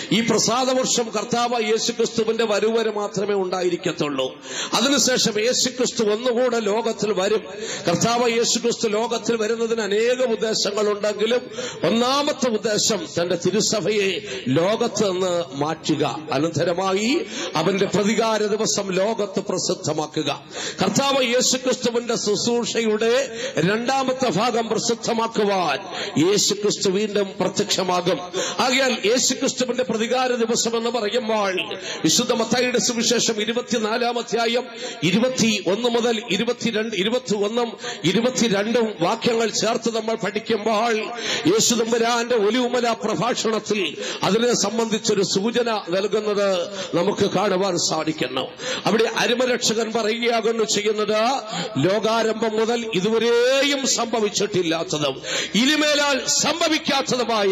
ഈ പ്രസാദ വർഷം കർത്താവ് യേശുക്രിസ്തുവിന്റെ വരവ് മാത്രമേ ഉണ്ടായിരിക്കത്തുള്ളൂ അതിനുശേഷം യേശുക്രിസ്തു ഒന്നുകൂടെ ലോകത്തിൽ വരും കർത്താവ് യേശുക്രിസ്തു ലോകത്തിൽ വരുന്നതിന് അനേകം ഉദ്ദേശങ്ങളുണ്ടെങ്കിലും ഒന്നാമത്തെ ഉദ്ദേശം തന്റെ തിരുസഭയെ ലോകത്ത് നിന്ന് മാറ്റുക അനന്തരമായി അവന്റെ പ്രതികാര ദിവസം ലോകത്ത് പ്രസിദ്ധമാക്കുക കർത്താവ് യേശുക്രിസ്തുവിന്റെ ശുശ്രൂഷയുടെ രണ്ടാമത്തെ ഭാഗം പ്രസിദ്ധമാക്കുവാൻ യേശുക്രിസ്തു വീണ്ടും പ്രത്യക്ഷമാകും ആകയാൽ യേശുക്രിസ്തുവിന്റെ പ്രതികാര ദിവസം എന്ന് പറയുമ്പോൾ വിശുദ്ധ മത്തായിയുടെ സുവിശേഷം ഇരുപത്തിനാലാം അധ്യായം ഇരുപത്തി ഒന്ന് മുതൽ ഇരുപത്തിരണ്ട് ഇരുപത്തി ഒന്നും ഇരുപത്തിരണ്ടും വാക്യങ്ങൾ ചേർത്ത് നമ്മൾ പഠിക്കുമ്പോൾ യേശുദമ്പരാന്റെ ഒലിവുമല പ്രഭാഷണത്തിൽ അതിനെ സംബന്ധിച്ചൊരു സൂചന നൽകുന്നത് നമുക്ക് കാണുവാൻ സാധിക്കുന്നു അവിടെ അരുമരക്ഷകൻ പറയുകയാകുന്നു ചെയ്യുന്നത് ലോകാരംഭം മുതൽ ഇതുവരെയും സംഭവിച്ചിട്ടില്ലാത്തതും ഇനിമേലാൽ സംഭവിക്കാത്തതുമായ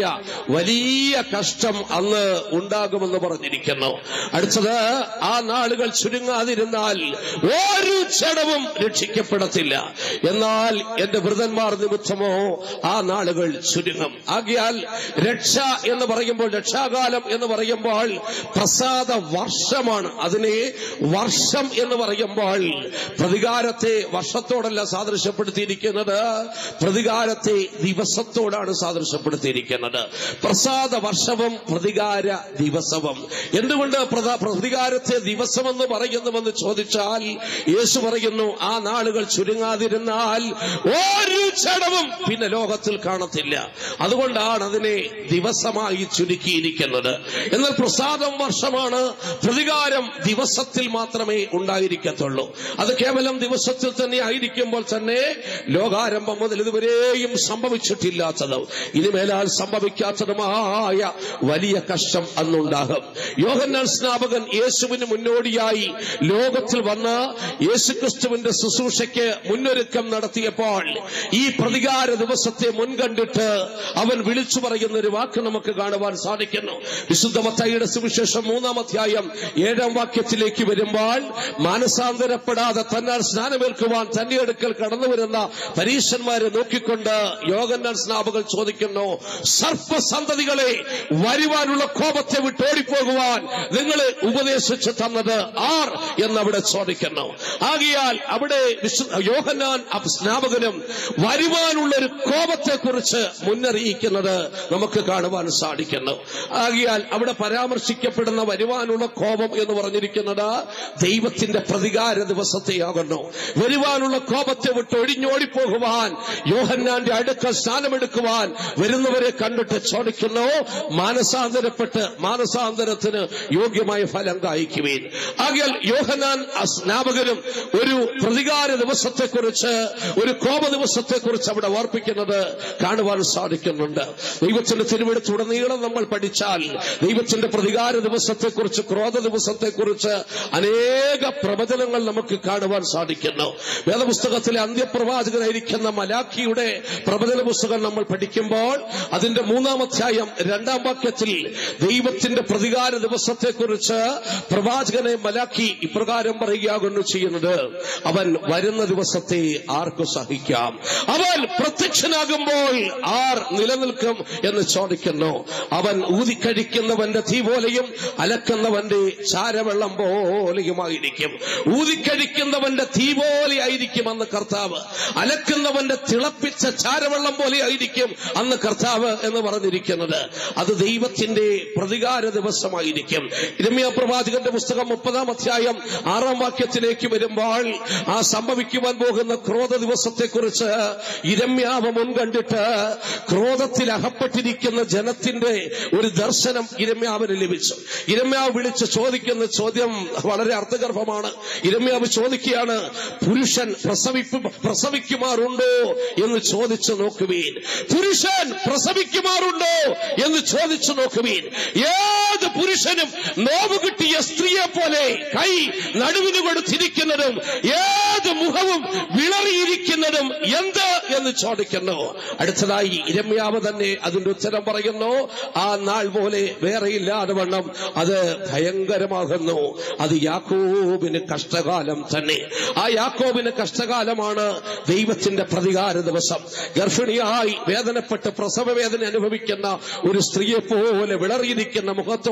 വലിയ കഷ്ടം അന്ന് ഉണ്ടാകുമെന്ന് പറഞ്ഞിരിക്കുന്നു അടുത്തത് ആ നാളുകൾ ചുരുങ്ങാതിരുന്നാൽ ഒരു ക്ഷണവും രക്ഷിക്കപ്പെടത്തില്ല എന്നാൽ എന്റെ വൃതന്മാർ നിമിത്തമോ ആ നാളുകൾ ചുരുങ്ങും ആകിയാൽ രക്ഷ എന്ന് പറയുമ്പോൾ രക്ഷാകാലം എന്ന് പറയുമ്പോൾ പ്രസാദ വർഷമാണ് അതിനെ വർഷം എന്ന് പറയുമ്പോൾ പ്രതികാരത്തെ വർഷത്തോടല്ല സാദൃശ്യപ്പെടുത്തിയിരിക്കുന്നത് പ്രതികാരത്തെ ദിവസത്തോടാണ് സാദൃശ്യപ്പെടുത്തിയിരിക്കുന്നത് പ്രസാദ വർഷവും പ്രതികാര ദിവസവും എന്തുകൊണ്ട് പ്രത- പ്രതികാരത്തെ ദിവസമെന്ന് പറയുന്നുവെന്ന് ചോദിച്ചാൽ യേശു പറയുന്നു ആ നാളുകൾ ചുരുങ്ങാതിരുന്നാൽ ഒരു ക്ഷണവും പിന്നെ ലോകത്തിൽ കാണത്തില്ല അതുകൊണ്ടാണ് അതിനെ ദിവസമായി ചുരുക്കിയിരിക്കുന്നത് എന്നാൽ പ്രസാദം വർഷമാണ് പ്രതികാരം ദിവസത്തിൽ മാത്രമേ ഉണ്ടായിരിക്കത്തുള്ളൂ അത് കേവലം ദിവസത്തിൽ തന്നെ ആയിരിക്കുമ്പോൾ തന്നെ ലോകാരംഭം മുതൽ ഇതുവരെയും സംഭവിച്ചിട്ടില്ലാത്തതും ഇനിമേലാൽ സംഭവിക്കാത്തതുമായ വലിയ കഷ്ടം അന്നുണ്ടാകും യോഹന്നാൻ സ്നാപകൻ യേശുവിന് മുന്നോടിയായി ലോകത്തിൽ വന്ന് യേശുക്രിസ്തുവിന്റെ ശുശ്രൂഷയ്ക്ക് മുന്നൊരുക്കം നടത്തിയപ്പോൾ ഈ പ്രതികാര ദിവസത്തെ മുൻകണ്ടിട്ട് അവൻ വിളിച്ചു പറയുന്ന ഒരു വാക്ക് നമുക്ക് കാണുവാൻ സാധിക്കുന്നു വിശുദ്ധ മത്തായിയുടെ സുവിശേഷം മൂന്നാം അധ്യായം ഏഴാം വാക്യത്തിലേക്ക് വരുമ്പോൾ മാനസാന്തരപ്പെടാതെ തന്നാൽ സ്നാനമേൽക്കുവാൻ തന്റെ അടുക്കൽ കടന്നു വരുന്ന പരീശന്മാരെ നോക്കിക്കൊണ്ട് യോഗന്നാൻ സ്നാപകൻ ചോദിക്കുന്നു സർപ്പസന്തതികളെ വരുവാനുള്ള കോപത്തെ വിട്ടോടിപ്പോകുവാൻ നിങ്ങളെ ഉപദേശിച്ചു തന്നത് ആർ എന്നവിടെ ചോദിക്കുന്നു ആകിയാൽ അവിടെ വിശു- യോഹന്നാൻ അപ് സ്നാപകനും വരുവാനുള്ള ഒരു കോപത്തെക്കുറിച്ച് മുന്നറിയിക്കുന്നത് നമുക്ക് കാണുവാൻ സാധിക്കുന്നു ആകിയാൽ അവിടെ പരാമർശിക്കപ്പെടുന്ന വരുവാനുള്ള കോപം എന്ന് പറഞ്ഞിരിക്കുന്നത് ദൈവത്തിന്റെ പ്രതികാര ദിവസത്തെയാകുന്നു വരുവാനുള്ള കോപത്തെ വിട്ട് ഒഴിഞ്ഞോടിപ്പോകുവാൻ യോഹന്നാന്റെ അടുക്കൽ സ്നാനമെടുക്കുവാൻ വരുന്നവരെ കണ്ടിട്ട് ചോദിക്കുന്നു മാനസാന്തരപ്പെട്ട് മാനസാന്തരത്തിന് യോഗ്യമായ ഫലം കായ്ക്കുവേൻ ആകിയാൽ യോഹന്നാൻ ആ സ്നാപകനും ഒരു പ്രതികാര ദിവസത്തെക്കുറിച്ച് ഒരു കോപ ദിവസത്തെക്കുറിച്ച് അവിടെ ഓർപ്പിക്കുന്നത് കാണുവാൻ സാധിക്കുന്നുണ്ട് ദൈവത്തിന്റെ തിരുവെടുത്തുടനീളം നമ്മൾ പഠിച്ചാൽ ദൈവത്തിന്റെ പ്രതികാര ദിവസത്തെക്കുറിച്ച് ക്രോധ ദിവസത്തെക്കുറിച്ച് അനേക പ്രവചനങ്ങൾ നമുക്ക് കാണുവാൻ സാധിക്കുന്നു വേദപുസ്തകത്തിലെ അന്ത്യപ്രവാചകനായിരിക്കുന്ന മലാഖിയുടെ പ്രവചന പുസ്തകം നമ്മൾ പഠിക്കുമ്പോൾ അതിന്റെ മൂന്നാം അധ്യായം രണ്ടാം വാക്യത്തിൽ ദൈവത്തിന്റെ പ്രതികാര ദിവസത്തെക്കുറിച്ച് പ്രവാചകനെ മലാഖി ഇപ്രകാരം പറയുകയാകുന്നു ചെയ്യുന്നത് അവൻ വരുന്ന ദിവസത്തെ ആർക്കു സഹിക്കാം അവൻ പ്രത്യക്ഷനാകുമ്പോൾ ആർ നിലനിൽക്കും എന്ന് ചോദിക്കുന്നു അവൻ ഊതിക്കഴിക്കുന്നവന്റെ തീ പോലെയും അലക്കുന്നവന്റെ ചാരവെള്ളം പോലെയുമായിരിക്കും ഊതിക്കഴിക്കുന്നവന്റെ തീ പോലെ ആയിരിക്കും അന്ന് കർത്താവ് അലക്കുന്നവന്റെ തിളപ്പിച്ച ചാരവെള്ളം പോലെ ആയിരിക്കും അന്ന് കർത്താവ് എന്ന് പറഞ്ഞിരിക്കുന്നത് അത് ദൈവത്തിന്റെ പ്രതികാര ദിവസമായിരിക്കും രമ്യ പ്രവാചകന്റെ പുസ്തകം മുപ്പതാം അധ്യായം ആറാം വാക്യത്തിലേക്ക് വരുമ്പോൾ ആ സംഭവിക്കുവാൻ പോകുന്ന ക്രോധ ദിവസത്തെക്കുറിച്ച് ഇരമ്യാവ് മുൻകണ്ടിട്ട് ക്രോധത്തിൽ അകപ്പെട്ടിരിക്കുന്ന ജനത്തിന്റെ ഒരു ദർശനം ഇരമ്യാവിന് ലഭിച്ചു ഇരമ്യാവ് വിളിച്ച് ചോദിക്കുന്ന ചോദ്യം വളരെ അർത്ഥഗർഭമാണ് ഇരമ്യാവ് ചോദിക്കുകയാണ് പുരുഷൻ പ്രസവിപ്പ് പ്രസവിക്കുമാറുണ്ടോ എന്ന് ചോദിച്ചു നോക്കുവീൻ പുരുഷൻ പ്രസവിക്കുമാറുണ്ടോ എന്ന് ചോദിച്ചു നോക്കുവീൻ ഏത് പുരുഷനും നോവ് കിട്ടിയ സ്ത്രീയെ പോലെ കൈ നടുവിന് കൊടുത്തിരിക്കുന്നതും ഏത് മുഖവും വിളറിയിരിക്കുന്നതും എന്ത് എന്ന് ചോദിക്കുന്നു അടുത്തതായി ഇരമ്യാവ് തന്നെ അതിന്റെ ഉത്തരം പറയുന്നു ആ നാൾ പോലെ വേറെയില്ലാതെ വണ്ണം അത് ഭയങ്കരമാകുന്നു അത് യാക്കോബിന് കഷ്ടകാലം തന്നെ ആ യാക്കോബിന് കഷ്ടകാലമാണ് ദൈവത്തിന്റെ പ്രതികാര ദിവസം ഗർഭിണിയായി വേദനപ്പെട്ട് പ്രസവ വേദന അനുഭവിക്കുന്ന ഒരു സ്ത്രീയെ പോലെ വിളറിയിരിക്കുന്ന മുഖത്തോട്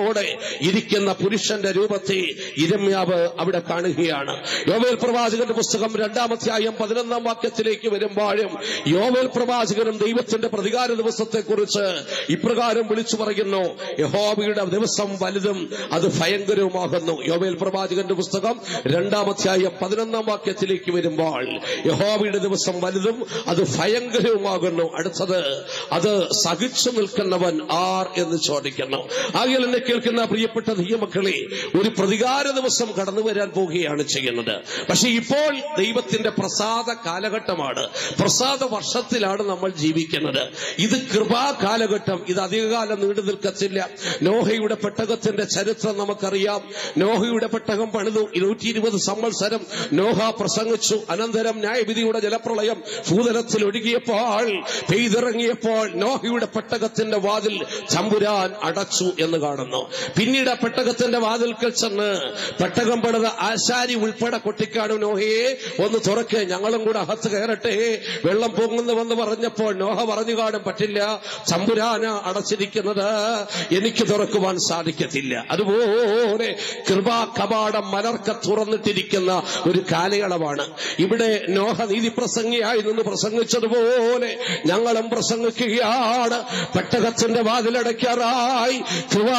വസ്ത്രത്തോടെ ഇരിക്കുന്ന പുരുഷന്റെ രൂപത്തെ ഇരമ്യാവ് അവിടെ കാണുകയാണ് യോവേൽ പ്രവാചകന്റെ പുസ്തകം രണ്ടാമധ്യായം പതിനൊന്നാം വാക്യത്തിലേക്ക് വരുമ്പോഴും യോവേൽ പ്രവാചകനും ദൈവത്തിന്റെ പ്രതികാര ദിവസത്തെക്കുറിച്ച് ഇപ്രകാരം വിളിച്ചു പറയുന്നു യഹോബയുടെ ദിവസം വലുതും അത് ഭയങ്കരവുമാകുന്നു യോവേൽ പ്രവാചകന്റെ പുസ്തകം രണ്ടാമധ്യായം പതിനൊന്നാം വാക്യത്തിലേക്ക് വരുമ്പോൾ യഹോബയുടെ ദിവസം വലുതും അത് ഭയങ്കരവുമാകുന്നു അടുത്തത് അത് സഹിച്ചു നിൽക്കുന്നവൻ ആർ എന്ന് ചോദിക്കുന്നു ആകയാൽ എന്നെ കേൾക്കുന്ന പ്രിയപ്പെട്ട ദൈവമക്കളെ ഒരു പ്രതികാര ദിവസം കടന്നു വരാൻ പോവുകയാണ് ചെയ്യുന്നത് പക്ഷെ ഇപ്പോൾ ദൈവത്തിന്റെ പ്രസാദ കാലഘട്ടമാണ് പ്രസാദ വർഷത്തിലാണ് നമ്മൾ ജീവിക്കുന്നത് ഇത് കൃപാ കാലഘട്ടം ഇത് അധികകാലം നീണ്ടു നിൽക്കത്തില്ല നോഹയുടെ പെട്ടകത്തിന്റെ ചരിത്രം നമുക്കറിയാം നോഹയുടെ പെട്ടകം പണിതു നൂറ്റി ഇരുപത് സംവത്സരം നോഹ പ്രസംഗിച്ചു അനന്തരം ന്യായവിധിയുടെ ജലപ്രളയം ഭൂതലത്തിൽ ഒഴുകിയപ്പോൾ പെയ്തിറങ്ങിയപ്പോൾ നോഹയുടെ പെട്ടകത്തിന്റെ വാതിൽ ചമ്പുരാൻ അടച്ചു എന്ന് കാണുന്നു പിന്നീട് ആ പെട്ടകത്തിന്റെ വാതിൽക്കൽ ചെന്ന് പെട്ടകം പണിത ആശാരി ഉൾപ്പെടെ കൊട്ടിക്കാണു നോഹയെ ഒന്ന് തുറക്കെ ഞങ്ങളും കൂടെ അകത്ത് കയറട്ടെ വെള്ളം പൊങ്ങുന്നുവെന്ന് പറഞ്ഞപ്പോൾ നോഹ പറഞ്ഞു കാണും പറ്റില്ല ചമ്പുരാന അടച്ചിരിക്കുന്നത് എനിക്ക് തുറക്കുവാൻ സാധിക്കത്തില്ല അതുപോലെ കൃപാ കപാടം മലർക്ക തുറന്നിട്ടിരിക്കുന്ന ഒരു കാലയളവാണ് ഇവിടെ നോഹ നീതി പ്രസംഗിയായി നിന്ന് പ്രസംഗിച്ചതുപോലെ ഞങ്ങളും പ്രസംഗിക്കുകയാണ് പെട്ടകത്തിന്റെ വാതിലടയ്ക്കാറായി കൃപാ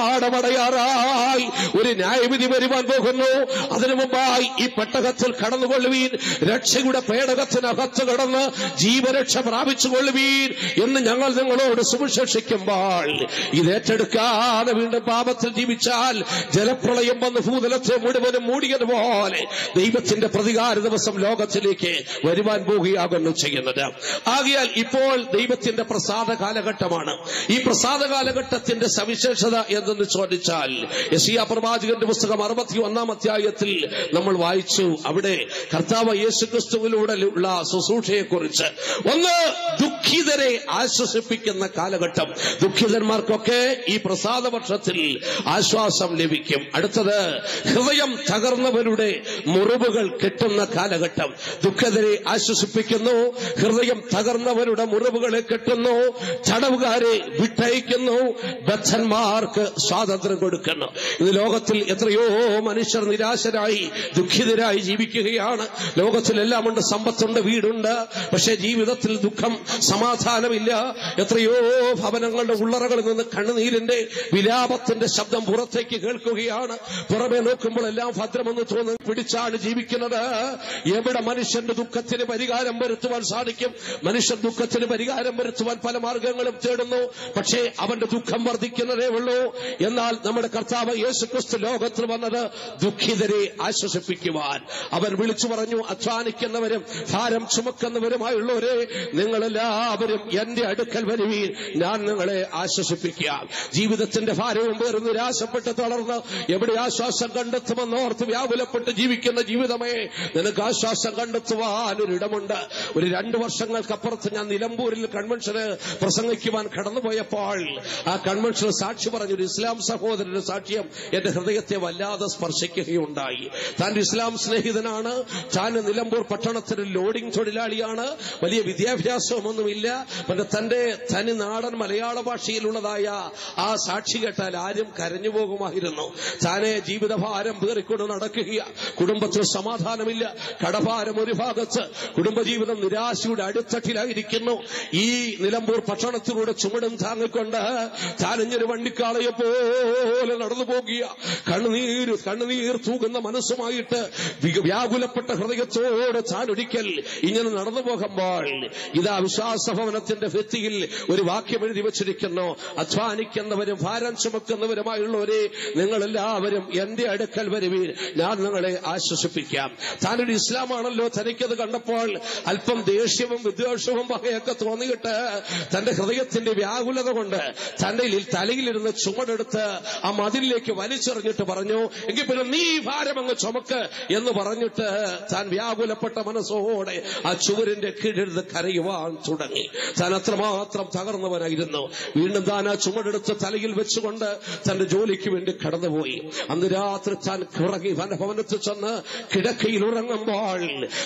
കപാടമടയാറായി ഒരു ന്യായവിധി വരുവാൻ പോകുന്നു അതിനു മുമ്പായി ഈ പെട്ടകത്തിൽ കടന്നുകൊള്ളുവീൻ രക്ഷയുടെ പേടകത്തിനകത്ത് കടന്ന് ജീവരക്ഷ പ്രാപിച്ചു കൊള്ളുവീൻ എന്ന് ഞങ്ങൾ നിങ്ങളോട് സുവിശേഷിക്കുമ്പോൾ ഇത് ഏറ്റെടുക്കാതെ വീണ്ടും പാപത്തിൽ ജീവിച്ചാൽ ജലപ്രളയം വന്ന് ഭൂതലത്തെ മുഴുവനും മൂടിയതുപോലെ ദൈവത്തിന്റെ പ്രതികാര ദിവസം ലോകത്തിലേക്ക് വരുവാൻ പോവുകയാകുന്നു ചെയ്യുന്നത് ആകയാൽ ഇപ്പോൾ ദൈവത്തിന്റെ പ്രസാദ കാലഘട്ടമാണ് ഈ പ്രസാദ കാലഘട്ടത്തിന്റെ സവിശേഷത എന്തെന്ന് ചോദിച്ചാൽ യസിയ പ്രവാചകന്റെ പുസ്തകം അറുപത്തി ഒന്നാം അധ്യായത്തിൽ നമ്മൾ വായിച്ചു അവിടെ കർത്താവ് യേശുക്രിസ്തുവിലൂടെ ഉള്ള ശുശ്രൂഷയെക്കുറിച്ച് ഒന്ന് ദുഃഖിതരെ ആശ്വസിപ്പിക്കുന്ന കാലഘട്ടം ദുഃഖിതന്മാർക്കൊക്കെ ഈ പ്രസാദ വർഷത്തിൽ ആശ്വാസം ലഭിക്കും അടുത്തത് ഹൃദയം തകർന്നവരുടെ മുറിവുകൾ കെട്ടുന്ന കാലഘട്ടം ദുഃഖിതരെ ആശ്വസിപ്പിക്കുന്നു ഹൃദയം തകർന്നവരുടെ മുറിവുകളെ കെട്ടുന്നു തടവുകാരെ വിട്ടയക്കുന്നു ബദ്ധന്മാർക്ക് സ്വാതന്ത്ര്യം കൊടുക്കുന്നു ഇത് ലോകത്തിൽ എത്രയോ മനുഷ്യർ നിരാശരായി ദുഃഖിതരായി ജീവിക്കുകയാണ് ലോകത്തിലെല്ലാം ഉണ്ട് സമ്പത്തുണ്ട് വീടുണ്ട് പക്ഷെ ജീവിതത്തിൽ ദുഃഖം സമാധാനമില്ല എത്രയോ ഭവനങ്ങളുടെ ഉള്ളറകളിൽ നിന്ന് കണ്ണുനീരിന്റെ വിലാപത്തിന്റെ ശബ്ദം പുറത്തേക്ക് കേൾക്കുകയാണ് പുറമെ നോക്കുമ്പോൾ എല്ലാം ഭദ്രമെന്ന് തോന്നുന്നു പിടിച്ചാണ് ജീവിക്കുന്നത് എവിടെ മനുഷ്യന്റെ ദുഃഖത്തിന് പരിഹാരം വരുത്തുവാൻ സാധിക്കും മനുഷ്യൻ ദുഃഖത്തിന് പരിഹാരം വരുത്തുവാൻ പല മാർഗങ്ങളും തേടുന്നു പക്ഷേ അവന്റെ ദുഃഖം വർദ്ധിക്കുന്നതേ ഉള്ളൂ എന്നാൽ നമ്മുടെ കർത്താവ് യേശുക്രിസ്തു ലോകത്തിൽ വന്നത് ദുഃഖിതരെ ആശ്വസിപ്പിക്കുവാൻ അവൻ വിളിച്ചു പറഞ്ഞു അധ്വാനിക്കുന്നവരും ഭാരം ചുമക്കുന്നവരുമായുള്ളവരെ നിങ്ങളെല്ലാവരും എന്റെ അടുക്കൽ വരുവീൻ ഞാൻ നിങ്ങളെ ആശ്വസിപ്പിക്കാം ജീവിതത്തിന്റെ ഭാരവും പേർ നിരാശപ്പെട്ട് തളർന്ന് എവിടെ ആശ്വാസം കണ്ടെത്തുമെന്ന് ഓർത്ത് വ്യാകുലപ്പെട്ട് ജീവിക്കുന്ന ജീവിതമേ നിനക്ക് ആശ്വാസം കണ്ടെത്തുവാൻ ഒരിടമുണ്ട് ഒരു രണ്ടു വർഷങ്ങൾക്കപ്പുറത്ത് ഞാൻ നിലമ്പൂരിൽ കൺവെൻഷന് പ്രസംഗിക്കുവാൻ കടന്നുപോയപ്പോൾ ആ കൺവെൻഷൻ സാക്ഷി പറഞ്ഞു ഒരു ഇസ്ലാം സഹോദരന്റെ സാക്ഷ്യം എന്റെ ഹൃദയത്തെ വല്ലാതെ സ്പർശിക്കുകയുണ്ടായി താൻ ഇസ്ലാം സ്നേഹിതനാണ് താൻ നിലമ്പൂർ പട്ടണത്തിന് ലോഡിംഗ് തൊഴിലാളിയാണ് വലിയ വിദ്യാഭ്യാസമൊന്നുമില്ല പിന്നെ തന്റെ തനി നാടൻ മലയാള ഭാഷയിലുള്ളതായ ആ സാക്ഷി കേട്ടാൽ ആരും കരഞ്ഞു പോകുമായിരുന്നു താനെ ജീവിതഭാരം പേറിക്കൊണ്ട് നടക്കുക കുടുംബത്തിൽ സമാധാനമില്ല കടഭാരം ഒരു ഭാഗത്ത് കുടുംബജീവിതം നിരാശയുടെ അടിത്തട്ടിലായിരിക്കുന്നു ഈ നിലമ്പൂർ പട്ടണത്തിലൂടെ ചുമടും താങ്ങിക്കൊണ്ട് താനിഞ്ഞൊരു വണ്ടിക്കാളയെ പോലെ നടന്നു പോകുക കണ്ണുനീർ കണ്ണുനീർ തൂകുന്ന മനസ്സുമായിട്ട് വിക- വ്യാകുലപ്പെട്ട ഹൃദയത്തോട് താൻ ഒരിക്കൽ ഇങ്ങനെ നടന്നു പോകുമ്പോൾ ഇതാ വിശ്വാസഭവനത്തിന്റെ ഭിത്തിയിൽ ഒരു വാക്യം എഴുതി വച്ചിരിക്കുന്നു അധ്വാനിക്കുന്നവരും ഭാരം ചുമക്കുന്നവരുമായുള്ളവരെ നിങ്ങളെല്ലാവരും എന്റെ അടുക്കൽ വരുവീൻ ഞാൻ നിങ്ങളെ ആശ്വസിപ്പിക്കാം താനൊരു ഇസ്ലാമാണല്ലോ തനിക്കത് കണ്ടപ്പോൾ അല്പം ദേഷ്യവും വിദ്വേഷവും വകയൊക്കെ തോന്നിയിട്ട് തന്റെ ഹൃദയത്തിന്റെ വ്യാകുലത കൊണ്ട് തന്റെ ലിൽ- തലയിലിരുന്ന് ചുമടെടുത്ത് ആ മതിലിലേക്ക് വലിച്ചെറിഞ്ഞിട്ട് പറഞ്ഞു എങ്കിൽ പിന്നെ നീ ഈ ഭാരം അങ്ങ് ചുമക്ക് എന്ന് പറഞ്ഞിട്ട് താൻ വ്യാകുലപ്പെട്ട മനസ്സോടെ ആ ചുവരിന്റെ കീഴിരുന്ന് കരയുവാൻ തുടങ്ങി താൻ അത്രമാത്രം തകർന്നവനായിരുന്നു വീണ്ടും താൻ ആ ചുമടെടുത്ത് തലയിൽ വെച്ചുകൊണ്ട് തന്റെ ജോലിക്ക് വേണ്ടി കടന്നുപോയി അന്ന് രാത്രി താൻ ഉറങ്ങി തന്റെ ഭവനത്തിൽ ചെന്ന് കിടക്കയിൽ ഉറങ്ങുമ്പോൾ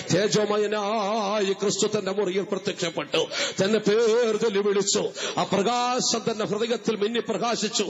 തേജോമയനായി ക്രിസ്തു തന്റെ മുറിയിൽ പ്രത്യക്ഷപ്പെട്ടു തന്നെ പേർതലി വിളിച്ചു ആ പ്രകാശം തന്റെ ഹൃദയത്തിൽ മിന്നി പ്രകാശിച്ചു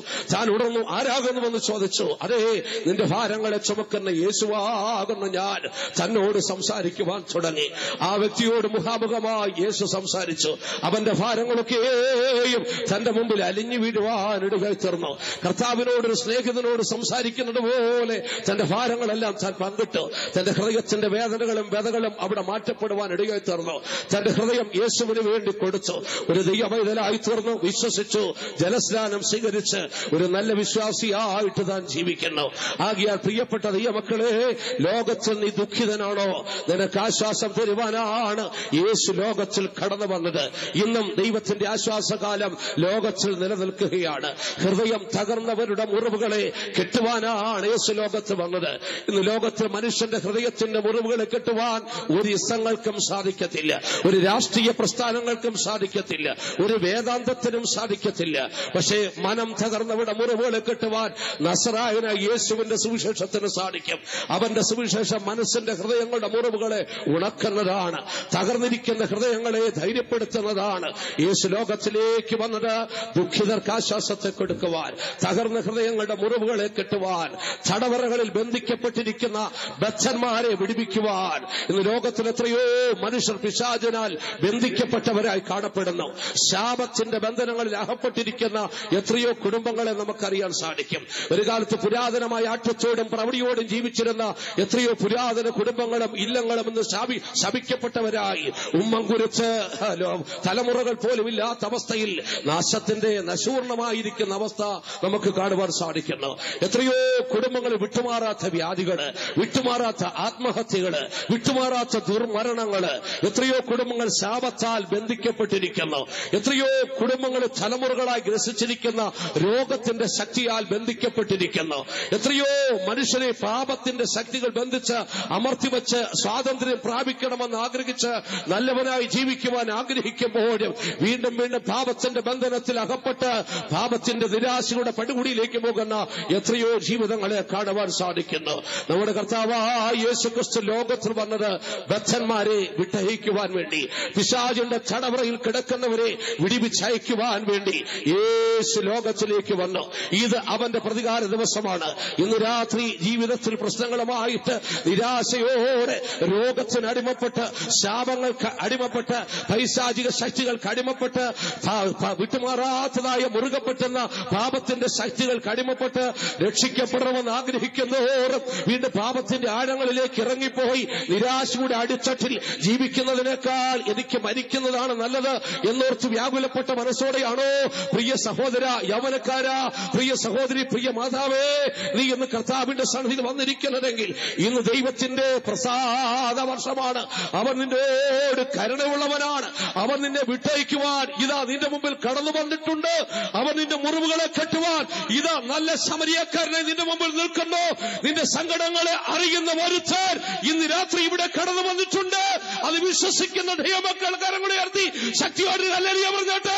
താൻ ഉണർന്നു ആരാകുന്നുവെന്ന് ചോദിച്ചു അതേ നിന്റെ ഭാരങ്ങളെ ചുമക്കുന്ന യേശുവാകുന്നു ഞാൻ തന്നോട് സംസാരിക്കുവാൻ തുടങ്ങി ആ വ്യക്തിയോട് മുഖാമുഖമായി യേശു സംസാരിച്ചു അവന്റെ ഭാരങ്ങളൊക്കെയും തന്റെ മുമ്പിൽ അലിഞ്ഞു വീഴുവാൻ ഇടുകയായി തീർന്നു കർത്താവിനോട് ഒരു സ്നേഹിതനോട് സംസാരിക്കുന്നത് പോലെ തന്റെ ഭാരങ്ങളെല്ലാം താൻ പങ്കിട്ടു തന്റെ ഹൃദയത്തിന്റെ വേദനകളും വ്യതകളും അവിടെ മാറ്റപ്പെടുവാൻ ഇടയായി തീർന്നു തന്റെ ഹൃദയം യേശുവിന് വേണ്ടി കൊടുത്തു ഒരു ദൈവമൈതലായി തീർന്നു വിശ്വസിച്ചു ജലസ്നാനം സ്വീകരിച്ച് ഒരു നല്ല വിശ്വാസിയായിട്ട് താൻ ജീവിക്കുന്നു ആകിയാൽ പ്രിയപ്പെട്ട ദൈവമക്കളെ ലോകത്തിൽ നീ ദുഃഖിതനാണോ നിനക്ക് ആശ്വാസം തരുവാനാണ് യേശു ലോകത്തിൽ കടന്നു വന്നത് ഇന്നും ദൈവത്തിന്റെ ആശ്വാസകാലം ലോകത്തിൽ നിലനിൽക്കുകയാണ് ഹൃദയം തകർന്നവരുടെ മുറിവുകളെ കെട്ടുവാനാണ് യേശു ലോകത്ത് വന്നത് ഇന്ന് ലോകത്തിൽ മനുഷ്യന്റെ ഹൃദയത്തിന്റെ മുറിവുകളെ കെട്ടുവാൻ ഒരു ഇസങ്ങൾക്കും സാധിക്കത്തില്ല ഒരു രാഷ്ട്രീയ പ്രസ്ഥാനങ്ങൾക്കും സാധിക്കത്തില്ല ഒരു വേദാന്തത്തിനും സാധിക്കത്തില്ല പക്ഷേ മനം തകർന്നവരുടെ മുറിവുകളെ കെട്ടുവാൻ നസറായന യേശുവിന്റെ സുവിശേഷത്തിന് സാധിക്കും അവന്റെ സുവിശേഷം മനസ്സിന്റെ ഹൃദയങ്ങളുടെ മുറിവുകളെ ഉണക്കുന്നതാണ് തകർന്നിരിക്കുന്ന ഹൃദയങ്ങളെ ധൈര്യപ്പെടുത്തുന്നതാണ് യേശു ലോകത്തിലേക്ക് വന്നത് ദുഃഖിതർക്ക് ആശ്വാസത്തെ കൊടുക്കുവാൻ തകർന്ന ഹൃദയങ്ങളുടെ മുറിവുകളെ കെട്ടുവാൻ തടവറകളിൽ ബന്ധിക്കപ്പെട്ടിരിക്കുന്ന ബദ്ധന്മാരെ വിടിപ്പിക്കുവാൻ ഇന്ന് ലോകത്തിൽ എത്രയോ മനുഷ്യർ പിശാചിനാൽ ബന്ധിക്കപ്പെട്ടവരായി കാണപ്പെടുന്നു ശാപത്തിന്റെ ബന്ധനങ്ങളിൽ അകപ്പെട്ടിരിക്കുന്ന എത്രയോ കുടുംബങ്ങളെ നമുക്കറിയാൻ സാധിക്കും ഒരു കാലത്ത് പുരാതനമായ ആറ്റത്തോടും പ്രവടിയോടും ജീവിച്ചിരുന്ന എത്രയോ പുരാതന കുടുംബങ്ങളും ഇല്ലങ്ങളും ഇന്ന് ശാപി ശപിക്കപ്പെട്ടവരായി ഉമ്മം കുറിച്ച് ഹലോ, തലമുറകൾ പോലും ഇല്ലാത്ത അവസ്ഥയിൽ നാശത്തിന്റെ നശൂർണമായിരിക്കുന്ന അവസ്ഥ നമുക്ക് കാണുവാൻ സാധിക്കുന്നു എത്രയോ കുടുംബങ്ങൾ വിട്ടുമാറാത്ത വ്യാധികള് വിട്ടുമാറാത്ത ആത്മഹത്യകള് വിട്ടുമാറാത്ത ദുർമരണങ്ങള് എത്രയോ കുടുംബങ്ങൾ ശാപത്താൽ ബന്ധിക്കപ്പെട്ടിരിക്കുന്നു എത്രയോ കുടുംബങ്ങൾ തലമുറകളായി ഗ്രസിച്ചിരിക്കുന്ന രോഗത്തിന്റെ ശക്തിയാൽ ബന്ധിക്കപ്പെട്ടിരിക്കുന്നു എത്രയോ മനുഷ്യരെ പാപത്തിന്റെ ശക്തികൾ ബന്ധിച്ച് അമർത്തിവെച്ച് സ്വാതന്ത്ര്യം പ്രാപിക്കണമെന്ന് ആഗ്രഹിച്ച് നല്ലവനായി ജീവിക്കുവാൻ ആഗ്രഹിക്കുമ്പോഴും വീണ്ടും വീണ്ടും പാപത്തിന്റെ ബന്ധനത്തിൽ അകപ്പെട്ട് പാപത്തിന്റെ നിരാശയുടെ പടുകുടിയിലേക്ക് പോകുന്ന എത്രയോ ജീവിതങ്ങളെ കാണുവാൻ സാധിക്കുന്നു നമ്മുടെ കർത്താവായ യേശുക്രിസ്തു ലോകത്തിൽ വന്നത് ബദ്ധന്മാരെ വിട്ടയക്കുവാൻ വേണ്ടി പിശാചിന്റെ തടവറയിൽ കിടക്കുന്നവരെ വിടിവിച്ചയക്കുവാൻ വേണ്ടി യേശു ലോകത്തിലേക്ക് വന്നു ഇത് അവന്റെ പ്രതികാര ദിവസമാണ് ഇന്ന് രാത്രി ജീവിതത്തിൽ പ്രശ്നങ്ങളുമായിട്ട് നിരാശയോടെ രോഗത്തിന് അടിമപ്പെട്ട് ശാപങ്ങൾക്ക് അടിമപ്പെട്ട് പൈശാചിക ശക്തികൾക്ക് അടിമപ്പെട്ട് പ- പ- വിട്ടുമാറാത്തതായ മുറുകെ പറ്റുന്ന പാപത്തിന്റെ ശക്തികൾക്ക് അടിമപ്പെട്ട് രക്ഷിക്കപ്പെടണമെന്ന് ആഗ്രഹിക്കുന്നവരും വീണ്ടും പാപത്തിന്റെ ആഴങ്ങളിലേക്ക് ഇറങ്ങിപ്പോയി നിരാശയുടെ അടിത്തട്ടിൽ ജീവിക്കുന്നതിനേക്കാൾ എനിക്ക് മരിക്കുന്നതാണ് നല്ലത് എന്നോർത്ത് വ്യാകുലപ്പെട്ട മനസ്സോടെയാണോ പ്രിയ സഹോദര യവനക്കാരാ പ്രിയ സഹോദരി പ്രിയ മാതാവേ നീ ഇന്ന് കർത്താവിന്റെ സന്നിധിയിൽ വന്നിരിക്കുന്നതെങ്കിൽ ഇന്ന് ദൈവത്തിന്റെ പ്രസാദ വർഷമാണ് അവൻ നിന്നോട് കരുണയുള്ളവനാണ് അവൻ നിന്നെ വിട്ടയക്കുവാൻ ഇതാ നിന്റെ മുമ്പിൽ കടന്നു വന്നിട്ടുണ്ട് അവൻ നിന്റെ മുറിവുകളെ കെട്ടുവാൻ ഇതാ നല്ല ശമരിയക്കാരനെ നിന്റെ മുമ്പിൽ നിൽക്കുന്നു നിന്റെ സങ്കടങ്ങളെ അറിയുന്ന ഒരുത്തൻ ഇന്ന് രാത്രി ഇവിടെ കടന്നു വന്നിട്ടുണ്ട് അത് വിശ്വസിക്കുന്ന ദൈവമക്കൾ കരങ്ങളെ ഉയർത്തി ശക്തിയോട് നല്ലറിയ പറഞ്ഞോട്ടെ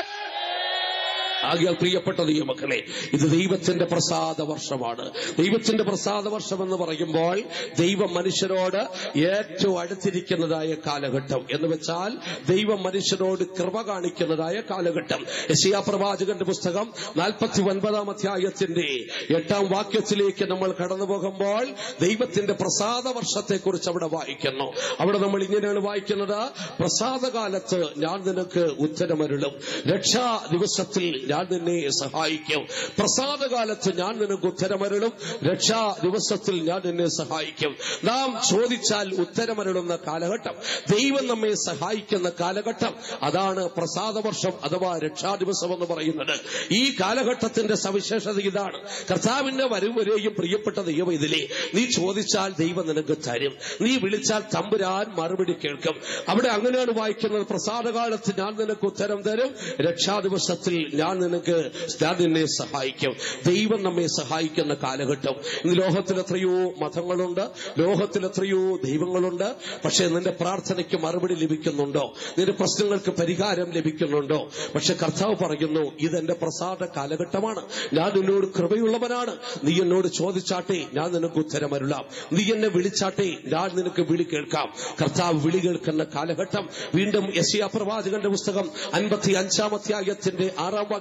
ആകിയാൽ പ്രിയപ്പെട്ട ദൈവമക്കളെ ഇത് ദൈവത്തിന്റെ പ്രസാദ വർഷമാണ് ദൈവത്തിന്റെ പ്രസാദ വർഷം എന്ന് പറയുമ്പോൾ ദൈവം മനുഷ്യരോട് ഏറ്റവും അടുത്തിരിക്കുന്നതായ കാലഘട്ടം എന്ന് വെച്ചാൽ ദൈവം മനുഷ്യരോട് കൃപ കാണിക്കുന്നതായ കാലഘട്ടം യശയാ പ്രവാചകന്റെ പുസ്തകം നാൽപ്പത്തി ഒൻപതാം അധ്യായത്തിന്റെ എട്ടാം വാക്യത്തിലേക്ക് നമ്മൾ കടന്നു പോകുമ്പോൾ ദൈവത്തിന്റെ പ്രസാദ വർഷത്തെക്കുറിച്ച് അവിടെ വായിക്കുന്നു അവിടെ നമ്മൾ ഇങ്ങനെയാണ് വായിക്കുന്നത് പ്രസാദകാലത്ത് ഞാൻ നിനക്ക് ഉത്തരമരുളും രക്ഷാ ദിവസത്തിൽ ഞാൻ നിന്നെ സഹായിക്കും പ്രസാദകാലത്ത് ഞാൻ നിനക്ക് ഉത്തരമരുളും രക്ഷാ ദിവസത്തിൽ ഞാൻ നിന്നെ സഹായിക്കും നാം ചോദിച്ചാൽ ഉത്തരമരുളുന്ന കാലഘട്ടം ദൈവം നമ്മെ സഹായിക്കുന്ന കാലഘട്ടം അതാണ് പ്രസാദവർഷം അഥവാ രക്ഷാ ദിവസം എന്ന് പറയുന്നത് ഈ കാലഘട്ടത്തിന്റെ സവിശേഷത ഇതാണ് കർത്താവിന്റെ വരും വരെയും പ്രിയപ്പെട്ട ദൈവം ഇതിലെ നീ ചോദിച്ചാൽ ദൈവം നിനക്ക് തരും നീ വിളിച്ചാൽ തമ്പുരാൻ മറുപടി കേൾക്കും അവിടെ അങ്ങനെയാണ് വായിക്കുന്നത് പ്രസാദകാലത്ത് ഞാൻ നിനക്ക് ഉത്തരം തരും രക്ഷാ ദിവസത്തിൽ ഞാൻ നിനക്ക് ഞാൻ നിന്നെ സഹായിക്കും ദൈവം നമ്മെ സഹായിക്കുന്ന കാലഘട്ടം ഇന്ന് ലോകത്തിൽ എത്രയോ മതങ്ങളുണ്ട് ലോകത്തിൽ എത്രയോ ദൈവങ്ങളുണ്ട് പക്ഷേ നിന്റെ പ്രാർത്ഥനയ്ക്ക് മറുപടി ലഭിക്കുന്നുണ്ടോ നിന്റെ പ്രശ്നങ്ങൾക്ക് പരിഹാരം ലഭിക്കുന്നുണ്ടോ പക്ഷെ കർത്താവ് പറയുന്നു ഇതെന്റെ പ്രസാദ കാലഘട്ടമാണ് ഞാൻ നിന്നോട് കൃപയുള്ളവനാണ് നീ എന്നോട് ചോദിച്ചാട്ടെ ഞാൻ നിനക്ക് ഉത്തരമരുളാം നീ എന്നെ വിളിച്ചാട്ടെ ഞാൻ നിനക്ക് വിളി കേൾക്കാം കർത്താവ് വിളി കേൾക്കുന്ന കാലഘട്ടം വീണ്ടും യശിയ പ്രവാചകന്റെ പുസ്തകം അൻപത്തി അഞ്ചാം അധ്യായത്തിന്റെ ആറാം വാക്യം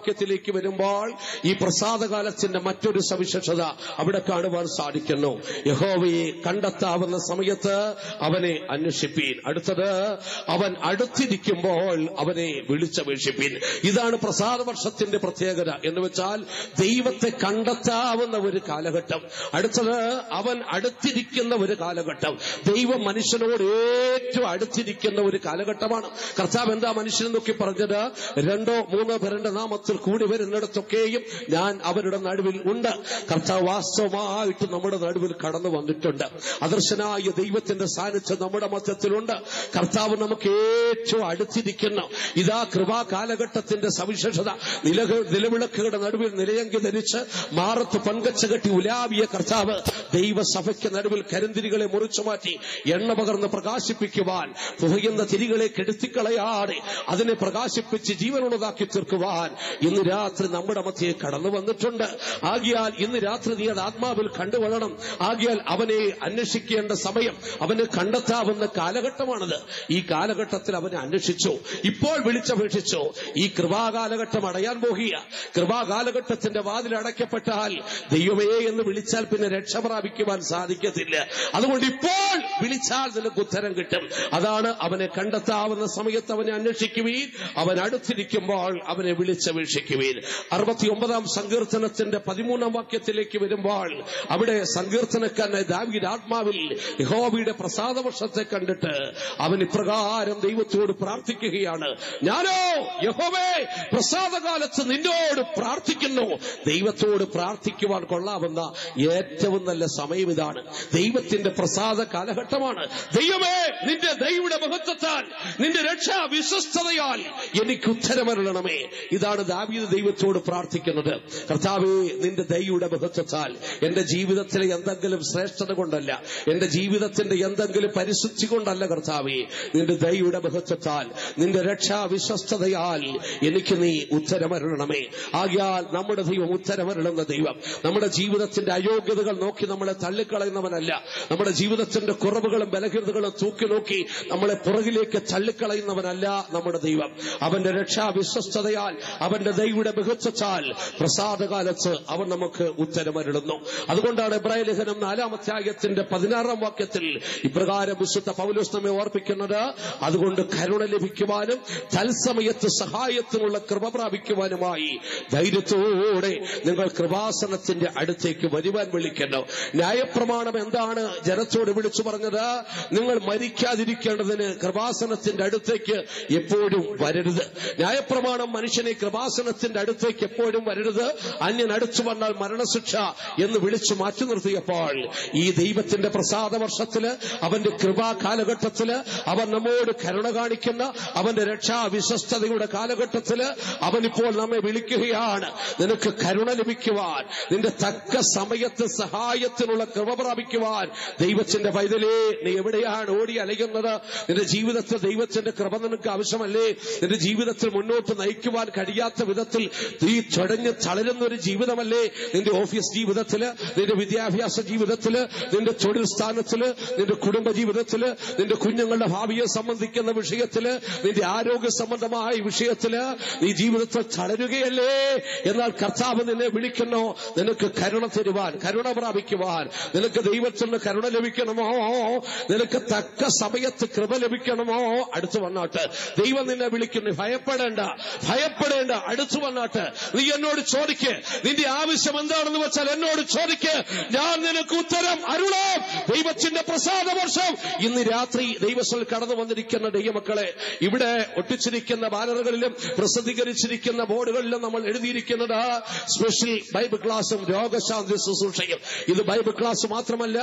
വാക്യത്തിലേക്ക് വരുമ്പോൾ ഈ പ്രസാദകാലത്തിന്റെ മറ്റൊരു സവിശേഷത അവിടെ കാണുവാൻ സാധിക്കുന്നു യഹോവയെ കണ്ടെത്താവുന്ന സമയത്ത് അവനെ അന്വേഷിപ്പീൻ അടുത്തത് അവൻ അടുത്തിരിക്കുമ്പോൾ അവനെ വിളിച്ചപേക്ഷിപ്പീൻ ഇതാണ് പ്രസാദ വർഷത്തിന്റെ പ്രത്യേകത എന്ന് വെച്ചാൽ ദൈവത്തെ കണ്ടെത്താവുന്ന ഒരു കാലഘട്ടം അടുത്തത് അവൻ അടുത്തിരിക്കുന്ന ഒരു കാലഘട്ടം ദൈവം മനുഷ്യനോട് ഏറ്റവും അടുത്തിരിക്കുന്ന ഒരു കാലഘട്ടമാണ് കർത്താവ് എന്താ മനുഷ്യനെ നോക്കി പറഞ്ഞത് രണ്ടോ മൂന്നോ പേരുടെ നാമത്തിൽ കൂടി വരുന്നിടത്തൊക്കെയും ഞാൻ അവരുടെ നടുവിൽ ഉണ്ട് കർത്താവ് വാസ്തവമായിട്ട് നമ്മുടെ നടുവിൽ കടന്നു വന്നിട്ടുണ്ട് അദർശനായ ദൈവത്തിന്റെ സാന്നിധ്യം നമ്മുടെ മധ്യത്തിലുണ്ട് കർത്താവ് നമുക്ക് ഏറ്റവും അടുത്തിരിക്കുന്ന ഇതാ കൃപാ കാലഘട്ടത്തിന്റെ സവിശേഷത നിലക നിലവിളക്കുകളുടെ നടുവിൽ നിലയങ്കി ധരിച്ച് മാറത്ത് പങ്കച്ച കെട്ടി ഉലാവിയ കർത്താവ് ദൈവസഭയ്ക്ക് നടുവിൽ കരിന്തിരികളെ മുറിച്ചു മാറ്റി എണ്ണ പകർന്ന് പ്രകാശിപ്പിക്കുവാൻ പുകയുന്ന തിരികളെ കെടുത്തിക്കളയാതെ അതിനെ പ്രകാശിപ്പിച്ച് ജീവനുള്ളതാക്കി തീർക്കുവാൻ ഇന്ന് രാത്രി നമ്മുടെ മധ്യയെ കടന്നു വന്നിട്ടുണ്ട് ആകിയാൽ ഇന്ന് രാത്രി നീ അത് ആത്മാവിൽ കണ്ടുകൊള്ളണം ആകിയാൽ അവനെ അന്വേഷിക്കേണ്ട സമയം അവനെ കണ്ടെത്താവുന്ന കാലഘട്ടമാണത് ഈ കാലഘട്ടത്തിൽ അവനെ അന്വേഷിച്ചു ഇപ്പോൾ വിളിച്ചപേക്ഷിച്ചു ഈ കൃപാകാലഘട്ടം അടയാൻ പോകുക കൃപാകാലഘട്ടത്തിന്റെ വാതിൽ അടയ്ക്കപ്പെട്ടാൽ ദൈവമേ എന്ന് വിളിച്ചാൽ പിന്നെ രക്ഷ പ്രാപിക്കുവാൻ സാധിക്കത്തില്ല അതുകൊണ്ട് ഇപ്പോൾ വിളിച്ചാൽ നിനക്ക് ഉത്തരം കിട്ടും അതാണ് അവനെ കണ്ടെത്താവുന്ന സമയത്ത് അവനെ അന്വേഷിക്കുവീൻ അവൻ അടുത്തിരിക്കുമ്പോൾ അവനെ വിളിച്ചപേക്ഷിക്കുവീൻ അറുപത്തിയൊമ്പതാം സങ്കീർത്തനത്തിന്റെ പതിമൂന്നാം വാക്യത്തിലേക്ക് വരുമ്പോൾ അവിടെ സങ്കീർത്തനക്കാരനെ ദാവീദ് ആത്മാവിൽ യഹോവയുടെ പ്രസാദവർഷത്തെ കണ്ടിട്ട് അവൻ ഇപ്രകാരം ദൈവത്തോട് പ്രാർത്ഥിക്കുകയാണ് ഞാനോ യഹോവേ പ്രസാദകാലത്ത് നിന്നോട് പ്രാർത്ഥിക്കുന്നു ദൈവത്തോട് പ്രാർത്ഥിക്കുവാൻ കൊള്ളാവുന്ന ഏറ്റവും നല്ല സമയം ഇതാണ് ദൈവത്തിന്റെ പ്രസാദ കാലഘട്ടമാണ് ദൈവമേ നിന്റെ ദൈവയുടെ മഹത്വത്താൽ നിന്റെ രക്ഷാ വിശ്വസ്തതയാൽ എനിക്ക് ഉത്തരമരുളണമേ ഇതാണ് ദാവീദ് ദൈവത്തോട് പ്രാർത്ഥിക്കുന്നത് കർത്താവേ നിന്റെ ദൈവയുടെ മഹത്വത്താൽ എന്റെ ജീവിതത്തിലെ എന്തെങ്കിലും ശ്രേഷ്ഠത കൊണ്ടല്ല എന്റെ ജീവിതത്തിന്റെ എന്തെങ്കിലും പരിശുദ്ധി കൊണ്ടല്ല കർത്താവേ നിന്റെ ദൈവയുടെ മഹത്വത്താൽ നിന്റെ രക്ഷാ വിശ്വസ്തതയാൽ എനിക്ക് നീ ഉത്തരമരുളണമേ ആകിയാൽ നമ്മുടെ ദൈവം ഉത്തരമരുളുന്ന ദൈവം നമ്മുടെ ജീവിതത്തിന്റെ അയോഗ്യതകൾ നോക്കി നമ്മളെ തള്ളിക്കളയുന്നവനല്ല നമ്മുടെ ജീവിതത്തിന്റെ കുറവുകളും ബലഹീനതകളും തൂക്കി നോക്കി നമ്മളെ പുറകിലേക്ക് തള്ളിക്കളയുന്നവനല്ല നമ്മുടെ ദൈവം അവന്റെ രക്ഷാ വിശ്വസ്തതയാൽ അവന്റെ ദൈവയുടെ മികച്ചാൽ പ്രസാദകാലത്ത് അവൻ നമുക്ക് ഉത്തരമരുളുന്നു അതുകൊണ്ടാണ് ഇബ്രാഹിം ലേഖനം നാലാമധ്യായത്തിന്റെ പതിനാറാം വാക്യത്തിൽ ഇപ്രകാരം വിശുദ്ധ പൗലോസ് നമ്മെ ഓർപ്പിക്കുന്നത് അതുകൊണ്ട് കരുണ ലഭിക്കുവാനും തത്സമയത്ത് സഹായത്തിനുള്ള കൃപ പ്രാപിക്കുവാനുമായി ധൈര്യത്തോടെ നിങ്ങൾ കൃപാസനത്തിന്റെ അടുത്തേക്ക് വരുവാൻ വിളിക്കുന്നു ന്യായപ്രമാണം എന്താണ് ജനത്തോട് വിളിച്ചു പറഞ്ഞത് നിങ്ങൾ മരിക്കാതിരിക്കേണ്ടതിന് കൃപാസനത്തിന്റെ അടുത്തേക്ക് എപ്പോഴും വരരുത് ന്യായപ്രമാണം മനുഷ്യനെ കൃപാസനത്തിന്റെ അടുത്തേക്ക് എപ്പോഴും വരരുത് അന്യൻ അടുത്തു വന്നാൽ മരണശിക്ഷ എന്ന് വിളിച്ചു മാറ്റി നിർത്തിയപ്പോൾ ഈ ദൈവത്തിന്റെ പ്രസാദ വർഷത്തില് അവന്റെ കൃപാ കാലഘട്ടത്തില് അവൻ നമ്മോട് കരുണ കാണിക്കുന്ന അവന്റെ രക്ഷാ വിശ്വസ്തതയുടെ കാലഘട്ടത്തില് അവൻ ഇപ്പോൾ നമ്മെ വിളിക്കുകയാണ് നിനക്ക് കരുണ ലഭിക്കുവാൻ നിന്റെ തക്ക സമയത്ത് സഹായത്തിനുള്ള കൃപ പ്രാപിക്കുവാൻ ദൈവത്തിന്റെ പൈതലേ നീ എവിടെയാണ് ഓടി അലയുന്നത് നിന്റെ ജീവിതത്തിൽ ദൈവത്തിന്റെ കൃപ നിനക്ക് ആവശ്യമല്ലേ നിന്റെ ജീവിതത്തിൽ മുന്നോട്ട് നയിക്കുവാൻ കഴിയാത്ത വിധത്തിൽ നീ ചടഞ്ഞ് തളരുന്ന ഒരു ജീവിതമല്ലേ നിന്റെ ഓഫീസ് ജീവിതത്തില് നിന്റെ വിദ്യാഭ്യാസ ജീവിതത്തില് നിന്റെ തൊഴിൽ സ്ഥാനത്തില് നിന്റെ കുടുംബ ജീവിതത്തില് നിന്റെ കുഞ്ഞുങ്ങളുടെ ഭാവിയെ സംബന്ധിക്കുന്ന വിഷയത്തില് നിന്റെ ആരോഗ്യ സംബന്ധമായ വിഷയത്തില് നീ ജീവിതത്തിൽ തളരുകയല്ലേ എന്നാൽ കർത്താവ് നിന്നെ വിളിക്കുന്നു നിനക്ക് കരുണ തരുവാൻ കരുണ പ്രാപിക്കുവാൻ നിനക്ക് ദൈവത്തിന് കരുണ ലഭിക്കണമോ നിനക്ക് തക്ക സമയത്ത് കൃപ ലഭിക്കണമോ അടുത്തു വന്നാട്ട് ദൈവം നിന്നെ വിളിക്കുന്നു ഭയപ്പെടേണ്ട ഭയപ്പെടേണ്ട അടുത്തു വന്നാട്ട് നീ എന്നോട് ചോദിക്ക് നിന്റെ ആവശ്യം എന്താണെന്ന് വെച്ചാൽ എന്നോട് ചോദിക്ക് ഞാൻ നിനക്ക് ഉത്തരം അരുളാം ദൈവത്തിന്റെ പ്രസാദ വർഷം ഇന്ന് രാത്രി ദൈവസ്ഥൽ കടന്നു വന്നിരിക്കുന്ന ദൈവമക്കളെ ഇവിടെ ഒട്ടിച്ചിരിക്കുന്ന ബാനറുകളിലും പ്രസിദ്ധീകരിച്ചിരിക്കുന്ന ബോർഡുകളിലും നമ്മൾ എഴുതിയിരിക്കുന്നത് സ്പെഷ്യൽ ബൈബിൾ ക്ലാസും രോഗശാന്തി ശുശ്രൂഷയും ഇത് ബൈബിൾ ക്ലാസ് മാത്രമല്ല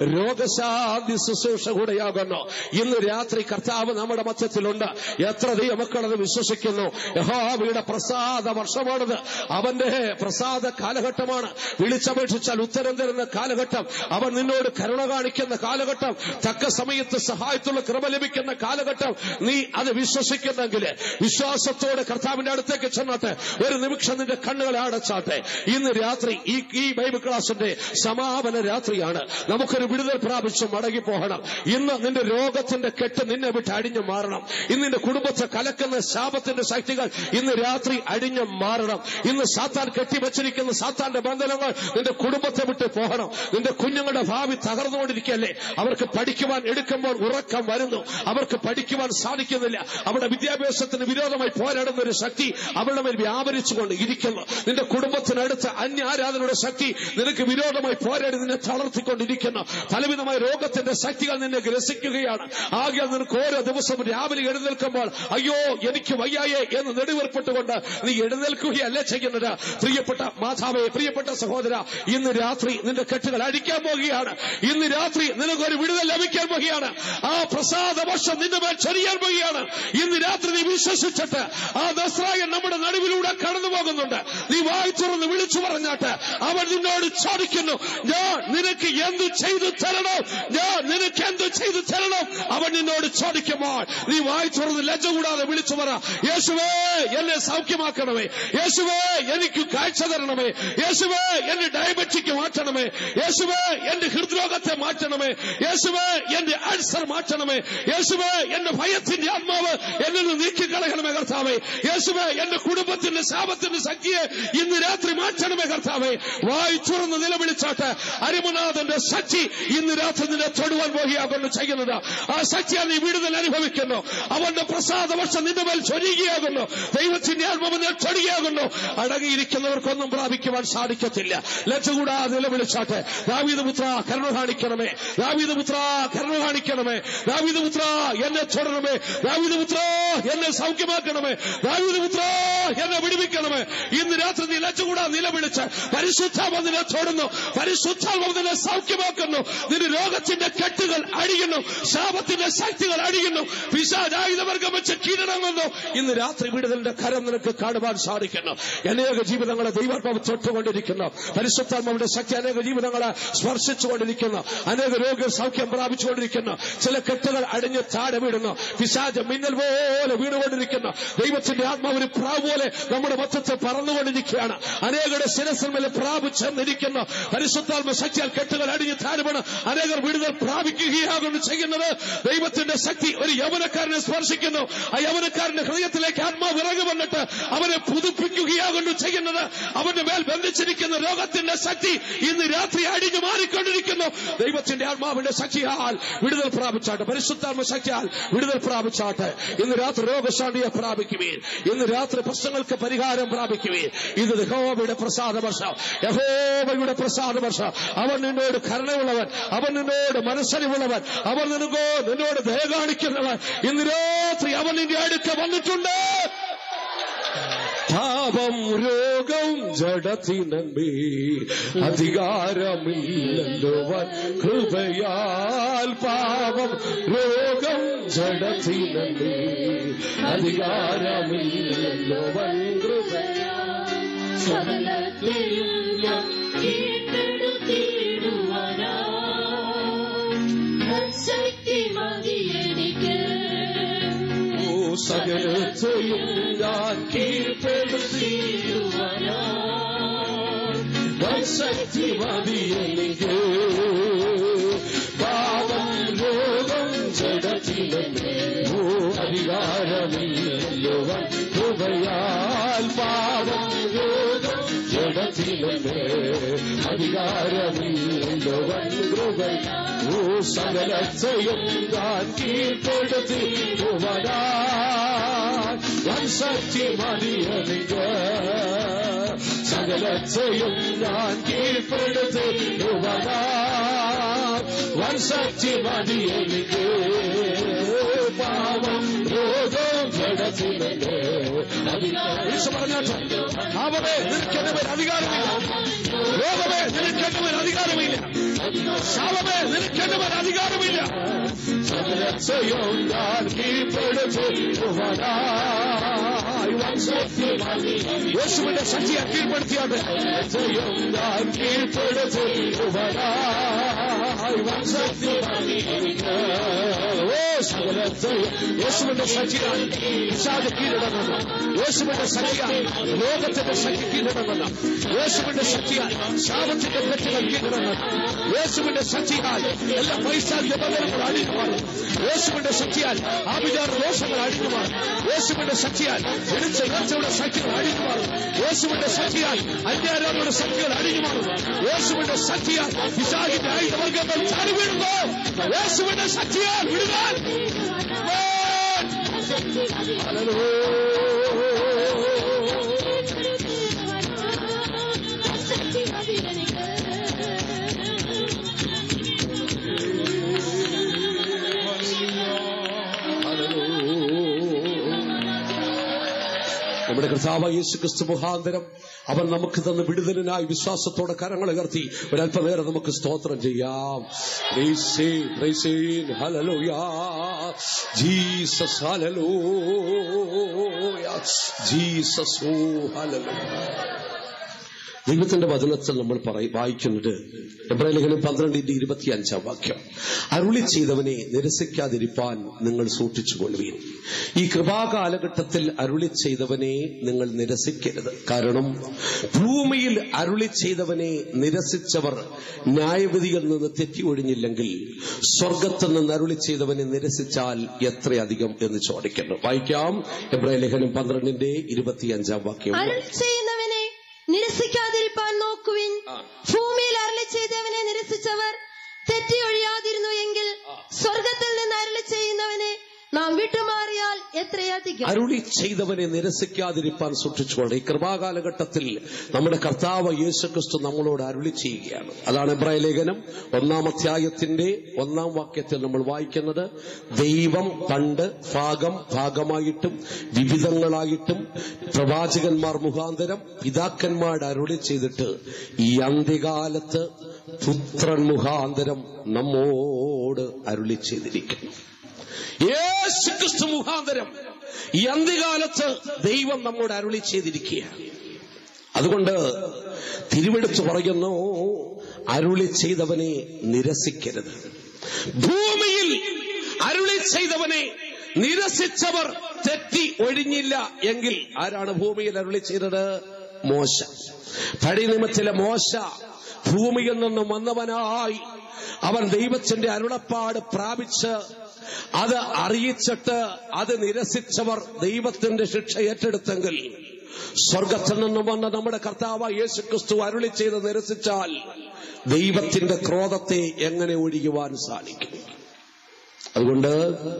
രോഗശാന്തി ശുശ്രൂഷ കൂടെയാകുന്നു ഇന്ന് രാത്രി കർത്താവ് നമ്മുടെ മധ്യത്തിലുണ്ട് എത്ര ദൈവമക്കൾ അത് വിശ്വസിക്കുന്നു യഹോവയുടെ പ്രസാദ വർഷമാണത് അവന്റെ പ്രസാദ കാലഘട്ടമാണ് വിളിച്ചപേക്ഷിച്ചാൽ ഉത്തരം തരുന്ന കാലഘട്ടം അവൻ നിന്നോട് കരുണ കാണിക്കുന്ന കാലഘട്ടം തക്ക സമയത്ത് സഹായത്തുള്ള കൃപ ലഭിക്കുന്ന കാലഘട്ടം നീ അത് വിശ്വസിക്കുന്നെങ്കിൽ വിശ്വാസത്തോടെ കർത്താവിന്റെ അടുത്തേക്ക് ചെന്നാട്ടെ ഒരു നിമിഷം നിന്റെ കണ്ണുകളെ അടച്ചാട്ടെ ഇന്ന് രാത്രി ഈ ഈ ബൈബിൾ ക്ലാസിന്റെ സമാപന രാത്രിയാണ് നമുക്കൊരു വിടുതൽ പ്രാപിച്ച് മടങ്ങി പോകണം ഇന്ന് നിന്റെ രോഗത്തിന്റെ കെട്ട് നിന്നെ വിട്ട് അടിഞ്ഞു മാറണം ഇന്ന് നിന്റെ കുടുംബത്തെ കലക്കുന്ന ശാപത്തിന്റെ ശക്തികൾ ഇന്ന് രാത്രി അടിഞ്ഞു മാറണം ഇന്ന് സാത്താൻ കെട്ടിവച്ചിരിക്കുന്ന സാത്താന്റെ ബന്ധനങ്ങൾ നിന്റെ കുടുംബത്തെ വിട്ട് പോകണം നിന്റെ കുഞ്ഞുങ്ങളുടെ ഭാവി തകർന്നുകൊണ്ടിരിക്കുകയല്ലേ അവർക്ക് പഠിക്കുവാൻ എടുക്കുമ്പോൾ ഉറക്കം വരുന്നു അവർക്ക് പഠിക്കുവാൻ സാധിക്കുന്നില്ല അവിടെ വിദ്യാഭ്യാസത്തിന് വിരോധമായി പോരാടുന്ന ഒരു ശക്തി അവരുടെ മേൽ വ്യാപരിച്ചുകൊണ്ട് ഇരിക്കുന്നു നിന്റെ കുടുംബത്തിനടുത്ത് അന്യ ആരാധനയുടെ ശക്തി നിനക്ക് വിരോധമായി പോരാടി നിന്നെ തളർത്തിക്കൊണ്ടിരിക്കുന്നു പലവിധമായ രോഗത്തിന്റെ ശക്തികൾ നിന്നെ ഗ്രസിക്കുകയാണ് ആകെ നിനക്ക് ഓരോ ദിവസവും രാവിലെ എഴുന്നേൽക്കുമ്പോൾ അയ്യോ എനിക്ക് വയ്യായേ എന്ന് നെടുവേർപ്പെട്ടുകൊണ്ട് നീ എഴുന്നേൽക്കുകയല്ല ചെയ്യുന്നത് പ്രിയപ്പെട്ട മാതാവേ പ്രിയപ്പെട്ട സഹോദര ഇന്ന് രാത്രി നിന്റെ കെട്ടുകൾ അഴിക്കാൻ പോകുകയാണ് ഇന്ന് രാത്രി നിനക്കൊരു വിടുതൽ ലഭിക്കാൻ പോകുകയാണ് ആ പ്രസാദ വർഷം നിന്റെ മേൽ ചൊരിയാൻ പോകുകയാണ് ഇന്ന് രാത്രി നീ വിശ്വസിച്ചിട്ട് ആ നസ്രായൻ നമ്മുടെ നടുവിലൂടെ കടന്നു പോകുന്നുണ്ട് നീ വായി തുറന്ന് വിളിച്ചു പറഞ്ഞാട്ട് അവൻ നിന്നോട് ചോദിക്കുന്നു ഞാൻ നിനക്ക് എന്തു ചെയ്തു തരണം ഞാൻ നിനക്ക് എന്തു ചെയ്തു തരണം അവൻ നിന്നോട് ചോദിക്കുമ്പോൾ നീ വായി തുറന്ന് ലജ്ജ കൂടാതെ വിളിച്ചു പറ യേശുവേ എന്നെ സൗഖ്യമാക്കണമേ യേശുവേ എനിക്ക് കാഴ്ച തരണമേ യേശുവേ എന്റെ ഡയബറ്റിക് മാറ്റണമേ യേശുവേ എന്റെ ഹൃദ്രോഗത്തെ മാറ്റണമേ യേശുവേ എന്റെ അൾസർ മാറ്റണമേ യേശുവേ എന്റെ ഭയത്തിന്റെ ആത്മാവ് എന്നിൽ നിന്ന് നീക്കിക്കളയണമേ കർത്താവേ യേശുവേ എന്റെ കുടുംബത്തിന്റെ ശാപത്തിന്റെ ശക്തിയെ ഇന്ന് രാത്രി മാറ്റണമേ കർത്താവേ വായി തുറന്ന് നിലവിളിച്ചാട്ട് അരിമനാഥന്റെ ശക്തി ഇന്ന് രാത്രി നിന്നെ തൊടുവാൻ പോകുകയാകുന്നു ചെയ്യുന്നത് ആ ശക്തിയാൽ നീ വിടുതൽ അനുഭവിക്കുന്നു അവന്റെ പ്രസാദ വർഷം നിന്റെ മേൽ ചൊരിയുകയാകുന്നു ദൈവത്തിന്റെ ആത്മാവിനെ ചൊരികയാകുന്നു അടങ്ങിയിരിക്കുന്നവർക്കൊന്നും പ്രാപിക്കുവാൻ സാധിക്കത്തില്ല ലജ്ജ കൂടാതെ നിലവിളിച്ചാട്ടെ ദാവീദപുത്ര കരുണ കാണിക്കണമേ ദാവീദപുത്ര കരുണ കാണിക്കണമേ ദാവീദപുത്ര എന്നെ തൊടണമേ ദാവീദപുത്ര എന്നെ സൗഖ്യമാക്കണമേ ദാവീദപുത്ര എന്നെ വിടുവിക്കണമേ ഇന്ന് രാത്രി നീ ലജ്ജ കൂടാതെ നിലവിളിച്ച് പരിശുദ്ധാമതിനെ തൊടുന്നു പരിശുദ്ധാത്മാവിനെ സൗഖ്യമാക്കുന്നു നിന്റെ രോഗത്തിന്റെ കെട്ടുകൾ അടിയുന്നു ശാപത്തിന്റെ ശക്തികൾ അടിയുന്നു പിശാചായുധവർഗം വെച്ച് കീഴടങ്ങുന്നു ഇന്ന് രാത്രി വിടുതലിന്റെ കരം നിനക്ക് കാണുവാൻ സാധിക്കുന്നു അനേക ജീവിതങ്ങളെ ദൈവാത്മാവ് തൊട്ടുകൊണ്ടിരിക്കുന്നു പരിശുദ്ധാത്മാവിന്റെ ശക്തി അനേക ജീവിതങ്ങളെ സ്പർശിച്ചുകൊണ്ടിരിക്കുന്നു അനേക രോഗികൾ സൗഖ്യം പ്രാപിച്ചുകൊണ്ടിരിക്കുന്നു ചില കെട്ടുകൾ അടിഞ്ഞ് താഴെ വീടുന്നു പിശാച മിന്നൽ പോലെ വീണുകൊണ്ടിരിക്കുന്നു ദൈവത്തിന്റെ ആത്മാവിന് പ്രാവ് പോലെ നമ്മുടെ മൊത്തത്തെ പറന്നുകൊണ്ടിരിക്കുകയാണ് അനേകരുടെ ശിരസിന്മേലെ പ്രാപ് ചെന്നിരിക്കുന്നു പരിശുദ്ധാത്മ ശക്തിയാൽ കെട്ടുകൾ അടിഞ്ഞ് താഴെ വീണ് അനേകർ വിടുതൽ പ്രാപിക്കുകയാകുന്നു ചെയ്യുന്നത് ദൈവത്തിന്റെ ശക്തി ഒരു യവനക്കാരനെ സ്പർശിക്കുന്നു ആ യവനക്കാരന്റെ ഹൃദയത്തിലേക്ക് ആത്മാവ് ഇറങ്ങി വന്നിട്ട് അവനെ പുതുപ്പിക്കുകയാകുന്നു ചെയ്യുന്നത് അവന്റെ മേൽ ബന്ധിച്ചിരിക്കുന്ന രോഗത്തിന്റെ ശക്തി ഇന്ന് രാത്രി അടിഞ്ഞു മാറിക്കൊണ്ടിരിക്കുന്നു ദൈവത്തിന്റെ ആത്മാവിന്റെ ശക്തിയാൽ വിടുതൽ പ്രാപിച്ചാട്ടെ പരിശുദ്ധാത്മ ശക്തിയാൽ വിടുതൽ പ്രാപിച്ചാട്ടെ ഇന്ന് രാത്രി രോഗശാന്തിയെ പ്രാപിക്കുവീൻ ഇന്ന് രാത്രി പ്രശ്നങ്ങൾക്ക് പരിഹാരം പ്രാപിക്കുവീൻ ഇത് യഹോവയുടെ പ്രസാദ വർഷം യഹോവയുടെ പ്രസാദ വർഷം അവൻ നിന്നോട് കരുണയുള്ളവൻ അവൻ നിന്നോട് മനസ്സരിവുള്ളവൻ അവൻ നിനക്കോ നിന്നോട് ദയ കാണിക്കുന്നവൻ ഇന്ന് രാത്രി അവൻ നിന്റെ അടുക്ക വന്നിട്ടുണ്ട് പാപം രോഗം ജഡത്തിനമ്പി അധികാരമില്ലല്ലോ വൻ കൃപയാൽ പാപം രോഗം ജഡത്തിനമ്പി അധികാരമില്ലല്ലോ വൻ കൃപയാൽ സകലത്തെയും ഞാൻ കീഴ്പ്പെടുത്തിയിടുവാനാ ശക്തി മതി എനിക്ക് ഓ സകലത്തെയും ഞാൻ കീഴ്പ്പെടുത്തി ശക്തി മതി എനിക്ക് പാപം രോഗം ജഡത്തിലല്ലേ ഓ അധികാരമില്ലല്ലോ വൻ കൃപയാൽ പാപം രോഗം ജഡത്തിലല്ലേ അധികാരമില്ലല്ലോ വൻ കൃപയാൽ ഓ സകലത്തെയും ഞാൻ കീഴ്പ്പെടുത്തി വൻ ശക്തി മതി എനിക്ക് സകലത്തെയും ഞാൻ കീഴ്പ്പെടുത്തി വൻ ശക്തി മതി എനിക്ക് പാവം രോഗം ജഡത്തിലല്ലേ പറഞ്ഞാട്ടോ പാവമേ നിനക്ക് എന്റെ മേൽ അധികാരമില്ല രോഗമേ നിനക്ക് എന്റെ മേൽ അധികാരമില്ല ശാപമേ നിനക്ക് എന്റെ മേൽ അധികാരമില്ല സകലത്തെയും ഞാൻ കീഴ്പ്പെടുത്തി യേശുവിന്റെ ശക്തിയെ കീഴ്പ്പെടുത്തിയാണ്ട് ജയം ഞാൻ കീഴ്പ്പെടുത്തി ശക്തി ഓ സകലത്തെ യേശുവിന്റെ ശക്തിയാൽ പിശാച് കീഴടങ്ങുന്നു യേശുവിന്റെ ശക്തിയാൽ ലോകത്തിന്റെ ശക്തി കീഴടങ്ങുന്നു യേശുവിന്റെ ശക്തിയാൽ ശാപത്തിന്റെ കെട്ടുകൾ കീഴടങ്ങുന്നു യേശുവിന്റെ ശക്തിയാൽ എല്ലാ പൈശാചിക ബന്ധനങ്ങൾ അഴിഞ്ഞു മാറും യേശുവിന്റെ ശക്തിയാൽ ആഭിചാര ദോഷങ്ങൾ അഴിഞ്ഞു മാറും യേശുവിന്റെ ശക്തിയാൽ വിളിച്ച നേർച്ചയുടെ ശക്തികൾ അഴിഞ്ഞു മാറും യേശുവിന്റെ ശക്തിയാൽ അന്യാരോഗ്യയുടെ ശക്തികൾ അഴിഞ്ഞു മാറും യേശുവിന്റെ ശക്തിയാൽ പിശാചിന്റെ ആയുധവർഗങ്ങൾ ചാടി വീഴുന്നു യേശുവിന്റെ ശക്തിയാൽ വിടുവാൻ നമ്മുടെ കർത്താവ് യേശു ക്രിസ്തു മുഖാന്തരം അവൻ നമുക്ക് തന്ന വിടുതലിനായി വിശ്വാസത്തോടെ കരങ്ങൾ ഉയർത്തി ഒരല്പനേരം നമുക്ക് സ്തോത്രം ചെയ്യാം Praise him, praise him, hallelujah. Jesus, hallelujah. Jesus, oh, hallelujah. ദൈവത്തിന്റെ വചനത്തിൽ നമ്മൾ പറയ വായിക്കുന്നത് എബ്രാഹിം പന്ത്രണ്ടിന്റെ ഇരുപത്തി അഞ്ചാം വാക്യം അരുളി ചെയ്തവനെ നിരസിക്കാതിരിപ്പാൻ നിങ്ങൾ സൂക്ഷിച്ചുകൊള്ളുവീൻ ഈ കൃപാകാലഘട്ടത്തിൽ അരുളി ചെയ്തവനെ നിങ്ങൾ നിരസിക്കരുത് കാരണം ഭൂമിയിൽ അരുളി ചെയ്തവനെ നിരസിച്ചവർ ന്യായവിധിയിൽ നിന്ന് തെറ്റി ഒഴിഞ്ഞില്ലെങ്കിൽ സ്വർഗത്തിൽ നിന്ന് അരുളി ചെയ്തവനെ നിരസിച്ചാൽ എത്രയധികം എന്ന് ചോദിക്കുന്നു വായിക്കാം എബ്രാഹിം ലേഖനം പന്ത്രണ്ടിന്റെ ഇരുപത്തിയഞ്ചാം വാക്യം അരുൾ ചെയ്യുന്നവനെ നിരസിക്കാതിരിപ്പാൻ നോക്കുവിൻ ഭൂമിയിൽ അരളി ചെയ്തവനെ നിരസിച്ചവർ തെറ്റി ഒഴിയാതിരുന്നു എങ്കിൽ സ്വർഗത്തിൽ നിന്ന് അരളി ചെയ്യുന്നവനെ നാം വിട്ടുമാറിയാൽ എത്രയധികം അരുളി ചെയ്തവനെ നിരസിക്കാതിരിപ്പാൻ സൂക്ഷിച്ചുകൊണ്ട് ഈ കൃപാകാലഘട്ടത്തിൽ നമ്മുടെ കർത്താവ് യേശുക്രിസ്തു നമ്മളോട് അരുളി ചെയ്യുകയാണ് അതാണ് എബ്രായ ലേഖനം ഒന്നാം അധ്യായത്തിന്റെ ഒന്നാം വാക്യത്തിൽ നമ്മൾ വായിക്കുന്നത് ദൈവം പണ്ട് ഭാഗം ഭാഗമായിട്ടും വിവിധങ്ങളായിട്ടും പ്രവാചകന്മാർ മുഖാന്തരം പിതാക്കന്മാരുടെ അരുളി ചെയ്തിട്ട് ഈ അന്ത്യകാലത്ത് പുത്രൻ മുഖാന്തരം നമ്മോട് അരുളി ചെയ്തിരിക്കുന്നു യേശുക്രിസ്തു മുഖാന്തരം ഈ അന്ത്യകാലത്ത് ദൈവം നമ്മോട് അരുളി ചെയ്തിരിക്കുകയാണ് അതുകൊണ്ട് തിരുവെടുത്ത് പറയുന്നു അരുളി ചെയ്തവനെ നിരസിക്കരുത് ഭൂമിയിൽ അരുളി ചെയ്തവനെ നിരസിച്ചവർ തെറ്റി ഒഴിഞ്ഞില്ല എങ്കിൽ ആരാണ് ഭൂമിയിൽ അരുളി ചെയ്തത് മോശ പഴയ നിയമത്തിലെ മോശ ഭൂമിയിൽ നിന്നും വന്നവനായി അവൻ ദൈവത്തിന്റെ അരുളപ്പാട് പ്രാപിച്ച് അത് അറിയിച്ചിട്ട് അത് നിരസിച്ചവർ ദൈവത്തിന്റെ ശിക്ഷ ഏറ്റെടുത്തെങ്കിൽ സ്വർഗത്തിൽ നിന്നും വന്ന നമ്മുടെ കർത്താവ് യേശു ക്രിസ്തു അരുളി ചെയ്ത് നിരസിച്ചാൽ ദൈവത്തിന്റെ ക്രോധത്തെ എങ്ങനെ ഒഴിയുവാൻ സാധിക്കും അതുകൊണ്ട്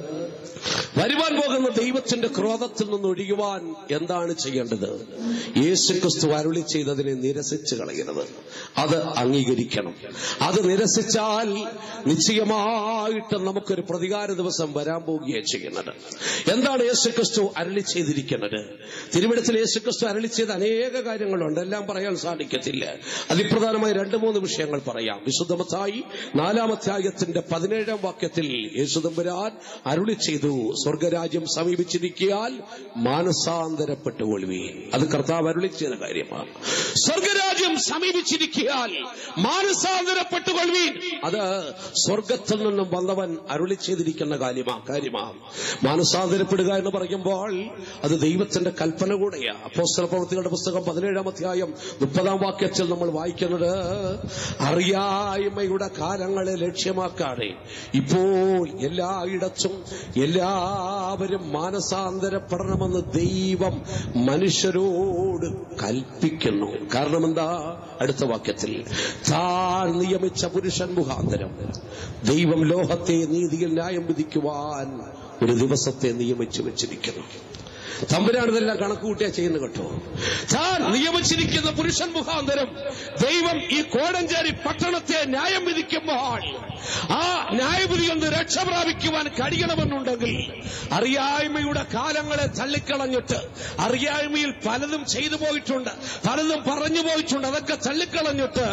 വരുവാൻ പോകുന്ന ദൈവത്തിന്റെ ക്രോധത്തിൽ നിന്ന് ഒഴിയുവാൻ എന്താണ് ചെയ്യേണ്ടത് യേശുക്രിസ്തു അരുളി ചെയ്തതിനെ നിരസിച്ച് കളയരുത് അത് അംഗീകരിക്കണം അത് നിരസിച്ചാൽ നിശ്ചയമായിട്ട് നമുക്കൊരു പ്രതികാര ദിവസം വരാൻ പോവുകയാണ് ചെയ്യുന്നത് എന്താണ് യേശുക്രിസ്തു അരളി ചെയ്തിരിക്കുന്നത് തിരുവിടത്തിൽ യേശുക്രിസ്തു അരളി ചെയ്ത അനേക കാര്യങ്ങളുണ്ട് എല്ലാം പറയാൻ സാധിക്കത്തില്ല അതിപ്രധാനമായി രണ്ട് മൂന്ന് വിഷയങ്ങൾ പറയാം വിശുദ്ധമത്തായി നാലാമധ്യായത്തിന്റെ പതിനേഴാം വാക്യത്തിൽ യേശുദമ്പുരാൻ അരുളി ചെയ്തു സ്വർഗരാജ്യം സമീപിച്ചിരിക്കിയാൽ മാനസാന്തരപ്പെട്ടു കൊള്ളുവീൻ അത് കർത്താവ് അരുളി ചെയ്ത കാര്യമാണ് സ്വർഗരാജ്യം സമീപിച്ചിരിക്കിയാൽ മാനസാന്തരപ്പെട്ടു കൊള്ളുവീൻ അത് സ്വർഗത്തിൽ നിന്നും വന്നവൻ അരുളി ചെയ്തിരിക്കുന്ന കാര്യമാ കാര്യമാണ് മാനസാന്തരപ്പെടുക എന്ന് പറയുമ്പോൾ അത് ദൈവത്തിന്റെ കൽപ്പന കൂടെയാ അപ്പോസ്തല പ്രവൃത്തികളുടെ പുസ്തകം പതിനേഴാം അധ്യായം മുപ്പതാം വാക്യത്തിൽ നമ്മൾ വായിക്കുന്നത് അറിയായ്മയുടെ കാലങ്ങളെ ലക്ഷ്യമാക്കാതെ ഇപ്പോൾ എല്ലായിടത്തും എല്ലാവരും മാനസാന്തരപ്പെടണമെന്ന് ദൈവം മനുഷ്യരോട് കൽപ്പിക്കുന്നു കാരണം എന്താ അടുത്ത വാക്യത്തിൽ താൻ നിയമിച്ച പുരുഷൻ മുഖാന്തരം ദൈവം ലോകത്തെ നീതിയിൽ ന്യായം വിധിക്കുവാൻ ഒരു ദിവസത്തെ നിയമിച്ചു വെച്ചിരിക്കുന്നു തമ്പുരാണ് ഇതെല്ലാം കണക്കുകൂട്ടിയാ ചെയ്യുന്ന കേട്ടോ താൻ നിയമിച്ചിരിക്കുന്ന പുരുഷൻ മുഖാന്തരം ദൈവം ഈ കോടഞ്ചേരി പട്ടണത്തെ ന്യായം വിധിക്കുമ്പോൾ ആ ന്യായവിധി ഒന്ന് രക്ഷ പ്രാപിക്കുവാൻ കഴിയണമെന്നുണ്ടെങ്കിൽ അറിയായ്മയുടെ കാലങ്ങളെ തള്ളിക്കളഞ്ഞിട്ട് അറിയായ്മയിൽ പലതും ചെയ്തു പോയിട്ടുണ്ട് പലതും പറഞ്ഞു പോയിട്ടുണ്ട് അതൊക്കെ തള്ളിക്കളഞ്ഞിട്ട്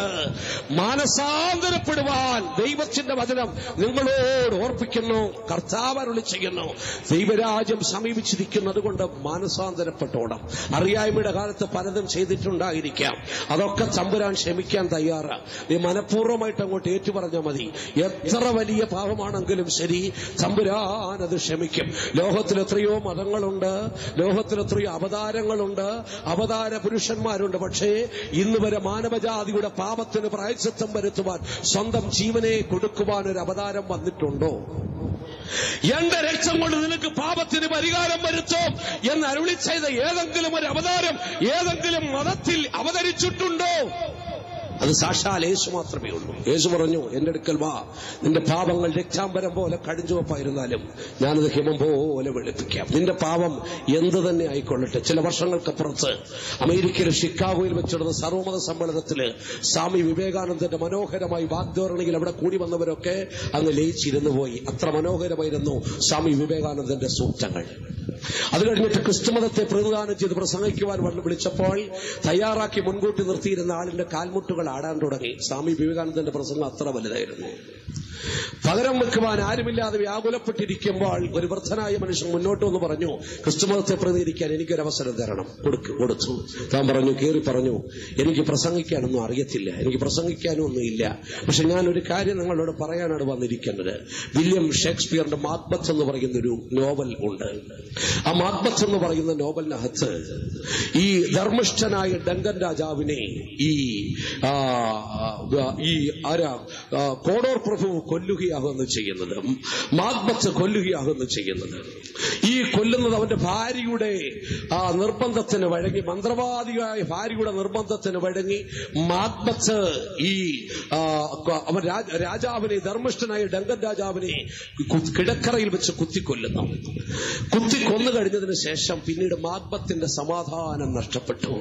മാനസാന്തരപ്പെടുവാൻ ദൈവത്തിന്റെ വചനം നിങ്ങളോട് ഓർപ്പിക്കുന്നു കർത്താവ് അരുളി ചെയ്യുന്നു ദൈവരാജ്യം സമീപിച്ചിരിക്കുന്നത് കൊണ്ട് മാനസാന്തരപ്പെട്ടോണം അറിയായ്മയുടെ കാലത്ത് പലതും ചെയ്തിട്ടുണ്ടായിരിക്കാം അതൊക്കെ തമ്പുരാൻ ക്ഷമിക്കാൻ തയ്യാറാ നീ മനഃപൂർവ്വമായിട്ട് അങ്ങോട്ട് ഏറ്റുപറഞ്ഞാൽ മതി എത്ര വലിയ പാപമാണെങ്കിലും ശരി തമ്പുരാൻ അത് ക്ഷമിക്കും ലോകത്തിൽ എത്രയോ മതങ്ങളുണ്ട് ലോകത്തിൽ എത്രയോ അവതാരങ്ങളുണ്ട് അവതാര പുരുഷന്മാരുണ്ട് പക്ഷേ ഇന്ന് വരെ മാനവജാതിയുടെ പാപത്തിന് പ്രായച്ചിത്തം വരുത്തുവാൻ സ്വന്തം ജീവനെ കൊടുക്കുവാൻ ഒരു അവതാരം വന്നിട്ടുണ്ടോ എന്റെ രക്തം കൊണ്ട് നിനക്ക് പാപത്തിന് പരിഹാരം വരുത്തും എന്ന് അരുളി ചെയ്ത ഏതെങ്കിലും ഒരു അവതാരം ഏതെങ്കിലും മതത്തിൽ അവതരിച്ചിട്ടുണ്ടോ അത് സാക്ഷാൽ യേശു മാത്രമേ ഉള്ളൂ യേശു പറഞ്ഞു എന്റെ അടുക്കൽ വാ നിന്റെ പാപങ്ങൾ രക്താംബരം പോലെ കടിഞ്ചുവപ്പായിരുന്നാലും ഞാനത് ഹിമം പോലെ വെളുപ്പിക്കാം നിന്റെ പാപം എന്ത് തന്നെ ആയിക്കൊള്ളട്ടെ ചില വർഷങ്ങൾക്കപ്പുറത്ത് അമേരിക്കയിലെ ഷിക്കാഗോയിൽ വെച്ചിടുന്ന സർവമത സമ്മേളനത്തില് സ്വാമി വിവേകാനന്ദന്റെ മനോഹരമായി വാഗ്ധോരണിയിൽ അവിടെ കൂടി വന്നവരൊക്കെ അങ്ങ് ലയിച്ചിരുന്നു പോയി അത്ര മനോഹരമായിരുന്നു സ്വാമി വിവേകാനന്ദന്റെ സൂക്തങ്ങൾ അത് കഴിഞ്ഞിട്ട് ക്രിസ്തുമതത്തെ പ്രതിദാനം ചെയ്ത് പ്രസംഗിക്കുവാൻ വന്ന് വിളിച്ചപ്പോൾ തയ്യാറാക്കി മുൻകൂട്ടി നിർത്തിയിരുന്ന ആളിന്റെ കാൽമുട്ടുകൾ ആടാൻ തുടങ്ങി സ്വാമി വിവേകാനന്ദന്റെ പ്രസംഗം അത്ര വലുതായിരുന്നു പകരം വെക്കുവാൻ ആരുമില്ലാതെ വ്യാകുലപ്പെട്ടിരിക്കുമ്പോൾ ഒരു വൃദ്ധനായ മനുഷ്യൻ മുന്നോട്ട് വന്ന് പറഞ്ഞു ക്രിസ്തുമതത്തെ പ്രതികരിക്കാൻ എനിക്കൊരു അവസരം തരണം കൊടുക്ക് കൊടുത്തു താൻ പറഞ്ഞു കയറി പറഞ്ഞു എനിക്ക് പ്രസംഗിക്കാനൊന്നും അറിയത്തില്ല എനിക്ക് പ്രസംഗിക്കാനും ഒന്നുമില്ല പക്ഷെ ഞാൻ ഒരു കാര്യം നിങ്ങളോട് പറയാനാണ് വന്നിരിക്കുന്നത് വില്യം ഷേക്സ്പിയറിന്റെ മാക്ബത്ത് എന്ന് പറയുന്ന ഒരു നോവൽ ഉണ്ട് ആ മാക്ബത്ത് എന്ന് പറയുന്ന നോവലിനകത്ത് ഈ ധർമ്മിഷ്ഠനായ ഡങ്കൻ രാജാവിനെ ഈ ആ, ആ, ഈ ആരാ ആ, കോടോർ പ്രഭു കൊല്ലുകയാകുന്നു ചെയ്യുന്നത് മാഗ്ബത്ത് കൊല്ലുകയാകുന്നു ചെയ്യുന്നത് ഈ കൊല്ലുന്നത് അവന്റെ ഭാര്യയുടെ ആ നിർബന്ധത്തിന് വഴങ്ങി മന്ത്രവാദിയായ ഭാര്യയുടെ നിർബന്ധത്തിന് വഴങ്ങി മാഗ്ബത്ത് ഈ ആ, ക- അവൻ രാജ- രാജാവിനെ ധർമ്മിഷ്ഠനായ ഡങ്കൻ രാജാവിനെ കു- കിടക്കറയിൽ വെച്ച് കുത്തിക്കൊല്ലുന്നു കുത്തി കൊന്നു കഴിഞ്ഞതിന് ശേഷം പിന്നീട് മാഗ്ബത്തിന്റെ സമാധാനം നഷ്ടപ്പെട്ടു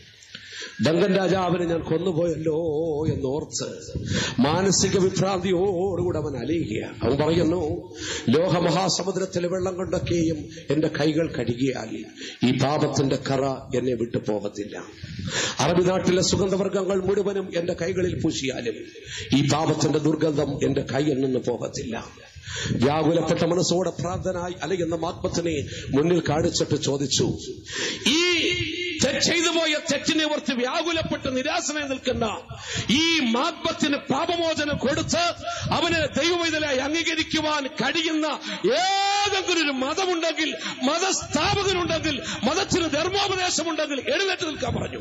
ഡങ്കൻ രാജാവിനെ ഞാൻ കൊന്നുപോയല്ലോ എന്നോർത്ത് മാനസിക വിഭ്രാന്തിയോടുകൂടെ അവൻ അലിയുക അവൻ പറയുന്നു ലോകമഹാസമുദ്രത്തിലെ വെള്ളം കൊണ്ടൊക്കെയും എന്റെ കൈകൾ കഴുകിയാൽ ഈ പാപത്തിന്റെ കറ എന്നെ വിട്ടു പോകത്തില്ല അറബി നാട്ടിലെ സുഗന്ധവർഗങ്ങൾ മുഴുവനും എന്റെ കൈകളിൽ പൂശിയാലും ഈ പാപത്തിന്റെ ദുർഗന്ധം എന്റെ കൈയിൽ നിന്ന് പോകത്തില്ല വ്യാകുലപ്പെട്ട മനസ്സോടെ പ്രാർത്ഥനായി അലയുന്ന മാത്മത്തിനെ മുന്നിൽ കാണിച്ചിട്ട് ചോദിച്ചു ഈ തെ- ചെയ്തു പോയ തെറ്റിനെ ഓർത്ത് വ്യാകുലപ്പെട്ട് നിരാശനായി നിൽക്കുന്ന ഈ മാത്മത്തിന് പാപമോചനം കൊടുത്ത് അവന് ദൈവവൈതലായി അംഗീകരിക്കുവാൻ കഴിയുന്ന ഏതെങ്കിലും ഒരു മതമുണ്ടെങ്കിൽ മതസ്ഥാപകനുണ്ടെങ്കിൽ മതത്തിന് ധർമ്മോപദേശമുണ്ടെങ്കിൽ എഴുന്നേറ്റ് നിൽക്കാൻ പറഞ്ഞു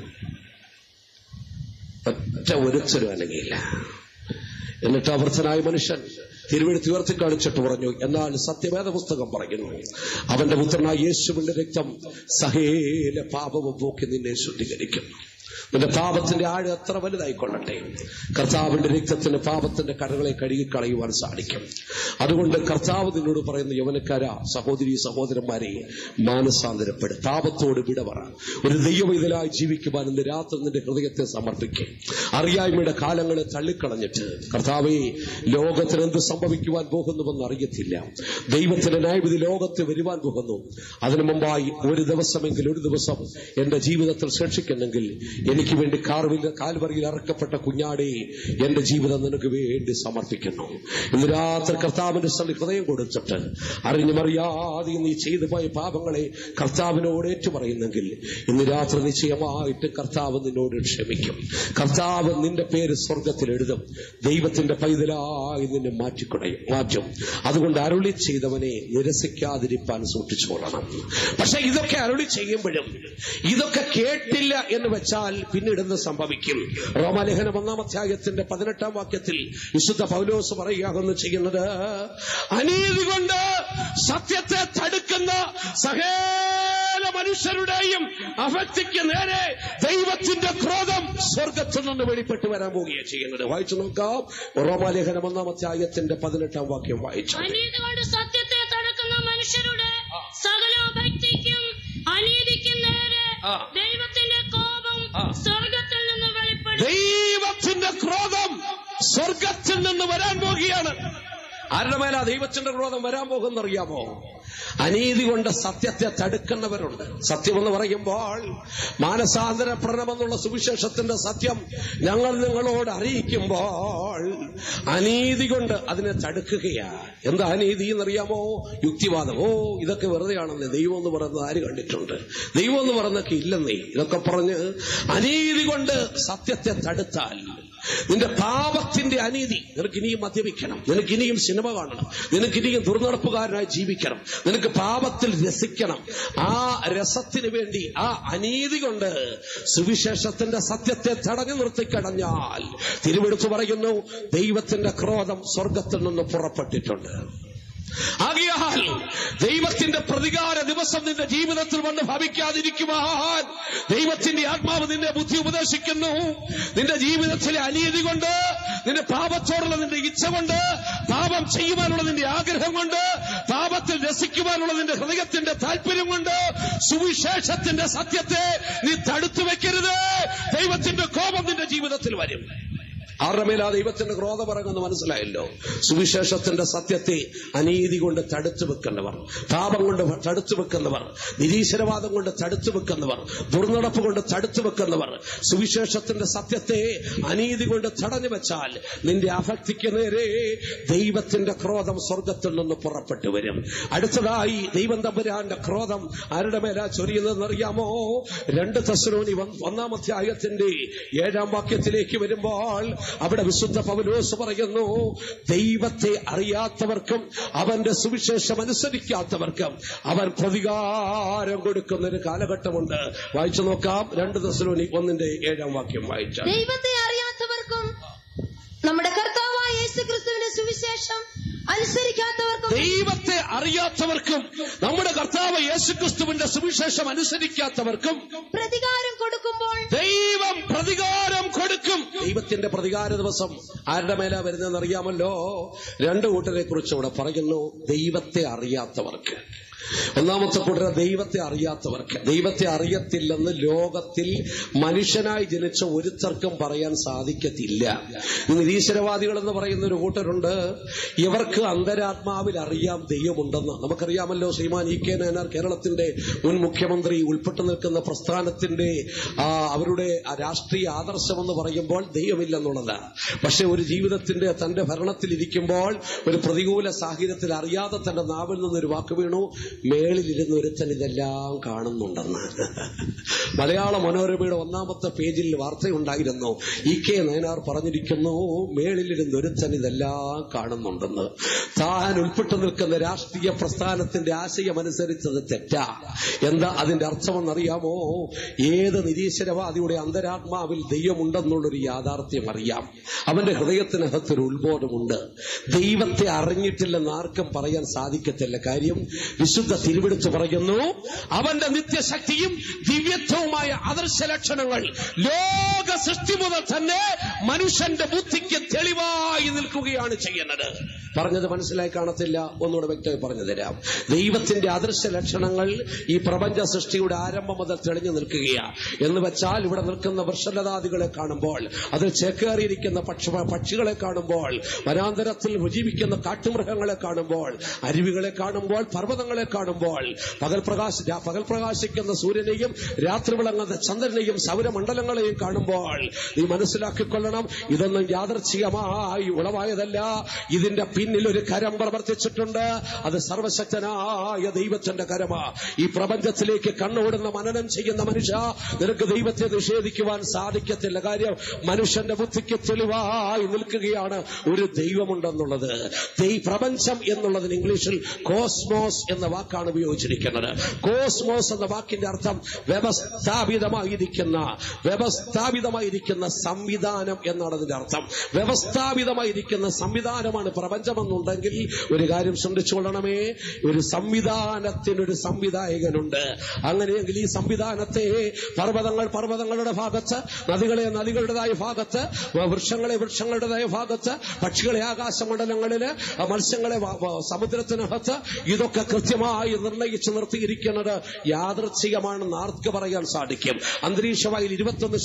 ഒറ്റ ഒരുത്തരും അനങ്ങിയില്ല എന്നിട്ട് അവർത്തനായ മനുഷ്യൻ തിരുവെടുത്ത് ഉയർത്തി കാണിച്ചിട്ട് പറഞ്ഞു എന്നാൽ സത്യവേദ പുസ്തകം പറയുന്നു അവന്റെ പുത്രനായ യേശുവിന്റെ രക്തം സഹേല പാപവും പോക്കി നിന്നെ ശുദ്ധീകരിക്കുന്നു നിന്റെ പാപത്തിന്റെ ആഴ് എത്ര വലുതായിക്കൊള്ളട്ടെ കർത്താവിന്റെ രക്തത്തിന് പാപത്തിന്റെ കടകളെ കഴുകിക്കളയുവാൻ സാധിക്കും അതുകൊണ്ട് കർത്താവ് നിന്നോട് പറയുന്ന യവനക്കാര സഹോദരി സഹോദരന്മാരെ മാനസാന്തരപ്പെടും പാപത്തോട് വിട പറ ഒരു ദൈവവിതലായി ജീവിക്കുവാൻ ഇന്ന് രാത്രി നിന്റെ ഹൃദയത്തെ സമർപ്പിക്കും അറിയായ്മയുടെ കാലങ്ങളെ തള്ളിക്കളഞ്ഞിട്ട് കർത്താവെ ലോകത്തിന് എന്ത് സംഭവിക്കുവാൻ പോകുന്നുവെന്ന് അറിയത്തില്ല ദൈവത്തിന്റെ ന്യായവിധി ലോകത്ത് വരുവാൻ പോകുന്നു അതിനു മുമ്പായി ഒരു ദിവസമെങ്കിൽ ഒരു ദിവസം എന്റെ ജീവിതത്തിൽ ശേഷിക്കുന്നെങ്കിൽ എനിക്ക് വേണ്ടി കാർവിൽ കാൽവറിയിൽ ഇറക്കപ്പെട്ട കുഞ്ഞാടെ എന്റെ ജീവിതം നിനക്ക് വേണ്ടി സമർപ്പിക്കുന്നു ഇന്ന് രാത്രി കർത്താവിന്റെ സ്ഥലം ഹൃദയം കൊടുത്തിട്ട് അറിഞ്ഞും അറിയാതെ നീ ചെയ്തു പോയ പാപങ്ങളെ കർത്താവിനോട് ഏറ്റുപറയുന്നെങ്കിൽ ഇന്ന് രാത്രി നിശ്ചയമായിട്ട് കർത്താവ് നിന്നോട് ക്ഷമിക്കും കർത്താവ് നിന്റെ പേര് സ്വർഗത്തിൽ എഴുതും ദൈവത്തിന്റെ പൈതലായി നിന്നെ മാറ്റിക്കുടയും മാറ്റും അതുകൊണ്ട് അരുളി ചെയ്തവനെ നിരസിക്കാതിരിപ്പാൻ സൂക്ഷിച്ചോളണം പക്ഷെ ഇതൊക്കെ അരുളി ചെയ്യുമ്പോഴും ഇതൊക്കെ കേട്ടില്ല എന്ന് വെച്ചാൽ പിന്നീട് എന്ത് സംഭവിക്കും റോമാലേഖനം ഒന്നാം അധ്യായത്തിന്റെ പതിനെട്ടാം വാക്യത്തിൽ വിശുദ്ധ പൗലോസ് പറയുകയാകുന്നു ചെയ്യുന്നത് അനീതി കൊണ്ട് സത്യത്തെ തടുക്കുന്ന സകല മനുഷ്യരുടെയും അഭക്തിക്ക് നേരെ ദൈവത്തിന്റെ ക്രോധം സ്വർഗത്തിൽ നിന്ന് വെളിപ്പെട്ട് വരാൻ പോവുകയാണ് ചെയ്യുന്നത് വായിച്ചു നോക്കാം റോമാലേഖനം ഒന്നാം അധ്യായത്തിന്റെ പതിനെട്ടാം വാക്യം വായിച്ചു അനീതി കൊണ്ട് സത്യത്തെ തടുക്കുന്ന മനുഷ്യരുടെ സകല ഭക്തിക്കും അനീതിക്കും നേരെ ആ. ദൈവത്തിന്റെ കോപം ആ. സ്വർഗത്തിൽ നിന്ന് വെളിപ്പെടും ദൈവത്തിന്റെ ക്രോധം സ്വർഗത്തിൽ നിന്ന് വരാൻ പോകുകയാണ് ആരുടെ മേലാ ദൈവത്തിന്റെ ക്രോധം വരാൻ പോകുന്നറിയാമോ അനീതി കൊണ്ട് സത്യത്തെ തടുക്കുന്നവരുണ്ട് സത്യമെന്ന് പറയുമ്പോൾ മാനസാന്തരപ്പെടണമെന്നുള്ള സുവിശേഷത്തിന്റെ സത്യം ഞങ്ങൾ നിങ്ങളോട് അറിയിക്കുമ്പോൾ അനീതി കൊണ്ട് അതിനെ തടുക്കുകയാ എന്താ അനീതി എന്നറിയാമോ യുക്തിവാദം ഓ ഇതൊക്കെ വെറുതെയാണെന്ന് ദൈവം എന്ന് പറയുന്നത് ആര് കണ്ടിട്ടുണ്ട് ദൈവം എന്ന് പറയുന്നൊക്കെ ഇല്ലെന്നേ ഇതൊക്കെ പറഞ്ഞ് അനീതി കൊണ്ട് സത്യത്തെ തടുത്താൽ നിന്റെ പാപത്തിന്റെ അനീതി നിനക്ക് ഇനിയും മദ്യപിക്കണം നിനക്ക് ഇനിയും സിനിമ കാണണം നിനക്ക് ഇനിയും ദുർനടപ്പുകാരനായി ജീവിക്കണം നിനക്ക് പാപത്തിൽ രസിക്കണം ആ രസത്തിന് വേണ്ടി ആ അനീതി കൊണ്ട് സുവിശേഷത്തിന്റെ സത്യത്തെ തടഞ്ഞു നിർത്തിക്കടഞ്ഞാൽ തിരുവെടുത്ത് പറയുന്നു ദൈവത്തിന്റെ ക്രോധം സ്വർഗത്തിൽ നിന്ന് പുറപ്പെട്ടിട്ടുണ്ട് ആകിയാൽ ദൈവത്തിന്റെ പ്രതികാര ദിവസം നിന്റെ ജീവിതത്തിൽ വന്ന് ഭവിക്കാതിരിക്കുവാൻ ദൈവത്തിന്റെ ആത്മാവ് നിന്നെ ബുദ്ധി ഉപദേശിക്കുന്നു നിന്റെ ജീവിതത്തിലെ അനീതി കൊണ്ട് നിന്റെ പാപത്തോടുള്ള നിന്റെ ഇച്ഛ കൊണ്ട് പാപം ചെയ്യുവാനുള്ള നിന്റെ ആഗ്രഹം കൊണ്ട് പാപത്തിൽ രസിക്കുവാനുള്ള നിന്റെ ഹൃദയത്തിന്റെ താല്പര്യം കൊണ്ട് സുവിശേഷത്തിന്റെ സത്യത്തെ നീ തടുത്തു വെക്കരുത് ദൈവത്തിന്റെ കോപം നിന്റെ ജീവിതത്തിൽ വരും ആരുടെ മേലാ ദൈവത്തിന്റെ ക്രോധം ഇറങ്ങുന്ന മനസ്സിലായല്ലോ സുവിശേഷത്തിന്റെ സത്യത്തെ അനീതി കൊണ്ട് തടുത്തു വെക്കുന്നവർ പാപം കൊണ്ട് തടുത്തു വെക്കുന്നവർ നിരീശ്വരവാദം കൊണ്ട് തടുത്തു വെക്കുന്നവർ ദുർനടപ്പ് കൊണ്ട് തടുത്തു വെക്കുന്നവർ സുവിശേഷത്തിന്റെ സത്യത്തെ അനീതി കൊണ്ട് തടഞ്ഞു വെച്ചാൽ നിന്റെ അഭക്തിക്ക് നേരെ ദൈവത്തിന്റെ ക്രോധം സ്വർഗത്തിൽ നിന്ന് പുറപ്പെട്ടു വരും അടുത്തതായി ദൈവം തമ്പുരാന്റെ ക്രോധം ആരുടെ മേലാ ചൊരിയുന്നതെന്നറിയാമോ രണ്ട് തസ്രോനി ഒന്നാം അധ്യായത്തിന്റെ ഏഴാം വാക്യത്തിലേക്ക് വരുമ്പോൾ അവിടെ വിശുദ്ധ പൗലോസ് പറയുന്നു ദൈവത്തെ അറിയാത്തവർക്കും അവന്റെ സുവിശേഷം അനുസരിക്കാത്തവർക്കും അവൻ പ്രതികാരം കൊടുക്കുന്ന ഒരു കാലഘട്ടമുണ്ട് വായിച്ചു നോക്കാം രണ്ട് ദശലോനി ഒന്നിന്റെ ഏഴാം വാക്യം വായിച്ച ദൈവത്തെ അറിയാത്തവർക്കും നമ്മുടെ കർത്താവായ യേശു ക്രിസ്തുവിന്റെ സുവിശേഷം അനുസരിക്കാത്തവർക്കും ദൈവത്തെ അറിയാത്തവർക്കും നമ്മുടെ കർത്താവ് യേശുക്രിസ്തുവിന്റെ സുവിശേഷം അനുസരിക്കാത്തവർക്കും പ്രതികാരം കൊടുക്കുമ്പോൾ ദൈവം പ്രതികാരം കൊടുക്കും ദൈവത്തിന്റെ പ്രതികാര ദിവസം ആരുടെ മേലാ വരുന്നതെന്ന് അറിയാമല്ലോ രണ്ടു കൂട്ടരെ കുറിച്ച് ഇവിടെ പറയുന്നു ദൈവത്തെ അറിയാത്തവർക്ക് ഒന്നാമത്തെ കൂട്ടര ദൈവത്തെ അറിയാത്തവർക്ക് ദൈവത്തെ അറിയത്തില്ലെന്ന് ലോകത്തിൽ മനുഷ്യനായി ജനിച്ച ഒരുത്തർക്കും പറയാൻ സാധിക്കത്തില്ല നിരീശ്വരവാദികൾ എന്ന് പറയുന്ന ഒരു കൂട്ടരുണ്ട് ഇവർക്ക് അന്തരാത്മാവിൽ അറിയാം ദൈവമുണ്ടെന്ന് നമുക്കറിയാമല്ലോ ശ്രീമാൻ ഇ കെ നായനാർ കേരളത്തിന്റെ മുൻ മുഖ്യമന്ത്രി ഉൾപ്പെട്ടു നിൽക്കുന്ന പ്രസ്ഥാനത്തിന്റെ ആ, അവരുടെ ആ രാഷ്ട്രീയ ആദർശം എന്ന് പറയുമ്പോൾ ദൈവമില്ലെന്നുള്ളതാണ് പക്ഷെ ഒരു ജീവിതത്തിന്റെ തന്റെ ഭരണത്തിൽ ഇരിക്കുമ്പോൾ ഒരു പ്രതികൂല സാഹചര്യത്തിൽ അറിയാതെ തന്റെ നാവിൽ നിന്നൊരു വാക്ക് വീണു മേളിലിരുന്ന് ഒരുത്തൻ ഇതെല്ലാം കാണുന്നുണ്ടെന്ന് മലയാള മനോരമയുടെ ഒന്നാമത്തെ പേജിൽ വാർത്തയുണ്ടായിരുന്നു ഇ കെ നയനാർ പറഞ്ഞിരിക്കുന്നു മേളിലിരുന്ന് ഒരുത്തൻ ഇതെല്ലാം കാണുന്നുണ്ടെന്ന് താൻ ഉൾപ്പെട്ടു നിൽക്കുന്ന രാഷ്ട്രീയ പ്രസ്ഥാനത്തിന്റെ ആശയം അനുസരിച്ചത് തെറ്റാ എന്താ അതിന്റെ അർത്ഥമെന്നറിയാമോ ഏത് നിരീശ്വരവാദിയുടെ അന്തരാത്മാവിൽ ദൈവമുണ്ടെന്നുള്ളൊരു യാഥാർത്ഥ്യം അറിയാം അവന്റെ ഹൃദയത്തിനകത്തൊരു ഉത്ബോധമുണ്ട് ദൈവത്തെ അറിഞ്ഞിട്ടില്ലെന്ന് ആർക്കും പറയാൻ സാധിക്കത്തില്ല കാര്യം വിശുദ്ധ തിരുവെടുത്ത് പറയുന്നു അവന്റെ നിത്യശക്തിയും ദിവ്യത്വവുമായ ആദർശ ലക്ഷണങ്ങൾ ലോക സൃഷ്ടി മുതൽ തന്നെ മനുഷ്യന്റെ ബുദ്ധിക്ക് തെളിവായി നിൽക്കുകയാണ് ചെയ്യുന്നത് പറഞ്ഞത് മനസ്സിലായി കാണത്തില്ല ഒന്നുകൂടെ വ്യക്തമായി പറഞ്ഞു തരാം ദൈവത്തിന്റെ ആദർശ ലക്ഷണങ്ങൾ ഈ പ്രപഞ്ച സൃഷ്ടിയുടെ ആരംഭം മുതൽ തെളിഞ്ഞു നിൽക്കുകയാണ് എന്ന് വെച്ചാൽ ഇവിടെ നിൽക്കുന്ന വൃക്ഷലതാദികളെ കാണുമ്പോൾ അതിൽ ചേക്കേറിയിരിക്കുന്ന പക്ഷ പക്ഷികളെ കാണുമ്പോൾ വനാന്തരത്തിൽ ജീവിക്കുന്ന കാട്ടുമൃഗങ്ങളെ കാണുമ്പോൾ അരുവികളെ കാണുമ്പോൾ പർവ്വതങ്ങളെ കാണുമ്പോൾ പകൽ പ്രകാശ രാ- പകൽ പ്രകാശിക്കുന്ന സൂര്യനെയും രാത്രി വിളങ്ങുന്ന ചന്ദ്രനെയും സൗരമണ്ഡലങ്ങളെയും കാണുമ്പോൾ നീ മനസ്സിലാക്കിക്കൊള്ളണം ഇതൊന്നും യാദർച്ഛികമായി ഉളവായതല്ല ഇതിന്റെ പിന്നിൽ ഒരു കരം പ്രവർത്തിച്ചിട്ടുണ്ട് അത് സർവശക്തനായ ദൈവത്തിന്റെ കരമാ ഈ പ്രപഞ്ചത്തിലേക്ക് കണ്ണോടുന്ന മനനം ചെയ്യുന്ന മനുഷ്യ നിനക്ക് ദൈവത്തെ നിഷേധിക്കുവാൻ സാധിക്കത്തില്ല കാര്യം മനുഷ്യന്റെ ബുദ്ധിക്ക് തെളിവായി നിൽക്കുകയാണ് ഒരു ദൈവമുണ്ടെന്നുള്ളത് ഈ പ്രപഞ്ചം എന്നുള്ളതിന് ഇംഗ്ലീഷിൽ കോസ്മോസ് എന്ന വാക്കാണ് ഉപയോഗിച്ചിരിക്കുന്നത് കോസ്മോസ് എന്ന വാക്കിന്റെ അർത്ഥം വ്യവസ്ഥാപിതമായിരിക്കുന്ന വ്യവസ്ഥാപിതമായിരിക്കുന്ന സംവിധാനം എന്നാണ് അതിന്റെ അർത്ഥം വ്യവസ്ഥാപിതമായിരിക്കുന്ന സംവിധാനമാണ് പ്രപഞ്ചമെന്നുണ്ടെങ്കിൽ ഒരു കാര്യം ശ്രദ്ധിച്ചുകൊള്ളണമേ ഒരു സംവിധാനത്തിനൊരു സംവിധായകനുണ്ട് അങ്ങനെയെങ്കിൽ ഈ സംവിധാനത്തെ പർവ്വതങ്ങൾ പർവ്വതങ്ങളുടെ ഭാഗത്ത് നദികളെ നദികളുടേതായ ഭാഗത്ത് വൃക്ഷങ്ങളെ വൃക്ഷങ്ങളുടേതായ ഭാഗത്ത് പക്ഷികളെ ആകാശമണ്ഡലങ്ങളില് മത്സ്യങ്ങളെ വ- വ- സമുദ്രത്തിനകത്ത് ഇതൊക്കെ കൃത്യമായി നിർണയിച്ചു നിർത്തിയിരിക്കുന്നത് യാദൃച്ഛികമാണെന്ന് ആർക്ക് പറയാൻ സാധിക്കും അന്തരീക്ഷ വായിൽ ഇരുപത്തൊന്ന് ശതമാനം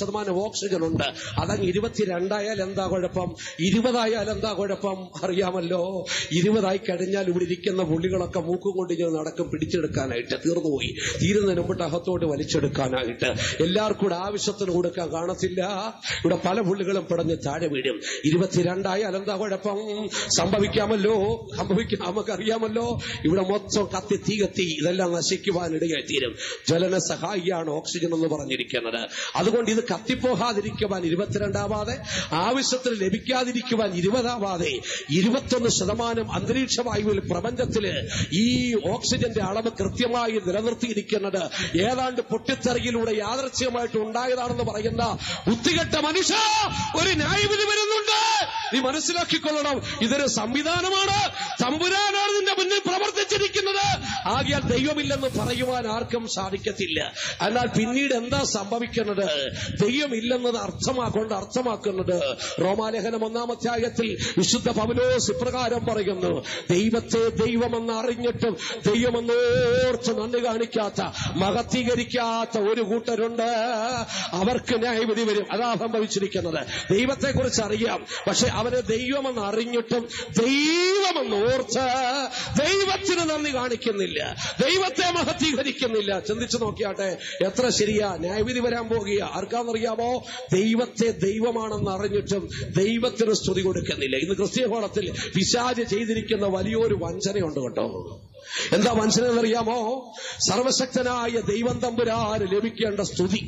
ഓക്സിജൻ ഉണ്ട് അതങ്ങ് ഇരുപത്തിരണ്ടായാൽ എന്താ കുഴപ്പം ഇരുപതായാൽ എന്താ കുഴപ്പം അറിയാമല്ലോ ഇരുപതായി കഴിഞ്ഞാൽ ഇവിടെ ഇരിക്കുന്ന പുള്ളികളൊക്കെ മൂക്കും കൊണ്ട് ഇങ്ങനെ നടക്കും പിടിച്ചെടുക്കാനായിട്ട് തീർന്നുപോയി തീരുന്നതിന് മുമ്പിട്ട് അകത്തോട്ട് വലിച്ചെടുക്കാനായിട്ട് എല്ലാവർക്കും കൂടെ ആവശ്യത്തിന് കൊടുക്കാൻ കാണത്തില്ല ഇവിടെ പല പുള്ളികളും പിടഞ്ഞ് താഴെ വീഴും ഇരുപത്തിരണ്ടായാൽ എന്താ കുഴപ്പം സംഭവിക്കാമല്ലോ സംഭവിക്കാം നമുക്കറിയാമല്ലോ ഇവിടെ മൊത്തം കത്തി തീ കത്തി ഇതെല്ലാം നശിക്കുവാൻ ഇടയായി തീരും ജ്വലന സഹായിയാണ് ഓക്സിജൻ എന്ന് പറഞ്ഞിരിക്കുന്നത് അതുകൊണ്ട് ഇത് കത്തിപ്പോകാതിരിക്കുവാൻ ഇരുപത്തിരണ്ടാവാതെ ആവശ്യത്തിന് ലഭിക്കാതിരിക്കുവാൻ ഇരുപതാവാതെ ഇരുപത്തൊന്ന് ശതമാനം അന്തരീക്ഷ വായുവിൽ പ്രപഞ്ചത്തില് ഈ ഓക്സിജന്റെ അളവ് കൃത്യമായി നിലനിർത്തിയിരിക്കുന്നത് ഏതാണ്ട് പൊട്ടിത്തെറിയിലൂടെ യാദർച്ഛ്യമായിട്ട് ഉണ്ടായതാണെന്ന് പറയുന്ന ബുദ്ധികെട്ട മനുഷ്യ ഒരു ന്യായവിധി വരുന്നുണ്ട് നീ മനസ്സിലാക്കിക്കൊള്ളണം ഇതൊരു സംവിധാനമാണ് തമ്പുരാനാണ് നിന്റെ മുന്നിൽ പ്രവർത്തിച്ചിരിക്കുന്നത് ആകിയാൽ ദൈവമില്ലെന്ന് പറയുവാൻ ആർക്കും സാധിക്കത്തില്ല എന്നാൽ പിന്നീട് എന്താ സംഭവിക്കുന്നത് ദൈവമില്ലെന്നത് അർത്ഥമാക്കൊണ്ട് അർത്ഥമാക്കുന്നത് റോമാലേഖനം ഒന്നാം അധ്യായത്തിൽ വിശുദ്ധ പൗലോസ് ഇപ്രകാരം പറയുന്നു ദൈവത്തെ ദൈവമെന്ന് അറിഞ്ഞിട്ടും ദൈവമെന്നോർത്ത് നന്ദി കാണിക്കാത്ത മഹത്തീകരിക്കാത്ത ഒരു കൂട്ടരുണ്ട് അവർക്ക് ന്യായവിധി വരും അതാ സംഭവിച്ചിരിക്കുന്നത് ദൈവത്തെ കുറിച്ച് അറിയാം പക്ഷെ അവനെ ദൈവമെന്ന് അറിഞ്ഞിട്ടും ദൈവമെന്ന് ഓർത്ത് ദൈവത്തിന് നന്ദി കാണിക്കുന്നില്ല ദൈവത്തെ മഹത്തീകരിക്കുന്നില്ല ചിന്തിച്ചു നോക്കിയാട്ടെ എത്ര ശരിയാ ന്യായവിധി വരാൻ പോകുക ആർക്കാന്നറിയാമോ ദൈവത്തെ ദൈവമാണെന്ന് അറിഞ്ഞിട്ടും ദൈവത്തിന് സ്തുതി കൊടുക്കുന്നില്ല ഇന്ന് ക്രിസ്തീയ കോളത്തിൽ പിശാജ് ചെയ്തിരിക്കുന്ന വലിയൊരു വഞ്ചനയുണ്ട് കേട്ടോ എന്താ വഞ്ചന എന്നറിയാമോ സർവശക്തനായ ദൈവം തമ്പുരാന് ലഭിക്കേണ്ട സ്തുതി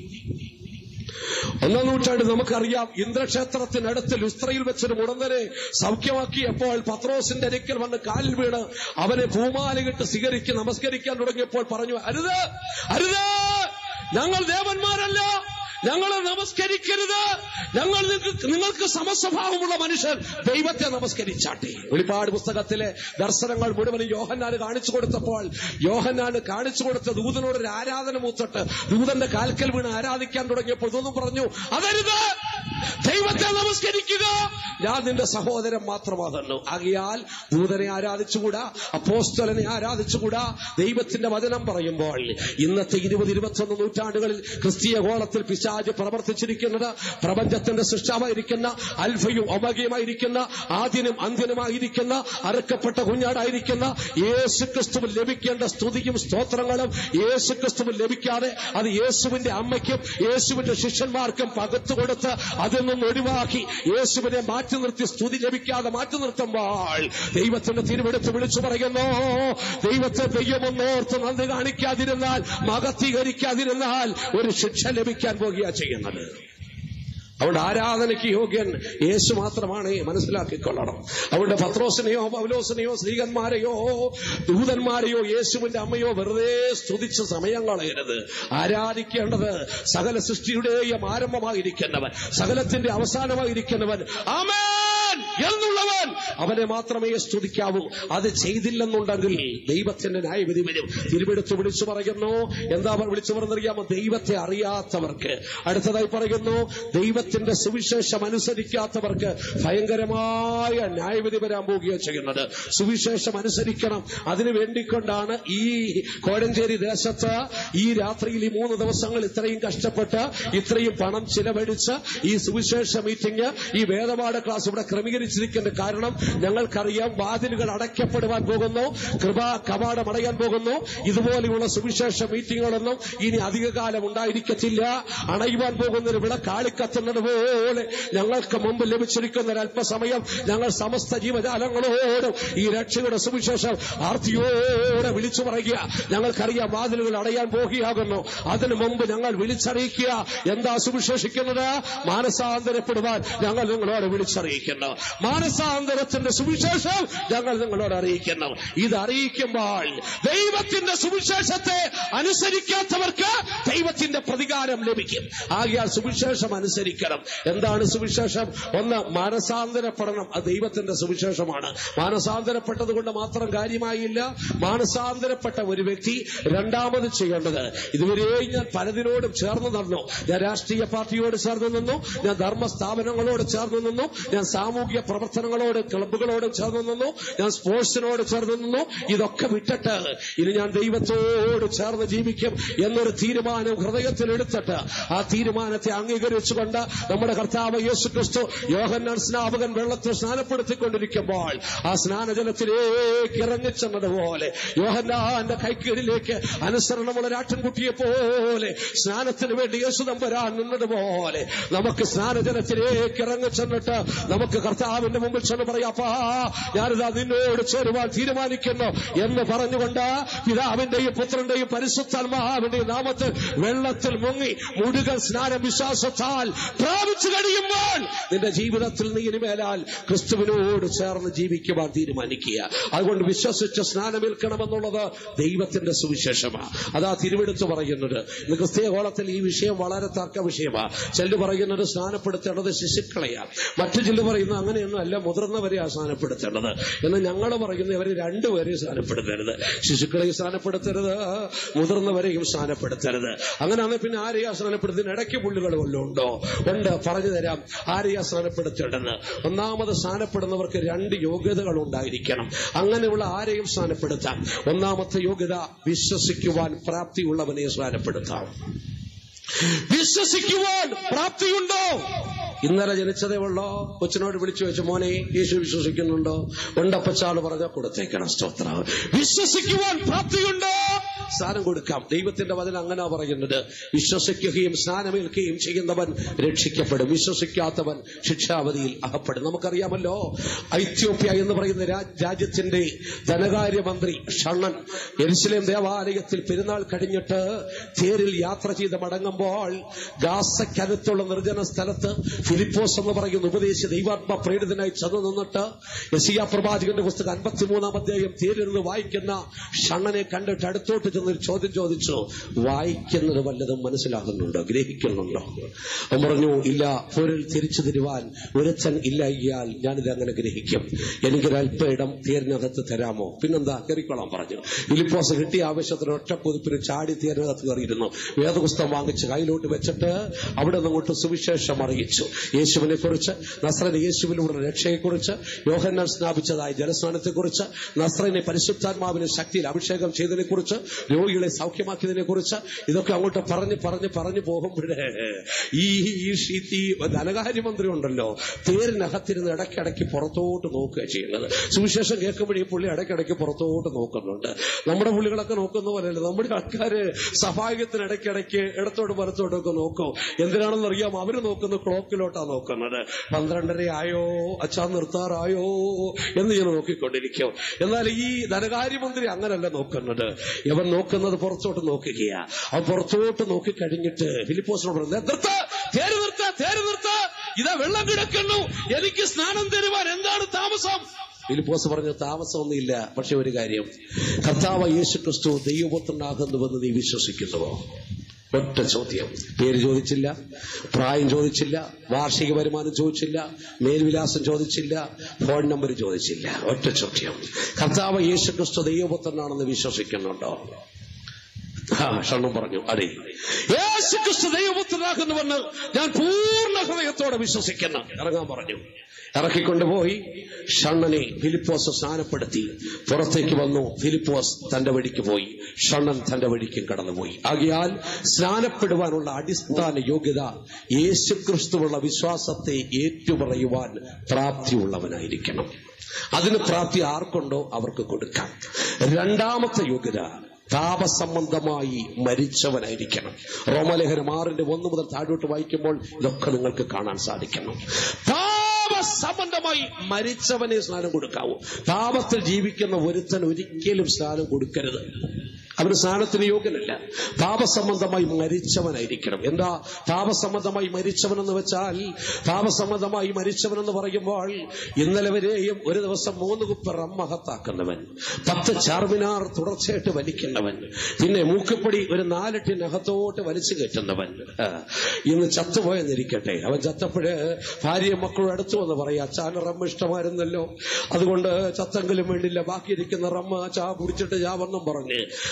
ഒന്നാം നൂറ്റാണ്ട് നമുക്കറിയാം ഇന്ദ്രക്ഷേത്രത്തിനടുത്ത് ലുസ്ത്രയിൽ വെച്ചൊരു മുടന്തനെ സൗഖ്യമാക്കിയപ്പോൾ പത്രോസിന്റെ അരിക്കൽ വന്ന് കാലിൽ വീണ് അവനെ ഭൂമാലകിട്ട് സ്വീകരിച്ച് നമസ്കരിക്കാൻ തുടങ്ങിയപ്പോൾ പറഞ്ഞു അരുത് അരുത് ഞങ്ങൾ ദേവന്മാരല്ല ഞങ്ങളെ നമസ്കരിക്കരുത് ഞങ്ങൾ നിങ്ങൾക്ക് നിങ്ങൾക്ക് സമസ്വഭാവമുള്ള മനുഷ്യൻ ദൈവത്തെ നമസ്കരിച്ചാട്ടെ വെളിപ്പാട് പുസ്തകത്തിലെ ദർശനങ്ങൾ മുഴുവൻ യോഹന്നാന് കാണിച്ചു കൊടുത്തപ്പോൾ യോഹന്നാന് കാണിച്ചു കൊടുത്ത ദൂതനോട് ഒരു ആരാധന മൂത്തിട്ട് ദൂതന്റെ കാൽക്കൽ വീണ് ആരാധിക്കാൻ തുടങ്ങിയപ്പോൾ ദൂതൻ പറഞ്ഞു അതരുത് ദൈവത്തെ നമസ്കരിക്കുക ഞാൻ നിന്റെ സഹോദരൻ മാത്രമാകുന്നു ആകിയാൽ ദൂതനെ ആരാധിച്ചുകൂടാ അപ്പോസ്തലനെ ആരാധിച്ചുകൂടാ ദൈവത്തിന്റെ വചനം പറയുമ്പോൾ ഇന്നത്തെ ഇരുപത് ഇരുപത്തൊന്ന് നൂറ്റാണ്ടുകളിൽ ക്രിസ്തീയ ഗോളത്തിൽ പിശാജ് പ്രവർത്തിച്ചിരിക്കുന്നത് പ്രപഞ്ചത്തിന്റെ സൃഷ്ടാവായിരിക്കുന്ന അൽഫയും ഒമകയുമായിരിക്കുന്ന ആദ്യനും അന്ത്യനുമായിരിക്കുന്ന അറുക്കപ്പെട്ട കുഞ്ഞാടായിരിക്കുന്ന യേശു ക്രിസ്തുവിൽ ലഭിക്കേണ്ട സ്തുതിയും സ്തോത്രങ്ങളും യേശു ക്രിസ്തുവിൽ ലഭിക്കാതെ അത് യേശുവിന്റെ അമ്മയ്ക്കും യേശുവിന്റെ ശിഷ്യന്മാർക്കും പകർത്തു കൊടുത്ത് അതിൽ നിന്ന് ഒഴിവാക്കി യേശുവിനെ മാറ്റി നിർത്തി സ്തുതി ലഭിക്കാതെ മാറ്റി നിർത്തുമ്പോൾ ദൈവത്തിന്റെ തിരുവെടുത്ത് വിളിച്ചു പറയുന്നു ദൈവത്തെ ദൈവമൊന്നോർത്ത് നന്ദി കാണിക്കാതിരുന്നാൽ മകത്തീകരിക്കാതിരുന്നാൽ ഒരു ശിക്ഷ ലഭിക്കാൻ പോകുക ചെയ്യുന്നത് അവിടെ ആരാധനയ്ക്ക് യോഗ്യൻ യേശു മാത്രമാണ് മനസ്സിലാക്കിക്കൊള്ളണം അവിടെ പത്രോസിനെയോ പൗലോസിനെയോ സ്ത്രീകന്മാരെയോ ദൂതന്മാരെയോ യേശുവിന്റെ അമ്മയോ വെറുതെ സ്തുതിച്ച് സമയം കളയരുത് ആരാധിക്കേണ്ടത് സകല സൃഷ്ടിയുടെയും ആരംഭമായിരിക്കുന്നവൻ സകലത്തിന്റെ അവസാനമായിരിക്കുന്നവൻ ആമേൻ എന്നുള്ളവൻ അവനെ മാത്രമേ സ്തുതിക്കാവൂ അത് ചെയ്തില്ലെന്നുണ്ടെങ്കിൽ ദൈവത്തിന്റെ ന്യായവിധി വരും തിരുവെടുത്ത് വിളിച്ചു പറയുന്നു എന്താ അവർ വിളിച്ചു പറഞ്ഞറിയാമോ ദൈവത്തെ അറിയാത്തവർക്ക് അടുത്തതായി പറയുന്നു ദൈവത്തിന്റെ സുവിശേഷം അനുസരിക്കാത്തവർക്ക് ഭയങ്കരമായ ന്യായവിധി വരാൻ പോവുകയോ ചെയ്യുന്നത് സുവിശേഷം അനുസരിക്കണം അതിനു വേണ്ടിക്കൊണ്ടാണ് ഈ കോഴഞ്ചേരി ദേശത്ത് ഈ രാത്രിയിൽ ഈ മൂന്ന് ദിവസങ്ങൾ ഇത്രയും കഷ്ടപ്പെട്ട് ഇത്രയും പണം ചിലവഴിച്ച് ഈ സുവിശേഷ മീറ്റിംഗ് ഈ വേദപാഠ ക്ലാസ് ഇവിടെ ക്രമീകരിച്ചിരിക്കേണ്ട കാരണം ഞങ്ങൾക്കറിയാം വാതിലുകൾ അടയ്ക്കപ്പെടുവാൻ പോകുന്നു കൃപാ കവാടം അടയാൻ പോകുന്നു ഇതുപോലെയുള്ള സുവിശേഷ മീറ്റിങ്ങുകളൊന്നും ഇനി അധികകാലം ഉണ്ടായിരിക്കത്തില്ല അണയുവാൻ പോകുന്ന ഒരു വിളക്കാളിക്കത്തുന്നത് പോലെ ഞങ്ങൾക്ക് മുമ്പ് ലഭിച്ചിരിക്കുന്ന ഒരു അല്പസമയം ഞങ്ങൾ സമസ്ത ജീവജാലങ്ങളോടും ഈ രക്ഷയുടെ സുവിശേഷം ആർത്തിയോടെ വിളിച്ചു പറയുക ഞങ്ങൾക്കറിയാം വാതിലുകൾ അടയാൻ പോകുകയാകുന്നു അതിനു മുമ്പ് ഞങ്ങൾ വിളിച്ചറിയിക്കുക എന്താ സുവിശേഷിക്കുന്നത് മാനസാന്തരപ്പെടുവാൻ ഞങ്ങൾ നിങ്ങളോട് വിളിച്ചറിയിക്കുന്നു മാനസാന്തരത്തിന്റെ സുവിശേഷം ഞങ്ങൾ നിങ്ങളോട് അറിയിക്കുന്നു ഇത് അറിയിക്കുമ്പോൾ ദൈവത്തിന്റെ സുവിശേഷത്തെ അനുസരിക്കാത്തവർക്ക് ദൈവത്തിന്റെ പ്രതികാരം ലഭിക്കും ആകിയാൽ സുവിശേഷം അനുസരിക്കണം എന്താണ് സുവിശേഷം ഒന്ന് മാനസാന്തരപ്പെടണം അത് ദൈവത്തിന്റെ സുവിശേഷമാണ് മാനസാന്തരപ്പെട്ടത് കൊണ്ട് മാത്രം കാര്യമായില്ല മാനസാന്തരപ്പെട്ട ഒരു വ്യക്തി രണ്ടാമത് ചെയ്യേണ്ടത് ഇതുവരെയും ഞാൻ പലതിനോടും ചേർന്ന് നിന്നു ഞാൻ രാഷ്ട്രീയ പാർട്ടിയോട് ചേർന്ന് നിന്നു ഞാൻ ധർമ്മ സ്ഥാപനങ്ങളോട് ചേർന്ന് നിന്നു ഞാൻ സാമൂഹ്യ പ്രവർത്തനങ്ങളോട് ക്ലബ്ബുകളോട് ചേർന്ന് നിന്നു ഞാൻ സ്പോർട്സിനോട് ചേർന്ന് നിന്നു ഇതൊക്കെ വിട്ടിട്ട് ഇനി ഞാൻ ദൈവത്തോട് ചേർന്ന് ജീവിക്കും എന്നൊരു തീരുമാനം ഹൃദയത്തിൽ എടുത്തിട്ട് ആ തീരുമാനത്തെ അംഗീകരിച്ചുകൊണ്ട് നമ്മുടെ കർത്താവ് യേശു ക്രിസ്തു യോഹന്നാൻ സ്നാപകൻ വെള്ളത്തിൽ സ്നാനപ്പെടുത്തിക്കൊണ്ടിരിക്കുമ്പോൾ ആ സ്നാനജലത്തിലേക്ക് ഇറങ്ങിച്ചെന്നതുപോലെ യോഹന്നാന്റെ കൈക്കീഴിലേക്ക് അനുസരണമുള്ള രാട്ടൻകുട്ടിയെ പോലെ സ്നാനത്തിന് വേണ്ടി യേശുദമ്പരാൻ നിന്നതുപോലെ നമുക്ക് സ്നാനജലത്തിലേക്ക് ഇറങ്ങിച്ചെന്നിട്ട് നമുക്ക് കർത്താവിന്റെ മുമ്പിൽ ചെന്ന് പറയാപ്പാ ഞാനിതാ നിന്നോട് ചേരുവാൻ തീരുമാനിക്കുന്നു എന്ന് പറഞ്ഞുകൊണ്ട് പിതാവിന്റെയും പുത്രന്റെയും പരിശുദ്ധാത്മാവിന്റെയും നാമത്തിൽ വെള്ളത്തിൽ മുങ്ങി മുഴുകൻ സ്നാനം വിശ്വാസത്താൽ പ്രാപിച്ചു കഴിയുമ്പോൾ നിന്റെ ജീവിതത്തിൽ നീ ഇനിമേലാൽ ക്രിസ്തുവിനോട് ചേർന്ന് ജീവിക്കുവാൻ തീരുമാനിക്കുക അതുകൊണ്ട് വിശ്വസിച്ച് സ്നാനമേൽക്കണമെന്നുള്ളത് ദൈവത്തിന്റെ സുവിശേഷമാണ് അതാ തിരുവെടുത്ത് പറയുന്നത് ഇന്ന് ക്രിസ്തീയ കോളത്തിൽ ഈ വിഷയം വളരെ തർക്ക വിഷയമാണ് ചിലർ പറയുന്നത് സ്നാനപ്പെടുത്തേണ്ടത് ശിശുക്കളെയാണ് മറ്റു ചിലർ പറയുന്നത് അങ്ങനെയൊന്നും അല്ല മുതിർന്നവരെയാണ് സ്നാനപ്പെടുത്തേണ്ടത് എന്ന് ഞങ്ങൾ പറയുന്നത് ഇവരെ രണ്ടുപേരെയും സ്നാനപ്പെടുത്തരുത് ശിശുക്കളെയും സ്നാനപ്പെടുത്തരുത് മുതിർന്നവരെയും സ്നാനപ്പെടുത്തരുത് അങ്ങനെയാണെങ്കിൽ പിന്നെ ആരെയാ സ്നാനപ്പെടുത്തുന്ന ഇടയ്ക്ക് പുള്ളികൾ വല്ലതും ഉണ്ടോ ഉണ്ട് പറഞ്ഞു തരാം ആരെയാ സ്നാനപ്പെടുത്തേണ്ടത് ഒന്നാമത് സ്നാനപ്പെടുന്നവർക്ക് രണ്ട് യോഗ്യതകൾ ഉണ്ടായിരിക്കണം അങ്ങനെയുള്ള ആരെയും സ്നാനപ്പെടുത്താം ഒന്നാമത്തെ യോഗ്യത വിശ്വസിക്കുവാൻ പ്രാപ്തിയുള്ളവനെ സ്നാനപ്പെടുത്താം വിശ്വസിക്കുവാൻ പ്രാപ്തിയുണ്ടോ ഇന്നലെ ജനിച്ചതേ ഉള്ളോ കൊച്ചിനോട് വിളിച്ചു വെച്ച് മോനെ യേശു വിശ്വസിക്കുന്നുണ്ടോ ഉണ്ടപ്പച്ചാള് പറഞ്ഞ കൊടുത്തേക്കണം സ്തോത്രം വിശ്വസിക്കുവാൻ പ്രാപ്തിയുണ്ടോ സ്നാനം കൊടുക്കാം ദൈവത്തിന്റെ വചനം അങ്ങനെ പറയുന്നത് വിശ്വസിക്കുകയും സ്നാനമേൽക്കുകയും ചെയ്യുന്നവൻ രക്ഷിക്കപ്പെടും വിശ്വസിക്കാത്തവൻ ശിക്ഷാവധിയിൽ അകപ്പെടും നമുക്കറിയാമല്ലോ ഐത്യോപ്യ എന്ന് പറയുന്ന രാ- രാജ്യത്തിന്റെ ധനകാര്യമന്ത്രി ഷണ്ണൻ എരുസലേം ദേവാലയത്തിൽ പെരുന്നാൾ കഴിഞ്ഞിട്ട് തേരിൽ യാത്ര ചെയ്ത് മടങ്ങുമ്പോൾ ഗാസക്കരുത്തുള്ള നിർജ്ജന സ്ഥലത്ത് ഫിലിപ്പോസ് എന്ന് പറയുന്ന ഉപദേശി ദൈവാത്മ പ്രേരിതനായി ചെന്ന് നിന്നിട്ട് യസിയ പ്രവാചകന്റെ പുസ്തകം അൻപത്തിമൂന്നാം അധ്യായം തേരിരുന്ന് വായിക്കുന്ന ഷണ്ണനെ കണ്ടിട്ട് അടുത്തോട്ട് ചെന്ന് ഒരു ചോദ്യം ചോദിച്ചു വായിക്കുന്നത് വല്ലതും മനസ്സിലാകുന്നുണ്ടോ ഗ്രഹിക്കുന്നുണ്ടോ അവൻ പറഞ്ഞു ഇല്ല പോരിൽ തിരിച്ചു തരുവാൻ ഒരുത്തൻ ഇല്ല ഇയാൽ ഞാനിത് അങ്ങനെ ഗ്രഹിക്കും എനിക്കൊരല്പ ഇടം തേരിനകത്ത് തരാമോ പിന്നെന്താ കയറിക്കോളാൻ പറഞ്ഞു ഫിലിപ്പോസ് കിട്ടിയ ആവശ്യത്തിന് ഒറ്റ കുതിപ്പിന് ചാടി തേരിനകത്ത് കയറിയിരുന്നു വേദപുസ്തകം വാങ്ങിച്ച് കയ്യിലോട്ട് വെച്ചിട്ട് അവിടെ നിന്ന് അങ്ങോട്ട് സുവിശേഷം അറിയിച്ചു യേശുവിനെ കുറിച്ച് നസ്രന് യേശുവിലൂടെ രക്ഷയെക്കുറിച്ച് യോഹന്നാൻ സ്ഥാപിച്ചതായ ജലസ്നാനത്തെക്കുറിച്ച് നസ്രനെ പരിശുദ്ധാത്മാവിനെ ശക്തിയിൽ അഭിഷേകം ചെയ്തതിനെ കുറിച്ച് രോഗികളെ സൗഖ്യമാക്കിയതിനെ കുറിച്ച് ഇതൊക്കെ അങ്ങോട്ട് പറഞ്ഞ് പറഞ്ഞ് പറഞ്ഞു പോകുമ്പോഴേ ഈ ഈ ഷീ- ഈ ധനകാര്യമന്ത്രി ഉണ്ടല്ലോ തേരിനകത്തിരുന്ന് ഇടയ്ക്കിടയ്ക്ക് പുറത്തോട്ട് നോക്കുക ചെയ്യുന്നത് സുവിശേഷം കേൾക്കുമ്പോഴേ ഈ പുള്ളി ഇടയ്ക്കിടയ്ക്ക് പുറത്തോട്ട് നോക്കുന്നുണ്ട് നമ്മുടെ പുള്ളികളൊക്കെ നോക്കുന്ന പോലെയല്ല നമ്മുടെ ആൾക്കാര് സഹായത്തിന് ഇടയ്ക്കിടയ്ക്ക് ഇടത്തോട്ട് വലത്തോട്ടും ഒക്കെ നോക്കും എന്തിനാണെന്ന് അറിയാം അവര് നോക്കുന്ന ക്ലോക്കിലോട്ടാ നോക്കുന്നത് പന്ത്രണ്ടര ആയോ അച്ഛാ നിർത്താറായോ എന്ന് ഞാൻ നോക്കിക്കൊണ്ടിരിക്കും എന്നാൽ ഈ ധനകാര്യമന്ത്രി അങ്ങനല്ല നോക്കുന്നത് ഇവൻ നോക്കുന്നത് പുറത്തോട്ട് നോക്കുകയാ അവൻ പുറത്തോട്ട് നോക്കി കഴിഞ്ഞിട്ട് ഫിലിപ്പോസിനോട് പറഞ്ഞു നിർത്ത തേര് നിർത്ത തേര് നിർത്ത ഇതാ വെള്ളം കിടക്കുന്നു എനിക്ക് സ്നാനം തരുവാൻ എന്താണ് താമസം ഫിലിപ്പോസ് പറഞ്ഞു താമസമൊന്നുമില്ല പക്ഷെ ഒരു കാര്യം കർത്താവ് യേശു ക്രിസ്തു ദൈവപുത്രനാകുന്നുവെന്ന് നീ വിശ്വസിക്കുന്നുവോ ഒറ്റ ചോദ്യം പേര് ചോദിച്ചില്ല പ്രായം ചോദിച്ചില്ല വാർഷിക വരുമാനം ചോദിച്ചില്ല മേൽവിലാസം ചോദിച്ചില്ല ഫോൺ നമ്പർ ചോദിച്ചില്ല ഒറ്റ ചോദ്യം കർത്താവ് യേശു ക്രിസ്തു ദൈവപുത്രനാണെന്ന് വിശ്വസിക്കുന്നുണ്ടോ ആ ഷണ്ണൻ പറഞ്ഞു അതെ യേശു ക്രിസ്തു ദൈവപുത്രനാകുന്നുവെന്ന് ഞാൻ പൂർണ്ണ ഹൃദയത്തോടെ വിശ്വസിക്കുന്നു ഇറങ്ങാൻ പറഞ്ഞു ഇറക്കിക്കൊണ്ടുപോയി ഷണ്ണനെ ഫിലിപ്പോസ് സ്നാനപ്പെടുത്തി പുറത്തേക്ക് വന്നു ഫിലിപ്പോസ് തന്റെ വഴിക്ക് പോയി ഷണ്ണൻ തന്റെ വഴിക്കും കടന്നുപോയി ആകിയാൽ സ്നാനപ്പെടുവാനുള്ള അടിസ്ഥാന യോഗ്യത യേശുക്രിസ്തുവുള്ള വിശ്വാസത്തെ ഏറ്റുപറയുവാൻ പ്രാപ്തിയുള്ളവനായിരിക്കണം അതിന് പ്രാപ്തി ആർക്കുണ്ടോ അവർക്ക് കൊടുക്കാം രണ്ടാമത്തെ യോഗ്യത താപസംബന്ധമായി മരിച്ചവനായിരിക്കണം റോമലേഖനം ആറിന്റെ ഒന്ന് മുതൽ താഴോട്ട് വായിക്കുമ്പോൾ ഇതൊക്കെ നിങ്ങൾക്ക് കാണാൻ സാധിക്കണം താപസംബന്ധമായി മരിച്ചവനെ സ്നാനം കൊടുക്കാവൂ താപത്തിൽ ജീവിക്കുന്ന ഒരുത്തൻ ഒരിക്കലും സ്നാനം കൊടുക്കരുത് അവന് സ്നാനത്തിന് യോഗ്യനല്ല താപസംബന്ധമായി മരിച്ചവനായിരിക്കണം എന്താ താപസംബന്ധമായി മരിച്ചവനെന്ന് വെച്ചാൽ താപസംബന്ധമായി മരിച്ചവനെന്ന് പറയുമ്പോൾ ഇന്നലെ വരെയും ഒരു ദിവസം മൂന്ന് കുപ്പ റമ്മഹത്താക്കുന്നവൻ പത്ത് ചാർമിനാർ തുടർച്ചയായിട്ട് വലിക്കുന്നവൻ പിന്നെ മൂക്കുപ്പൊടി ഒരു നാലെട്ടിനകത്തോട്ട് വലിച്ചു കയറ്റുന്നവൻ ആ, ഇന്ന് ചത്തുപോയെന്നിരിക്കട്ടെ അവൻ ചത്തപ്പോഴ് ഭാര്യയും മക്കളും അടുത്തു വന്ന് പറയാ അച്ഛാന് റമ്മ ഇഷ്ടമായിരുന്നല്ലോ അതുകൊണ്ട് ചത്തെങ്കിലും വേണ്ടില്ല ബാക്കിയിരിക്കുന്ന റമ്മ ചാ കുടിച്ചിട്ട് ചാവെന്നും പറഞ്ഞ്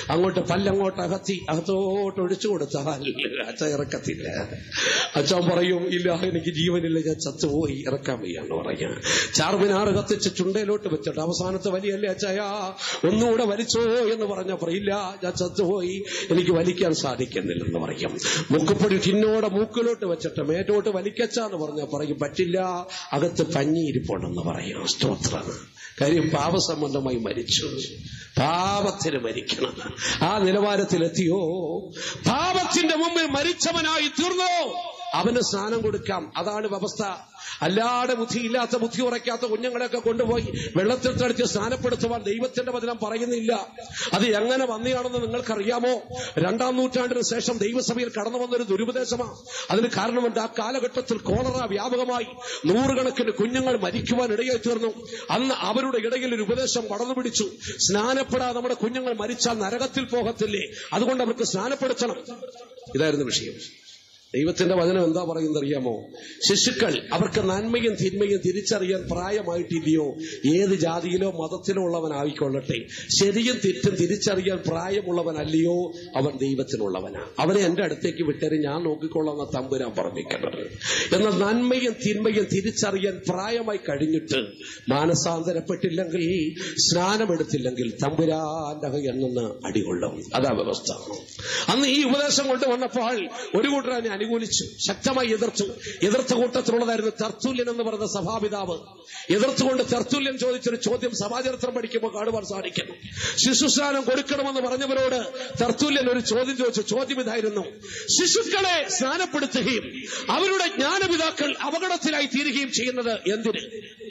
അങ്ങോട്ട് പല്ലങ്ങോട്ട് അകത്തി അകത്തോട്ട് ഒഴിച്ചു കൊടുത്താൽ അച്ഛൻ ഇറക്കത്തില്ല അച്ഛൻ പറയും ഇല്ല എനിക്ക് ജീവനില്ല ഞാൻ ചത്തുപോയി ഇറക്കാൻ വയ്യാന്ന് പറയാ ചാർമിനാറ് കത്തിച്ച് ചുണ്ടയിലോട്ട് വെച്ചിട്ട് അവസാനത്തെ വലിയല്ലേ അച്ഛയാ ഒന്നുകൂടെ വലിച്ചോ എന്ന് പറഞ്ഞപ്പോ ഇല്ല ഞാൻ ചത്തുപോയി എനിക്ക് വലിക്കാൻ സാധിക്കുന്നില്ലെന്ന് പറയും മുക്കുപ്പൊടി ടിന്നോടെ മൂക്കിലോട്ട് വെച്ചിട്ട് മേറ്റോട്ട് വലിക്കച്ചാന്ന് പറഞ്ഞ പറയും പറ്റില്ല അകത്ത് പഞ്ഞിയിരിപ്പുണ്ടെന്ന് പറയും സ്തോത്രം കാര്യം പാപസംബന്ധമായി മരിച്ചു പാപത്തിന് മരിക്കണം ആ നിലവാരത്തിലെത്തിയോ പാപത്തിന്റെ മുമ്പിൽ മരിച്ചവനായി തീർന്നോ അവന് സ്നാനം കൊടുക്കാം അതാണ് വ്യവസ്ഥ അല്ലാതെ ബുദ്ധിയില്ലാത്ത ബുദ്ധി ഉറയ്ക്കാത്ത കുഞ്ഞുങ്ങളെയൊക്കെ കൊണ്ടുപോയി വെള്ളത്തിൽ തളിച്ച് സ്നാനപ്പെടുത്തുവാൻ ദൈവത്തിന്റെ വചനം പറയുന്നില്ല അത് എങ്ങനെ വന്നെയാണെന്ന് നിങ്ങൾക്കറിയാമോ രണ്ടാം നൂറ്റാണ്ടിന് ശേഷം ദൈവസഭയിൽ കടന്നു വന്നൊരു ദുരുപദേശമാണ് അതിന് കാരണമുണ്ട് ആ കാലഘട്ടത്തിൽ കോളറ വ്യാപകമായി നൂറുകണക്കിന് കുഞ്ഞുങ്ങൾ മരിക്കുവാൻ ഇടയായി തീർന്നു അന്ന് അവരുടെ ഇടയിൽ ഒരു ഉപദേശം പടർന്നു പിടിച്ചു സ്നാനപ്പെടാതെ നമ്മുടെ കുഞ്ഞുങ്ങൾ മരിച്ചാൽ നരകത്തിൽ പോകത്തില്ലേ അതുകൊണ്ട് അവർക്ക് സ്നാനപ്പെടുത്തണം ഇതായിരുന്നു വിഷയം ദൈവത്തിന്റെ വചനം എന്താ പറയുന്നത് അറിയാമോ ശിശുക്കൾ അവർക്ക് നന്മയും തിന്മയും തിരിച്ചറിയാൻ പ്രായമായിട്ടില്ലയോ ഏത് ജാതിയിലോ മതത്തിലോ ഉള്ളവനായിക്കൊള്ളട്ടെ ശരിയും തെറ്റും തിരിച്ചറിയാൻ പ്രായമുള്ളവനല്ലയോ അവൻ ദൈവത്തിനുള്ളവനാ അവനെ എന്റെ അടുത്തേക്ക് വിട്ടേര് ഞാൻ നോക്കിക്കൊള്ളാമെന്ന തമ്പുരാൻ പറഞ്ഞിരിക്കുന്നത് എന്നാൽ നന്മയും തിന്മയും തിരിച്ചറിയാൻ പ്രായമായി കഴിഞ്ഞിട്ട് മാനസാന്തരപ്പെട്ടില്ലെങ്കിൽ സ്നാനമെടുത്തില്ലെങ്കിൽ തമ്പുരാന്റെ എണ്ണെന്ന് അടികൊള്ളും അതാ വ്യവസ്ഥ അന്ന് ഈ ഉപദേശം കൊണ്ട് വന്നപ്പോൾ ഒരു കൂട്ടർ അതിനെ അനുകൂലിച്ചു ശക്തമായി എതിർത്തു എതിർത്ത കൂട്ടത്തിലുള്ളതായിരുന്നു തർത്തുല്യൻ എന്ന് പറയുന്ന സഭാപിതാവ് എതിർത്തുകൊണ്ട് തർത്തുല്യൻ ചോദിച്ചൊരു ചോദ്യം സഭാചരിത്രം പഠിക്കുമ്പോൾ കാണുവാൻ സാധിക്കുന്നു ശിശുസ്നാനം കൊടുക്കണമെന്ന് പറഞ്ഞവരോട് തർത്തുല്യൻ ഒരു ചോദ്യം ചോദിച്ചു ചോദ്യം ഇതായിരുന്നു ശിശുക്കളെ സ്നാനപ്പെടുത്തുകയും അവരുടെ ജ്ഞാനപിതാക്കൾ അപകടത്തിലായി തീരുകയും ചെയ്യുന്നത് എന്തിന്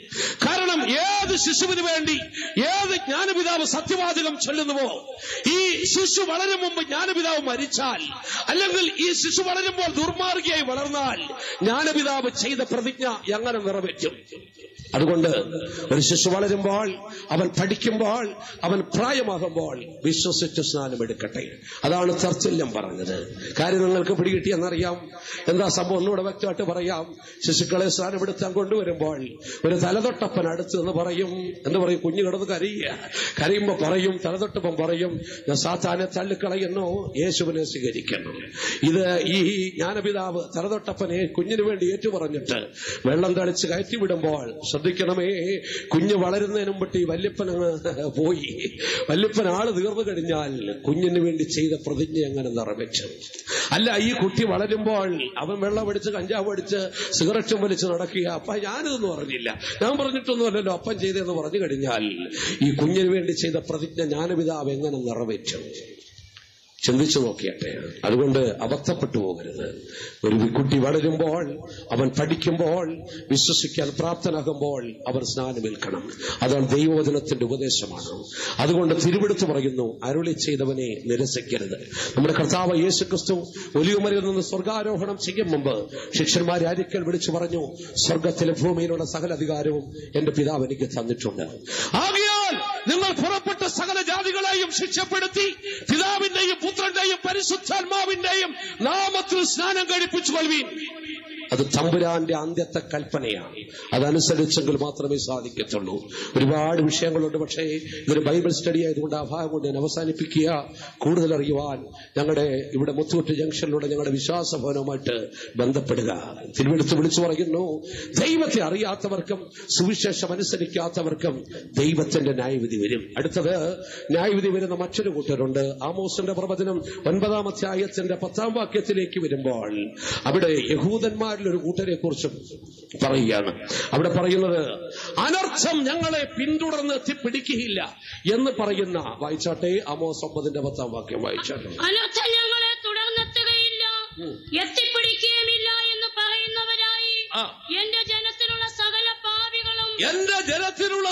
കാരണം ഏത് ശിശുവിന് വേണ്ടി ഏത് ജ്ഞാനപിതാവ് സത്യവാചകം ചൊല്ലുന്നുവോ ഈ ശിശു വളരും മുമ്പ് ജ്ഞാനപിതാവ് മരിച്ചാൽ അല്ലെങ്കിൽ ഈ ശിശു വളരുമ്പോൾ ദുർമാർഗിയായി വളർന്നാൽ ജ്ഞാനപിതാവ് ചെയ്ത പ്രതിജ്ഞ എങ്ങനെ നിറവേറ്റും അതുകൊണ്ട് ഒരു ശിശു വളരുമ്പോൾ അവൻ പഠിക്കുമ്പോൾ അവൻ പ്രായമാകുമ്പോൾ വിശ്വസിച്ച് സ്നാനം എടുക്കട്ടെ അതാണ് ചർച്ചല്യം പറഞ്ഞത് കാര്യം നിങ്ങൾക്ക് പിടികിട്ടിയെന്നറിയാം എന്താ സംഭവം ഒന്നുകൂടെ വ്യക്തമായിട്ട് പറയാം ശിശുക്കളെ സ്നാനമെടുത്താൻ കൊണ്ടുവരുമ്പോൾ ഒരു തലതൊട്ടപ്പൻ അടുത്ത് എന്ന് പറയും എന്ന് പറയും കുഞ്ഞു കിടന്ന് കരയുക കരയുമ്പോ പറയും തലതൊട്ടപ്പൻ പറയും ഞാൻ സാത്താനെ തള്ളിക്കളയുന്നു യേശുവിനെ സ്വീകരിക്കണം ഇത് ഈ ജ്ഞാനപിതാവ് തലതൊട്ടപ്പനെ കുഞ്ഞിന് വേണ്ടി ഏറ്റു പറഞ്ഞിട്ട് വെള്ളം തളിച്ച് കയറ്റി വിടുമ്പോൾ ശ്രദ്ധിക്കണമേ കുഞ്ഞ് വളരുന്നതിന് മുമ്പിട്ട് ഈ വല്യപ്പൻ അങ്ങ് പോയി വല്യപ്പൻ ആള് തീർന്നു കഴിഞ്ഞാൽ കുഞ്ഞിന് വേണ്ടി ചെയ്ത പ്രതിജ്ഞ എങ്ങനെ നിറവേറ്റും അല്ല ഈ കുട്ടി വളരുമ്പോൾ അവൻ വെള്ളം അടിച്ച് കഞ്ചാവ് അടിച്ച് സിഗരറ്റും വലിച്ച് നടക്കുക അപ്പ ഞാനിതൊന്നും പറഞ്ഞില്ല ഞാൻ പറഞ്ഞിട്ടൊന്നുമല്ലല്ലോ അപ്പം ചെയ്തതെന്ന് പറഞ്ഞു കഴിഞ്ഞാൽ ഈ കുഞ്ഞിന് വേണ്ടി ചെയ്ത പ്രതിജ്ഞ ജ്ഞാനപിതാവ് എങ്ങനെ നിറവേറ്റും ചിന്തിച്ചു നോക്കിയട്ടെ അതുകൊണ്ട് അബദ്ധപ്പെട്ടു പോകരുത് ഒരു കുട്ടി വളരുമ്പോൾ അവൻ പഠിക്കുമ്പോൾ വിശ്വസിക്കാൻ പ്രാപ്തനാകുമ്പോൾ അവർ സ്നാനമേൽക്കണം അതാണ് ദൈവവചനത്തിന്റെ ഉപദേശമാണ് അതുകൊണ്ട് തിരുവെടുത്ത് പറയുന്നു അരുളി ചെയ്തവനെ നിരസിക്കരുത് നമ്മുടെ കർത്താവ് യേശു ക്രിസ്തു ഒലിയുമലയിൽ നിന്ന് സ്വർഗാരോഹണം ചെയ്യും മുമ്പ് ശിഷ്യന്മാരെ അരിക്കൽ വിളിച്ചു പറഞ്ഞു സ്വർഗത്തിലെ ഭൂമിയിലുള്ള സകല അധികാരവും എന്റെ പിതാവ് എനിക്ക് തന്നിട്ടുണ്ട് ആകയാൽ നിങ്ങൾ പുറപ്പെട്ട സകല ജാതികളെയും ശിക്ഷപ്പെടുത്തി പിതാവിന്റെയും പുത്രന്റെയും പരിശുദ്ധാത്മാവിന്റെയും നാമത്തിൽ സ്നാനം കഴിപ്പിച്ചു കൊള്ളുവീൻ അത് തമ്പുരാന്റെ അന്ത്യത്തെ കൽപ്പനയാണ് അതനുസരിച്ചെങ്കിൽ മാത്രമേ സാധിക്കത്തുള്ളൂ ഒരുപാട് വിഷയങ്ങളുണ്ട് പക്ഷേ ഇതൊരു ബൈബിൾ സ്റ്റഡി ആയതുകൊണ്ട് ആ ഭാഗം കൊണ്ട് ഞാൻ അവസാനിപ്പിക്കുക കൂടുതൽ അറിയുവാൻ ഞങ്ങളുടെ ഇവിടെ മുത്തൂറ്റ് ജംഗ്ഷനിലൂടെ ഞങ്ങളുടെ വിശ്വാസ ഭവനവുമായിട്ട് ബന്ധപ്പെടുക തിരുവെടുത്ത് വിളിച്ചു പറയുന്നു ദൈവത്തെ അറിയാത്തവർക്കും സുവിശേഷം അനുസരിക്കാത്തവർക്കും ദൈവത്തിന്റെ ന്യായവിധി വരും അടുത്തത് ന്യായവിധി വരുന്ന മറ്റൊരു കൂട്ടരുണ്ട് ആമോസിന്റെ പ്രവചനം ഒൻപതാം അധ്യായത്തിന്റെ പത്താം വാക്യത്തിലേക്ക് വരുമ്പോൾ അവിടെ യഹൂദന്മാരിൽ ഒരു കൂട്ടരെ കുറിച്ചും പറയുകയാണ് അവിടെ പറയുന്നത് അനർത്ഥം ഞങ്ങളെ പിന്തുടർന്ന് എത്തിപ്പിടിക്കുകയില്ല എന്ന് പറയുന്ന വായിച്ചാട്ടെ ആമോസ് ഒമ്പതിന്റെ പത്താം വാക്യം വായിച്ചാട്ടെ അനർത്ഥം ഞങ്ങളെ തുടർന്നെത്തുകയില്ല എത്തിപ്പിടിക്കുകയുമില്ല എന്ന് പറയുന്നവരായി ആ. എന്റെ ജനത്തിലുള്ള സകല പാപികളും എന്റെ ജനത്തിലുള്ള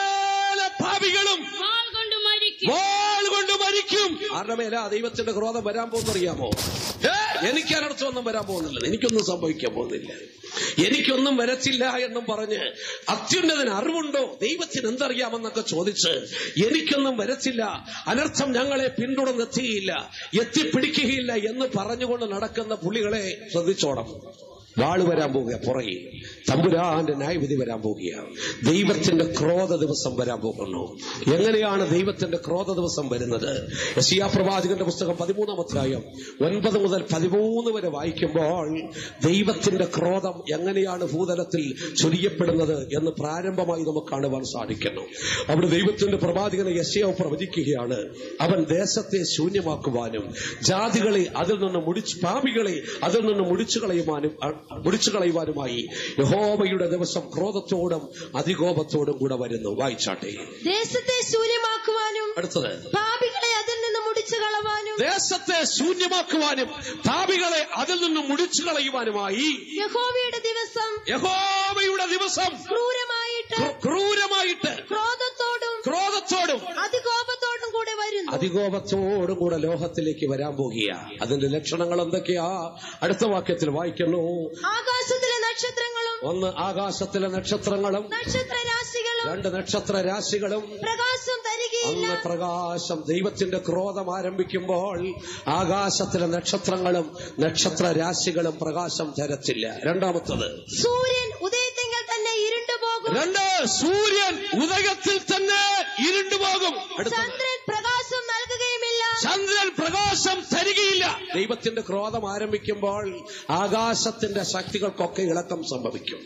സകല ഭാവികളും വാൾ കൊണ്ട് മരിക്കും വാൾ കൊണ്ട് മരിക്കും ആരുടെ മേല ദൈവത്തിന്റെ ക്രോധം വരാൻ പോകുന്നറിയാമോ ഏ, എനിക്ക് അനർത്ഥമൊന്നും വരാൻ പോകുന്നില്ല എനിക്കൊന്നും സംഭവിക്കാൻ പോകുന്നില്ല എനിക്കൊന്നും വരത്തില്ല എന്നും പറഞ്ഞ് അത്യുന്നതിന് അറിവുണ്ടോ ദൈവത്തിന് എന്തറിയാമെന്നൊക്കെ ചോദിച്ച് എനിക്കൊന്നും വരത്തില്ല അനർത്ഥം ഞങ്ങളെ പിന്തുടർന്നെത്തിയില്ല എത്തിപ്പിടിക്കുകയില്ല എന്ന് പറഞ്ഞുകൊണ്ട് നടക്കുന്ന പുള്ളികളെ ശ്രദ്ധിച്ചോണം വാള് വരാൻ പോവുക പുറകെ തമ്പുരാന്റെ ന്യായവിധി വരാൻ പോവുകയാണ് ദൈവത്തിന്റെ ക്രോധ ദിവസം വരാൻ പോകുന്നു എങ്ങനെയാണ് ദൈവത്തിന്റെ ക്രോധ ദിവസം വരുന്നത് യശിയാ പ്രവാചകന്റെ പുസ്തകം പതിമൂന്നാം അധ്യായം ഒൻപത് മുതൽ പതിമൂന്ന് വരെ വായിക്കുമ്പോൾ ദൈവത്തിന്റെ ക്രോധം എങ്ങനെയാണ് ഭൂതലത്തിൽ ചൊരിയപ്പെടുന്നത് എന്ന് പ്രാരംഭമായി നമുക്ക് കാണുവാൻ സാധിക്കുന്നു അവിടെ ദൈവത്തിന്റെ പ്രവാചകനെ യശയാവ് പ്രവചിക്കുകയാണ് അവൻ ദേശത്തെ ശൂന്യമാക്കുവാനും ജാതികളെ അതിൽ നിന്ന് മുടിച്ച് പാപികളെ അതിൽ നിന്ന് മുടിച്ചു കളയുവാനും അ- മുടിച്ചു കളയുവാനുമായി യഹോവയുടെ ദിവസം ക്രോധത്തോടും അതികോപത്തോടും കൂടെ വരുന്നു വായിച്ചാട്ടെ ദേശത്തെ ശൂന്യമാക്കുവാനും അടുത്തത് പാപികളെ അതിൽ നിന്ന് മുടിച്ചു കളവാനും ദേശത്തെ ശൂന്യമാക്കുവാനും പാപികളെ അതിൽ നിന്ന് മുടിച്ചു കളയുവാനുമായി യഹോവയുടെ ദിവസം യഹോവയുടെ ദിവസം ക്രൂരമായിട്ട് ക്രൂ- ക്രൂരമായിട്ട് ക്രോധത്തോടും ക്രോധത്തോടും അതികോപത്തോടും കൂടെ വരുന്നു അതികോപത്തോടും കൂടെ ലോകത്തിലേക്ക് വരാൻ പോകുക അതിന്റെ ലക്ഷണങ്ങൾ എന്തൊക്കെയാ അടുത്ത വാക്യത്തിൽ വായിക്കുന്നു ആകാശത്തിലെ നക്ഷത്രങ്ങളും ഒന്ന് ആകാശത്തിലെ നക്ഷത്രങ്ങളും നക്ഷത്ര രാശികളും രണ്ട് നക്ഷത്ര രാശികളും പ്രകാശം തരികയില്ല അന്ന് പ്രകാശം ദൈവത്തിന്റെ ക്രോധം ആരംഭിക്കുമ്പോൾ ആകാശത്തിലെ നക്ഷത്രങ്ങളും നക്ഷത്ര രാശികളും പ്രകാശം തരത്തില്ല രണ്ടാമത്തത് സൂര്യൻ ഉദയത്തിങ്കൽ തന്നെ ഇരുണ്ടുപോകും രണ്ട് സൂര്യൻ ഉദയത്തിൽ തന്നെ ഇരുണ്ടുപോകും അടുത്തത് ചന്ദ്രൻ പ്രകാശം നൽകുകയുമില്ല ചന്ദ്രൻ പ്രകാശം തരികയില്ല ദൈവത്തിന്റെ ക്രോധം ആരംഭിക്കുമ്പോൾ ആകാശത്തിന്റെ ശക്തികൾക്കൊക്കെ ഇളക്കം സംഭവിക്കും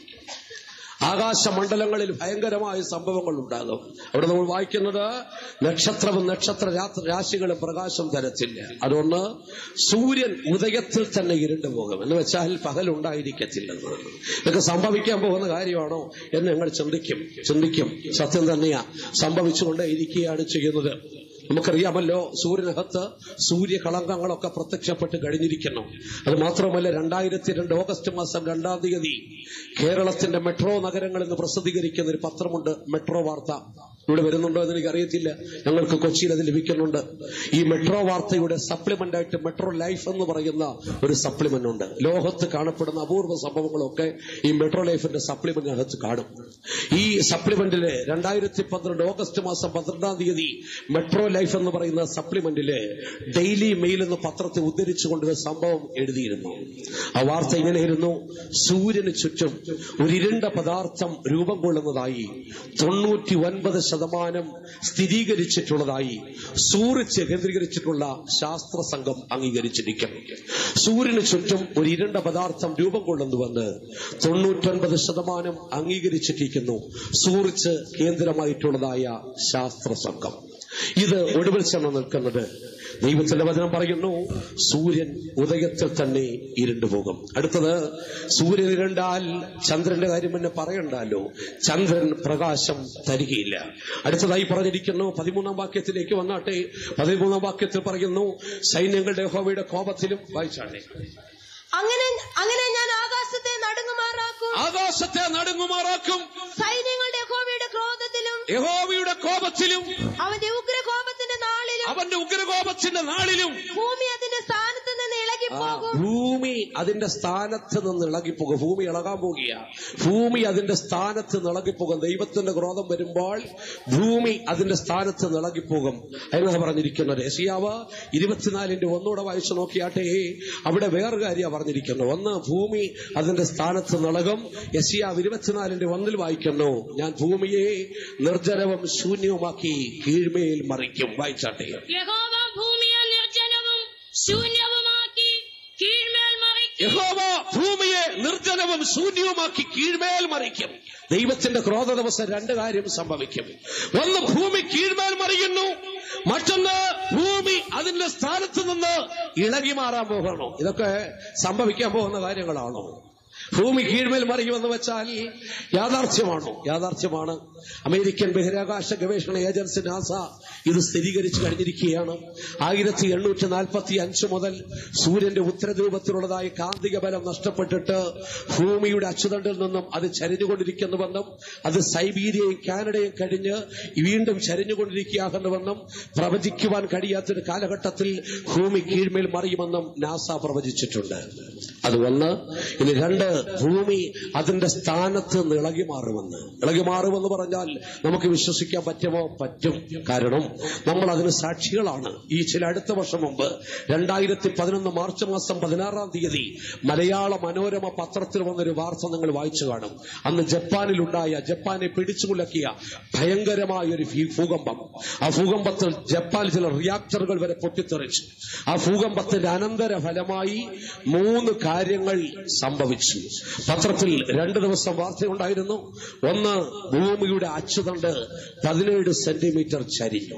ആകാശമണ്ഡലങ്ങളിൽ ഭയങ്കരമായ സംഭവങ്ങൾ ഉണ്ടാകും അവിടെ നമ്മൾ വായിക്കുന്നത് നക്ഷത്രവും നക്ഷത്ര രാ- രാശികളും പ്രകാശം തരത്തില്ല അതുകൊണ്ട് സൂര്യൻ ഉദയത്തിൽ തന്നെ ഇരുണ്ടു പോകും എന്ന് വെച്ചാൽ പകൽ ഉണ്ടായിരിക്കത്തില്ലെന്ന് ഇതൊക്കെ സംഭവിക്കാൻ പോകുന്ന കാര്യമാണോ എന്ന് ഞങ്ങൾ ചിന്തിക്കും ചിന്തിക്കും സത്യം തന്നെയാ സംഭവിച്ചുകൊണ്ടേ ഇരിക്കുകയാണ് ചെയ്യുന്നത് നമുക്കറിയാമല്ലോ സൂര്യനകത്ത് സൂര്യകളങ്കങ്ങളൊക്കെ പ്രത്യക്ഷപ്പെട്ട് കഴിഞ്ഞിരിക്കുന്നു അത് മാത്രമല്ല രണ്ടായിരത്തി രണ്ട് ഓഗസ്റ്റ് മാസം രണ്ടാം തീയതി കേരളത്തിന്റെ മെട്രോ നഗരങ്ങളിൽ നിന്ന് പ്രസിദ്ധീകരിക്കുന്ന ഒരു പത്രമുണ്ട് മെട്രോ വാർത്ത ഇവിടെ വരുന്നുണ്ടോ എന്ന് എനിക്ക് അറിയത്തില്ല ഞങ്ങൾക്ക് കൊച്ചിയിൽ അത് ലഭിക്കുന്നുണ്ട് ഈ മെട്രോ വാർത്തയുടെ സപ്ലിമെന്റ് ആയിട്ട് മെട്രോ ലൈഫ് എന്ന് പറയുന്ന ഒരു സപ്ലിമെന്റ് ഉണ്ട് ലോകത്ത് കാണപ്പെടുന്ന അപൂർവ സംഭവങ്ങളൊക്കെ ഈ മെട്രോ ലൈഫിന്റെ സപ്ലിമെന്റിനകത്ത് കാണും ഈ സപ്ലിമെന്റില് രണ്ടായിരത്തി പന്ത്രണ്ട് ഓഗസ്റ്റ് മാസം പന്ത്രണ്ടാം തീയതി മെട്രോ ലൈഫ് എന്ന് പറയുന്ന സപ്ലിമെന്റില് ഡെയിലി മെയിൽ എന്ന പത്രത്തെ ഉദ്ധരിച്ചുകൊണ്ട് ഒരു സംഭവം എഴുതിയിരുന്നു ആ വാർത്ത ഇങ്ങനെയായിരുന്നു സൂര്യന് ചുറ്റും ഒരു ഇരുണ്ട പദാർത്ഥം രൂപം കൊള്ളുന്നതായി തൊണ്ണൂറ്റി ഒൻപത് ശതമാനം സ്ഥിരീകരിച്ചിട്ടുള്ളതായി സൂര്യച്ച് കേന്ദ്രീകരിച്ചിട്ടുള്ള ശാസ്ത്ര സംഘം അംഗീകരിച്ചിരിക്കുന്നു സൂര്യന് ചുറ്റും ഒരു ഇരുണ്ട പദാർത്ഥം രൂപം കൊള്ളുന്നുവെന്ന് തൊണ്ണൂറ്റൊൻപത് ശതമാനം അംഗീകരിച്ചിരിക്കുന്നു സൂറിച്ച് കേന്ദ്രമായിട്ടുള്ളതായ ശാസ്ത്ര സംഘം ഇത് ഒടുവിൽ ചെന്ന് നിൽക്കുന്നത് ദൈവത്തിന്റെ വചനം പറയുന്നു സൂര്യൻ ഉദയത്തിൽ തന്നെ ഇരുണ്ടുപോകും അടുത്തത് സൂര്യൻ ഇരുണ്ടാൽ ചന്ദ്രന്റെ കാര്യം പിന്നെ പറയണ്ടല്ലോ ചന്ദ്രൻ പ്രകാശം തരികയില്ല അടുത്തതായി പറഞ്ഞിരിക്കുന്നു പതിമൂന്നാം വാക്യത്തിലേക്ക് വന്നാട്ടെ പതിമൂന്നാം വാക്യത്തിൽ പറയുന്നു സൈന്യങ്ങളുടെ യഹോവയുടെ കോപത്തിലും വായിച്ചാട്ടെ അങ്ങനെ അങ്ങനെ ഞാൻ ആകാശത്തെ നടുങ്ങുമാറാക്കും ആകാശത്തെ നടുങ്ങുമാറാക്കും സൈന്യങ്ങളുടെ യഹോവയുടെ ക്രോധത്തിലും യഹോവയുടെ കോപത്തിലും അവന്റെ ഉഗ്രകോപത്തിന്റെ നാളിലും അവന്റെ ഉഗ്രകോപത്തിന്റെ നാളിലും ഭൂമി അതിന്റെ സ്ഥാനത്ത് നിന്ന് ഇളകിപ്പോകും ഭൂമി അതിന്റെ സ്ഥാനത്ത് നിന്ന് ഇളകിപ്പോകും ഭൂമി ഇളകാൻ പോകുക ഭൂമി അതിന്റെ സ്ഥാനത്ത് നിന്ന് ഇളകിപ്പോകും ദൈവത്തിന്റെ ക്രോധം വരുമ്പോൾ ഭൂമി അതിന്റെ സ്ഥാനത്ത് നിന്ന് ഇളകിപ്പോകും എന്നാണ് പറഞ്ഞിരിക്കുന്നത് യശിയാവ് ഇരുപത്തിനാലിന്റെ ഒന്നുകൂടെ വായിച്ചു നോക്കിയാട്ടെ അവിടെ വേറൊരു കാര്യമാണ് പറഞ്ഞിരിക്കുന്നത് ഒന്ന് ഭൂമി അതിന്റെ സ്ഥാനത്ത് നിളകും യശിയാവ് ഇരുപത്തിനാലിന്റെ ഒന്നിൽ വായിക്കുന്നു ഞാൻ ഭൂമിയെ നിർജ്ജനവും ശൂന്യവുമാക്കി കീഴ്മേൽ മറിക്കും വായിച്ചാട്ടെ യഹോവ ഭൂമിയെ നിർജ്ജനവും ശൂന്യവുമാക്കി കീഴ്മേൽ മറിക്കും യഹോവ ഭൂമിയെ നിർജ്ജനവും ശൂന്യവുമാക്കി കീഴ്മേൽ മറിക്കും ദൈവത്തിന്റെ ക്രോധ ദിവസം രണ്ട് കാര്യം സംഭവിക്കും ഒന്ന് ഭൂമി കീഴ്മേൽ മറിയുന്നു മറ്റൊന്ന് ഭൂമി അതിന്റെ സ്ഥാനത്ത് നിന്ന് ഇളകി മാറാൻ പോകണോ ഇതൊക്കെ സംഭവിക്കാൻ പോകുന്ന കാര്യങ്ങളാണോ ഭൂമി കീഴ്മേൽ മറിയുമെന്ന് വെച്ചാൽ യാഥാർത്ഥ്യമാണോ യാഥാർത്ഥ്യമാണ് അമേരിക്കൻ ബഹിരാകാശ ഗവേഷണ ഏജൻസി നാസ ഇത് സ്ഥിരീകരിച്ചു കഴിഞ്ഞിരിക്കുകയാണ് ആയിരത്തി എണ്ണൂറ്റി നാൽപ്പത്തി അഞ്ച് മുതൽ സൂര്യന്റെ ഉത്തരരൂപത്തിലുള്ളതായ കാന്തിക ബലം നഷ്ടപ്പെട്ടിട്ട് ഭൂമിയുടെ അച്ചുതണ്ടിൽ നിന്നും അത് ചരിഞ്ഞുകൊണ്ടിരിക്കുന്നുവെന്നും അത് സൈബീരിയയും കാനഡയും കഴിഞ്ഞ് വീണ്ടും ചരിഞ്ഞുകൊണ്ടിരിക്കുകയാകുന്നുവെന്നും പ്രവചിക്കുവാൻ കഴിയാത്തൊരു കാലഘട്ടത്തിൽ ഭൂമി കീഴ്മേൽ മറിയുമെന്നും നാസ പ്രവചിച്ചിട്ടുണ്ട് അത് ഒന്ന് ഇനി രണ്ട് ഭൂമി അതിന്റെ സ്ഥാനത്ത് നിന്ന് ഇളകി മാറുമെന്ന് ഇളകി മാറുമെന്ന് പറഞ്ഞാൽ നമുക്ക് വിശ്വസിക്കാൻ പറ്റുമോ പറ്റും കാരണം നമ്മൾ അതിന് സാക്ഷികളാണ് ഈ ചില അടുത്ത വർഷം മുമ്പ് രണ്ടായിരത്തി പതിനൊന്ന് മാർച്ച് മാസം പതിനാറാം തീയതി മലയാള മനോരമ പത്രത്തിൽ വന്നൊരു വാർത്ത നിങ്ങൾ വായിച്ചു കാണും അന്ന് ജപ്പാനിലുണ്ടായ ജപ്പാനെ പിടിച്ചുമുലക്കിയ ഭയങ്കരമായ ഒരു ഭീ- ഭൂകമ്പം ആ ഭൂകമ്പത്തിൽ ജപ്പാൻ ചില റിയാക്ടറുകൾ വരെ പൊട്ടിത്തെറിച്ചു ആ ഭൂകമ്പത്തിന്റെ അനന്തര ഫലമായി മൂന്ന് കാര്യങ്ങൾ സംഭവിച്ചു പത്രത്തിൽ രണ്ട് ദിവസം വാർത്തയുണ്ടായിരുന്നു ഒന്ന് ഭൂമിയുടെ അച്ചുതണ്ട് പതിനേഴ് സെന്റിമീറ്റർ ചരിഞ്ഞു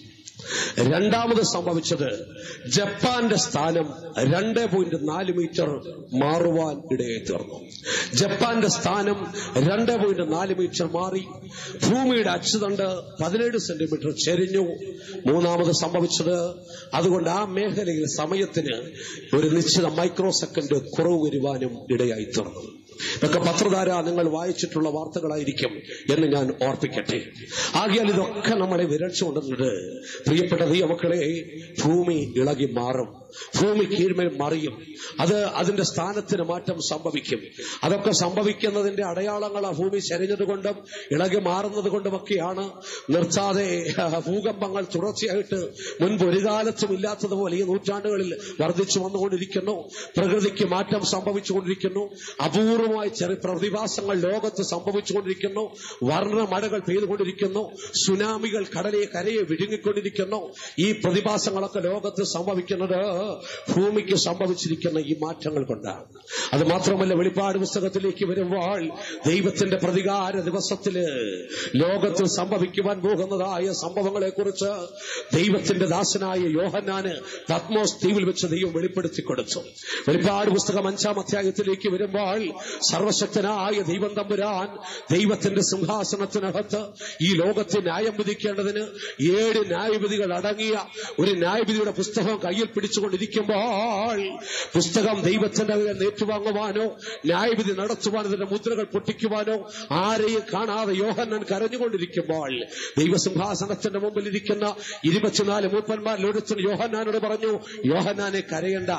രണ്ടാമത് സംഭവിച്ചത് ജപ്പാന്റെ സ്ഥാനം രണ്ട് പോയിന്റ് നാല് മീറ്റർ മാറുവാൻ ഇടയായി തീർന്നു ജപ്പാന്റെ സ്ഥാനം രണ്ട് പോയിന്റ് നാല് മീറ്റർ മാറി ഭൂമിയുടെ അച്ചുതണ്ട് പതിനേഴ് സെന്റിമീറ്റർ ചെരിഞ്ഞു മൂന്നാമത് സംഭവിച്ചത് അതുകൊണ്ട് ആ മേഖലയിൽ സമയത്തിന് ഒരു നിശ്ചിത മൈക്രോ സെക്കൻഡ് കുറവ് വരുവാനും ഇടയായി തീർന്നു ഇതൊക്കെ പത്രധാര നിങ്ങൾ വായിച്ചിട്ടുള്ള വാർത്തകളായിരിക്കും എന്ന് ഞാൻ ഓർപ്പിക്കട്ടെ ആകിയാൽ ഇതൊക്കെ നമ്മളെ വിരച്ചു കൊണ്ടുവന്നത് പ്രിയപ്പെട്ട ദൈവമക്കളെ ഭൂമി ഇളകി മാറും ഭൂമി കീഴ്മേൽ മറിയും അത് അതിന്റെ സ്ഥാനത്തിന് മാറ്റം സംഭവിക്കും അതൊക്കെ സംഭവിക്കുന്നതിന്റെ അടയാളങ്ങൾ ആ ഭൂമി ചരിഞ്ഞതുകൊണ്ടും ഇളകി മാറുന്നത് കൊണ്ടുമൊക്കെയാണ് നിർത്താതെ ഭൂകമ്പങ്ങൾ തുടർച്ചയായിട്ട് മുൻപ് ഒരു കാലത്തും ഇല്ലാത്തതുപോലെ ഈ നൂറ്റാണ്ടുകളിൽ വർദ്ധിച്ചു വന്നുകൊണ്ടിരിക്കുന്നു പ്രകൃതിക്ക് മാറ്റം സംഭവിച്ചുകൊണ്ടിരിക്കുന്നു അപൂർവമായ ചെറിയ പ്രതിഭാസങ്ങൾ ലോകത്ത് സംഭവിച്ചുകൊണ്ടിരിക്കുന്നു വർണ്ണമഴകൾ പെയ്തുകൊണ്ടിരിക്കുന്നു സുനാമികൾ കടലെ കരയെ വിഴുങ്ങിക്കൊണ്ടിരിക്കുന്നു ഈ പ്രതിഭാസങ്ങളൊക്കെ ലോകത്ത് സംഭവിക്കുന്നത് ഭൂമിക്ക് സംഭവിച്ചിരിക്കുന്ന ഈ മാറ്റങ്ങൾ കൊണ്ടാണ് അത് മാത്രമല്ല വെളിപ്പാട് പുസ്തകത്തിലേക്ക് വരുമ്പോൾ ദൈവത്തിന്റെ പ്രതികാര ദിവസത്തില് ലോകത്തിൽ സംഭവിക്കുവാൻ പോകുന്നതായ സംഭവങ്ങളെ കുറിച്ച് ദൈവത്തിന്റെ ദാസനായ യോഹന്നാന് പത്മോസ് ദ്വീപിൽ വെച്ച് ദൈവം വെളിപ്പെടുത്തി കൊടുത്തു വെളിപ്പാട് പുസ്തകം അഞ്ചാം അധ്യായത്തിലേക്ക് വരുമ്പോൾ സർവശക്തനായ ദൈവം തമ്പുരാൻ ദൈവത്തിന്റെ സിംഹാസനത്തിനകത്ത് ഈ ലോകത്തെ ന്യായം വിധിക്കേണ്ടതിന് ഏഴ് ന്യായവിധികൾ അടങ്ങിയ ഒരു ന്യായവിധിയുടെ പുസ്തകം കയ്യിൽ പിടിച്ചുകൊണ്ടിരിക്കുമ്പോൾ പുസ്തകം ദൈവത്തിന്റെ കയ്യിൽ ഏറ്റുവാങ്ങുവാനോ ന്യായവിധി നടത്തുവാനോ അതിന്റെ മുദ്രകൾ പൊട്ടിക്കുവാനോ ആരെയും കാണാതെ യോഹന്നൻ കരഞ്ഞുകൊണ്ടിരിക്കുമ്പോൾ ദൈവസിംഹാസനത്തിന്റെ മുമ്പിൽ ഇരിക്കുന്ന ഇരുപത്തിനാല് മൂപ്പന്മാരിൽ ഒരുത്തിന് യോഹന്നാനോട് പറഞ്ഞു യോഹന്നാനെ കരയണ്ട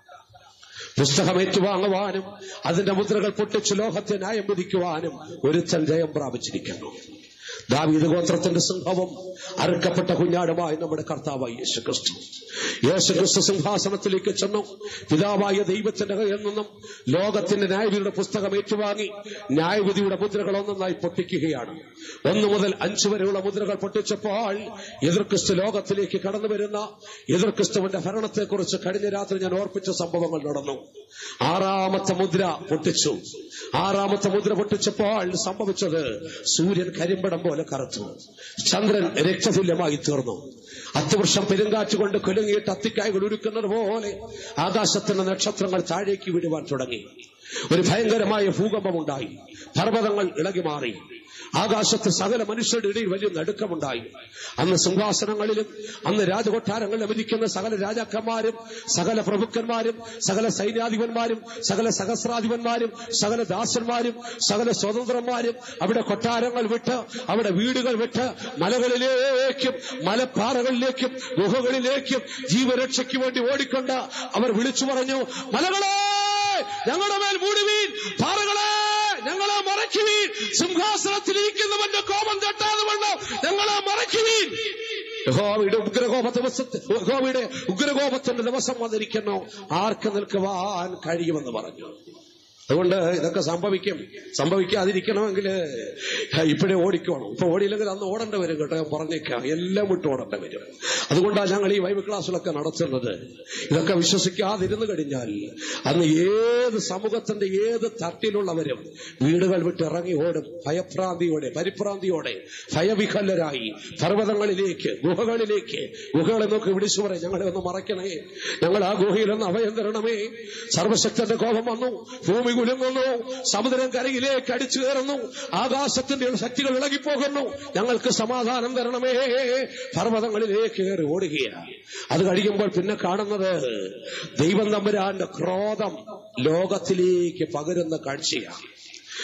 പുസ്തകം ഏറ്റുവാങ്ങുവാനും അതിന്റെ മുദ്രകൾ പൊട്ടിച്ച് ലോകത്തെ ന്യായം വിധിക്കുവാനും ഒരുത്തൻ ജയം പ്രാപിച്ചിരിക്കുന്നു ദാവീദ് ഗോത്രത്തിന്റെ സിംഹവും അറുക്കപ്പെട്ട കുഞ്ഞാടുമായി നമ്മുടെ കർത്താവായി യേശു ക്രിസ്തു യേശു ക്രിസ്തു സിംഹാസനത്തിലേക്ക് ചെന്നു പിതാവായ ദൈവത്തിന്റെ കയ്യിൽ നിന്നും ലോകത്തിന്റെ ന്യായവിധിയുടെ പുസ്തകം ഏറ്റുവാങ്ങി ന്യായവിധിയുടെ മുദ്രകൾ ഒന്നൊന്നായി പൊട്ടിക്കുകയാണ് ഒന്ന് മുതൽ അഞ്ച് വരെയുള്ള മുദ്രകൾ പൊട്ടിച്ചപ്പോൾ എതിർ ക്രിസ്തു ലോകത്തിലേക്ക് കടന്നു വരുന്ന എതിർ ക്രിസ്തുവിന്റെ ഭരണത്തെക്കുറിച്ച് കഴിഞ്ഞ രാത്രി ഞാൻ ഓർപ്പിച്ച സംഭവങ്ങൾ നടന്നു ആറാമത്തെ മുദ്ര പൊട്ടിച്ചു ആറാമത്തെ മുദ്ര പൊട്ടിച്ചപ്പോൾ സംഭവിച്ചത് സൂര്യൻ കരിമ്പടം പോലെ കറുത്തു ചന്ദ്രൻ രക്തതുല്യമായി തീർന്നു അത്തുവർഷം പെരുങ്കാറ്റ് കൊണ്ട് കുലുങ്ങിയിട്ട് അത്തിക്കായകൾ ഉരുക്കുന്നത് പോലെ ആകാശത്തിന്റെ നക്ഷത്രങ്ങൾ താഴേക്ക് വിടുവാൻ തുടങ്ങി ഒരു ഭയങ്കരമായ ഭൂകമ്പമുണ്ടായി പർവ്വതങ്ങൾ ഇളകി മാറി ആകാശത്ത് സകല മനുഷ്യരുടെ ഇടയിൽ വലിയ നടുക്കമുണ്ടായി അന്ന് സിംഹാസനങ്ങളിലും അന്ന് രാജകൊട്ടാരങ്ങളിലും ഇരിക്കുന്ന സകല രാജാക്കന്മാരും സകല പ്രഭുക്കന്മാരും സകല സൈന്യാധിപന്മാരും സകല സഹസ്രാധിപന്മാരും സകല ദാസന്മാരും സകല സ്വതന്ത്രന്മാരും അവിടെ കൊട്ടാരങ്ങൾ വിട്ട് അവിടെ വീടുകൾ വിട്ട് മലകളിലേക്കും മലപ്പാറകളിലേക്കും ഗുഹകളിലേക്കും ജീവരക്ഷയ്ക്ക് വേണ്ടി ഓടിക്കൊണ്ട് അവർ വിളിച്ചു പറഞ്ഞു മലകളെ ഞങ്ങളുടെ മേൽ മൂടുവീൻ പാറകളെ ഞങ്ങളെ മറയ്ക്കുവീൻ സിംഹാസനത്തിലിരിക്കുന്നവന്റെ കോപം തട്ടാതെ വണ്ണം ഞങ്ങളെ മറയ്ക്കുവീൻ യഹോവയുടെ ഉഗ്രകോപ ദിവസത്തിൽ യഹോവയുടെ ഉഗ്രകോപത്തിന്റെ ദിവസം വന്നിരിക്കുന്നു ആർക്ക് നിൽക്കുവാൻ കഴിയുമെന്ന് പറഞ്ഞു അതുകൊണ്ട് ഇതൊക്കെ സംഭവിക്കും സംഭവിക്കാതിരിക്കണമെങ്കിൽ ഇപ്പോഴേ ഓടിക്കണം ഇപ്പൊ ഓടിയില്ലെങ്കിൽ അന്ന് ഓടേണ്ടി വരും കേട്ടോ ഞാൻ പറഞ്ഞേക്കാം എല്ലാം വിട്ട് ഓടേണ്ടി വരും അതുകൊണ്ടാണ് ഞങ്ങൾ ഈ ബൈബിൾ ക്ലാസ്സിലൊക്കെ നടത്തുന്നത് ഇതൊക്കെ വിശ്വസിക്കാതിരുന്നു കഴിഞ്ഞാൽ അന്ന് ഏത് സമൂഹത്തിന്റെ ഏത് തട്ടിലുള്ളവരും വീടുകൾ വിട്ട് ഇറങ്ങി ഓടും ഭയഭ്രാന്തിയോടെ പരിഭ്രാന്തിയോടെ ഭയവിഹല്ലരായി പർവ്വതങ്ങളിലേക്ക് ഗുഹകളിലേക്ക് ഗുഹകളെ നോക്കി വിളിച്ചു പറയും ഞങ്ങളെ ഒന്ന് മറയ്ക്കണേ ഞങ്ങൾ ആ ഗുഹയിലൊന്ന് അഭയം തരണമേ സർവശക്തന്റെ കോപം വന്നു ഭൂമി കുലുങ്ങുന്നു സമുദ്രം കരയിലേക്ക് അടിച്ചു കയറുന്നു ആകാശത്തിന്റെ ശക്തികൾ ഇളകിപ്പോകുന്നു ഞങ്ങൾക്ക് സമാധാനം തരണമേ പർവ്വതങ്ങളിലേക്ക് കയറി ഓടുകയാണ് അത് കഴിയുമ്പോൾ പിന്നെ കാണുന്നത് ദൈവം തമ്പുരാന്റെ ക്രോധം ലോകത്തിലേക്ക് പകരുന്ന കാഴ്ചയാണ്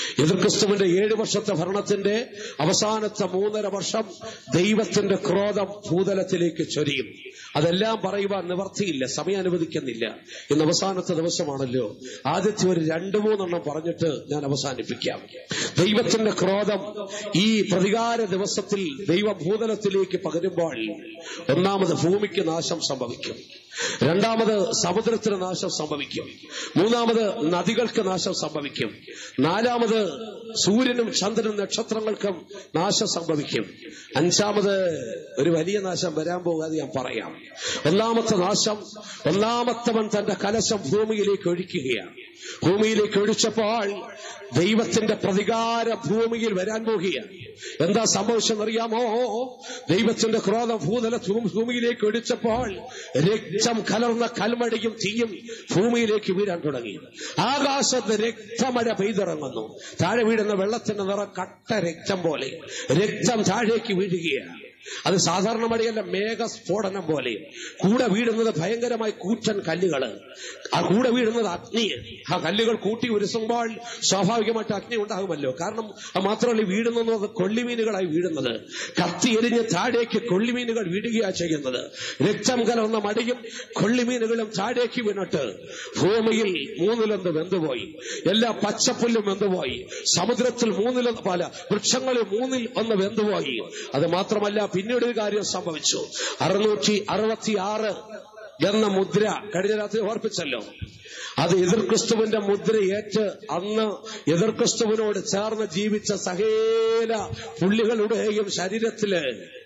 എതിർക്രിസ്തുവിന്റെ ഏഴു വർഷത്തെ ഭരണത്തിന്റെ അവസാനത്തെ മൂന്നര വർഷം ദൈവത്തിന്റെ ക്രോധം ഭൂതലത്തിലേക്ക് ചൊരിയും അതെല്ലാം പറയുവാൻ നിവർത്തിയില്ല സമയം അനുവദിക്കുന്നില്ല ഇന്ന് അവസാനത്തെ ദിവസമാണല്ലോ ആദ്യത്തെ ഒരു രണ്ടു മൂന്നെണ്ണം പറഞ്ഞിട്ട് ഞാൻ അവസാനിപ്പിക്കാം ദൈവത്തിന്റെ ക്രോധം ഈ പ്രതികാര ദിവസത്തിൽ ദൈവം ഭൂതലത്തിലേക്ക് പകരുമ്പോൾ ഒന്നാമത് ഭൂമിക്ക് നാശം സംഭവിക്കും രണ്ടാമത് സമുദ്രത്തിന് നാശം സംഭവിക്കും മൂന്നാമത് നദികൾക്ക് നാശം സംഭവിക്കും നാലാമത് സൂര്യനും ചന്ദ്രനും നക്ഷത്രങ്ങൾക്കും നാശം സംഭവിക്കും അഞ്ചാമത് ഒരു വലിയ നാശം വരാൻ പോകാതെ ഞാൻ പറയാം ഒന്നാമത്തെ നാശം ഒന്നാമത്തവൻ തന്റെ കലശം ഭൂമിയിലേക്ക് ഒഴിക്കുകയാണ് ഭൂമിയിലേക്ക് ഒഴിച്ചപ്പോൾ ദൈവത്തിന്റെ പ്രതികാര ഭൂമിയിൽ വരാൻ പോകുകയാണ് എന്താ സംഭവിച്ചെന്നറിയാമോ ദൈവത്തിന്റെ ക്രോധം ഭൂതല ഭൂമിയിലേക്ക് ഒഴിച്ചപ്പോൾ രക്തം കലർന്ന കൽമഴയും തീയും ഭൂമിയിലേക്ക് വീഴാൻ തുടങ്ങി ആകാശത്ത് രക്തമഴ പെയ്തിറങ്ങുന്നു താഴെ വീഴുന്ന വെള്ളത്തിന്റെ നിറം കട്ട രക്തം പോലെ രക്തം താഴേക്ക് വീഴുകയാണ് അത് സാധാരണ മഴയല്ല മേഘസ്ഫോടനം പോലെ കൂടെ വീഴുന്നത് ഭയങ്കരമായി കൂറ്റൻ കല്ലുകള് ആ കൂടെ വീഴുന്നത് അഗ്നി ആ കല്ലുകൾ കൂട്ടി ഉരസുമ്പോൾ സ്വാഭാവികമായിട്ട് അഗ്നി ഉണ്ടാകുമല്ലോ കാരണം അത് മാത്രമല്ല വീഴുന്നത് കൊള്ളിമീനുകളായി വീഴുന്നത് കത്തി എരിഞ്ഞ് താഴേക്ക് കൊള്ളിമീനുകൾ വീഴുകയാണ് ചെയ്യുന്നത് രക്തം കലർന്ന മടിയും കൊള്ളിമീനുകളും താഴേക്ക് വീണിട്ട് ഭൂമിയിൽ മൂന്നിലൊന്ന് വെന്തുപോയി എല്ലാ പച്ചപ്പുല്ലും വെന്തുപോയി സമുദ്രത്തിൽ മൂന്നിലൊന്ന് പല വൃക്ഷങ്ങളിൽ മൂന്നിൽ ഒന്ന് വെന്തുപോയി അത് മാത്രമല്ല പിന്നീട് ഒരു കാര്യം സംഭവിച്ചു അറുന്നൂറ്റി അറുപത്തി ആറ് എന്ന മുദ്ര കഴിഞ്ഞ രാത്രി ഓർപ്പിച്ചല്ലോ അത് എതിർക്രിസ്തുവിന്റെ മുദ്രയേറ്റ് അന്ന് എതിർക്രിസ്തുവിനോട് ചേർന്ന് ജീവിച്ച സകേല പുള്ളികളുടെയും ശരീരത്തില്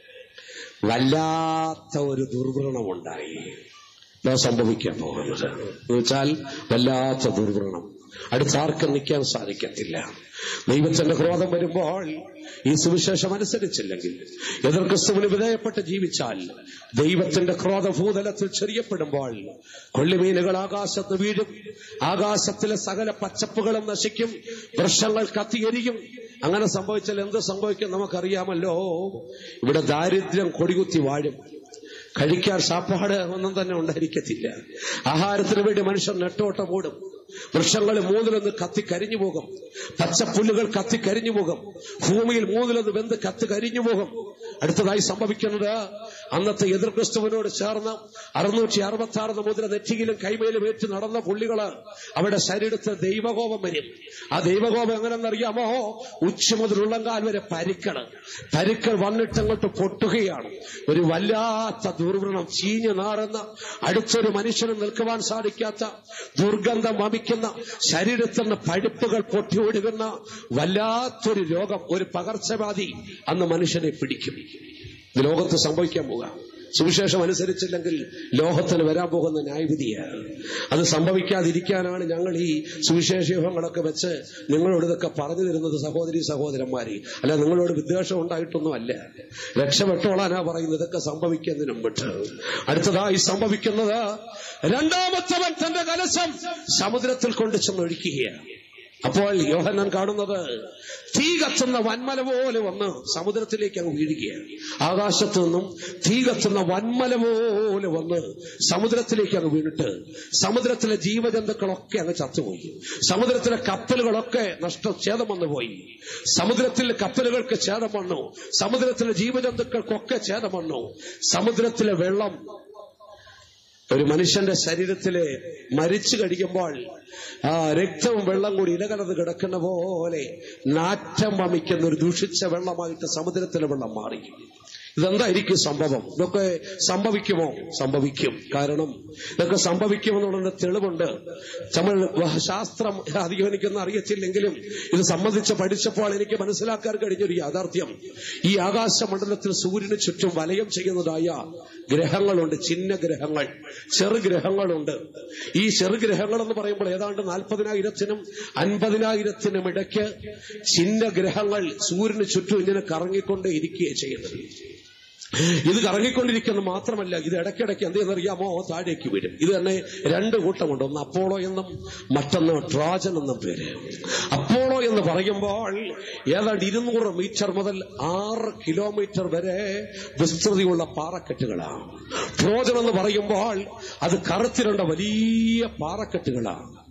വല്ലാത്ത ഒരു ദുർവ്രണമുണ്ടായി ഇതാ സംഭവിക്കാൻ പോകുന്നത് എന്ന് വെച്ചാൽ വല്ലാത്ത ദുർവ്രണം അടുത്താർക്കും നിൽക്കാൻ സാധിക്കത്തില്ല ദൈവത്തിന്റെ ക്രോധം വരുമ്പോൾ ഈ സുവിശേഷം അനുസരിച്ചില്ലെങ്കിൽ എതിർ ക്രിസ്തുവിന് വിധേയപ്പെട്ട് ജീവിച്ചാൽ ദൈവത്തിന്റെ ക്രോധ ഭൂതലത്തിൽ ചെറിയപ്പെടുമ്പോൾ കൊള്ളിമീനുകൾ ആകാശത്ത് വീഴും ആകാശത്തിലെ സകല പച്ചപ്പുകളും നശിക്കും വൃക്ഷങ്ങൾ കത്തിയെരിയും അങ്ങനെ സംഭവിച്ചാൽ എന്ത് സംഭവിക്കും നമുക്കറിയാമല്ലോ ഇവിടെ ദാരിദ്ര്യം കൊടികുത്തി വാഴും കഴിക്കാൻ സാപ്പാട് ഒന്നും തന്നെ ഉണ്ടായിരിക്കത്തില്ല ആഹാരത്തിന് വേണ്ടി മനുഷ്യർ നെട്ടോട്ടം ഓടും വൃക്ഷങ്ങൾ മൂന്നിലൊന്ന് കത്തി കരിഞ്ഞു പോകും പച്ചപ്പുല്ലുകൾ കത്തി കരിഞ്ഞു പോകും ഭൂമിയിൽ മൂന്നിലൊന്ന് വെന്ത് കത്തി കരിഞ്ഞു പോകും അടുത്തതായി സംഭവിക്കുന്നത് അന്നത്തെ എതിർ ക്രിസ്തുവിനോട് ചേർന്ന് അറുന്നൂറ്റി അറുപത്തി ആറ് മുദ്ര നെറ്റിയിലും കൈമയിലും ഏറ്റ് നടന്ന പുള്ളികള് അവിടെ ശരീരത്തിൽ ദൈവകോപം വരും ആ ദൈവകോപം എങ്ങനെയെന്നറിയാമോ ഉച്ച മുതൽ ഉള്ളങ്കാൽ വരെ പരിക്കള് പരിക്കൾ വന്നിട്ട് അങ്ങോട്ട് പൊട്ടുകയാണ് ഒരു വല്ലാത്ത ദുർവ്രണം ചീഞ്ഞു നാറുന്ന അടുത്തൊരു മനുഷ്യന് നിൽക്കുവാൻ സാധിക്കാത്ത ദുർഗന്ധം വമിക്കുന്ന ശരീരത്തിൽ നിന്ന് പഴുപ്പുകൾ പൊട്ടിയൊടുകുന്ന വല്ലാത്തൊരു രോഗം ഒരു പകർച്ചവ്യാധി അന്ന് മനുഷ്യനെ പിടിക്കും ഇത് ലോകത്ത് സംഭവിക്കാൻ പോകാം സുവിശേഷം അനുസരിച്ചില്ലെങ്കിൽ ലോകത്തിന് വരാൻ പോകുന്ന ന്യായവിധിയാണ് അത് സംഭവിക്കാതിരിക്കാനാണ് ഞങ്ങൾ ഈ സുവിശേഷ യോഗങ്ങളൊക്കെ വെച്ച് നിങ്ങളോട് ഇതൊക്കെ പറഞ്ഞു തരുന്നത് സഹോദരി സഹോദരന്മാരെ അല്ല നിങ്ങളോട് വിദ്വേഷം ഉണ്ടായിട്ടൊന്നും അല്ല രക്ഷപ്പെട്ടോളാനാ പറയുന്നത് ഇതൊക്കെ സംഭവിക്കുന്നതിന് മുമ്പിട്ട് അടുത്തതായി സംഭവിക്കുന്നത് രണ്ടാമത്തവൻ തന്റെ കലശം സമുദ്രത്തിൽ കൊണ്ട് ചെന്നൊഴിക്കുകയാണ് അപ്പോൾ യോഹന്നാൻ കാണുന്നത് തീ കത്തുന്ന വന്മല പോലെ വന്ന് സമുദ്രത്തിലേക്ക് അങ്ങ് വീഴുകയാണ് ആകാശത്തു നിന്നും തീ കത്തുന്ന വന്മല പോലെ വന്ന് സമുദ്രത്തിലേക്ക് അങ്ങ് വീണിട്ട് സമുദ്രത്തിലെ ജീവജന്തുക്കളൊക്കെ അങ്ങ് ചത്തുപോയി സമുദ്രത്തിലെ കപ്പലുകളൊക്കെ നഷ്ടഛേദം വന്നു പോയി സമുദ്രത്തിലെ കപ്പലുകൾക്ക് ഛേദം വന്നു സമുദ്രത്തിലെ ജീവജന്തുക്കൾക്കൊക്കെ ഛേദം വന്നു സമുദ്രത്തിലെ വെള്ളം ഒരു മനുഷ്യന്റെ ശരീരത്തില് മരിച്ചു കഴിയുമ്പോൾ ആ രക്തവും വെള്ളം കൂടി ഇലകലർന്ന് കിടക്കുന്ന പോലെ നാറ്റം വമിക്കുന്ന ഒരു ദൂഷിച്ച വെള്ളമായിട്ട് സമുദ്രത്തിലെ വെള്ളം മാറി ഇതെന്തായിരിക്കും സംഭവം ഇതൊക്കെ സംഭവിക്കുമോ സംഭവിക്കും കാരണം ഇതൊക്കെ സംഭവിക്കുമെന്നുള്ള തെളിവുണ്ട് നമ്മൾ ശാസ്ത്രം അധികം എനിക്കൊന്നും അറിയത്തില്ലെങ്കിലും ഇത് സംബന്ധിച്ച് പഠിച്ചപ്പോൾ എനിക്ക് മനസ്സിലാക്കാൻ കഴിഞ്ഞൊരു യാഥാർത്ഥ്യം ഈ ആകാശമണ്ഡലത്തിൽ സൂര്യന് ചുറ്റും വലയം ചെയ്യുന്നതായ ഗ്രഹങ്ങളുണ്ട് ചിഹ്ന ഗ്രഹങ്ങൾ ചെറുഗ്രഹങ്ങളുണ്ട് ഈ ചെറുഗ്രഹങ്ങൾ എന്ന് പറയുമ്പോൾ ഏതാണ്ട് നാൽപ്പതിനായിരത്തിനും അൻപതിനായിരത്തിനും ഇടയ്ക്ക് ചിഹ്ന ഗ്രഹങ്ങൾ സൂര്യന് ചുറ്റും ഇങ്ങനെ കറങ്ങിക്കൊണ്ടേ ഇരിക്കുകയാണ് ചെയ്യുന്നത് ഇത് കറങ്ങിക്കൊണ്ടിരിക്കുന്ന മാത്രമല്ല ഇത് ഇടയ്ക്കിടയ്ക്ക് എന്തെന്നറിയാമോ താഴേക്ക് വീഴും ഇത് തന്നെ രണ്ട് കൂട്ടമുണ്ട് ഒന്ന് അപ്പോളോ എന്നും മറ്റൊന്ന് ട്രോജൻ എന്നും പേര് അപ്പോളോ എന്ന് പറയുമ്പോൾ ഏതാണ്ട് ഇരുന്നൂറ് മീറ്റർ മുതൽ ആറ് കിലോമീറ്റർ വരെ വിസ്തൃതിയുള്ള പാറക്കെട്ടുകളാണ് ട്രോജൻ എന്ന് പറയുമ്പോൾ അത് കറുത്തിരണ്ട വലിയ പാറക്കെട്ടുകളാണ്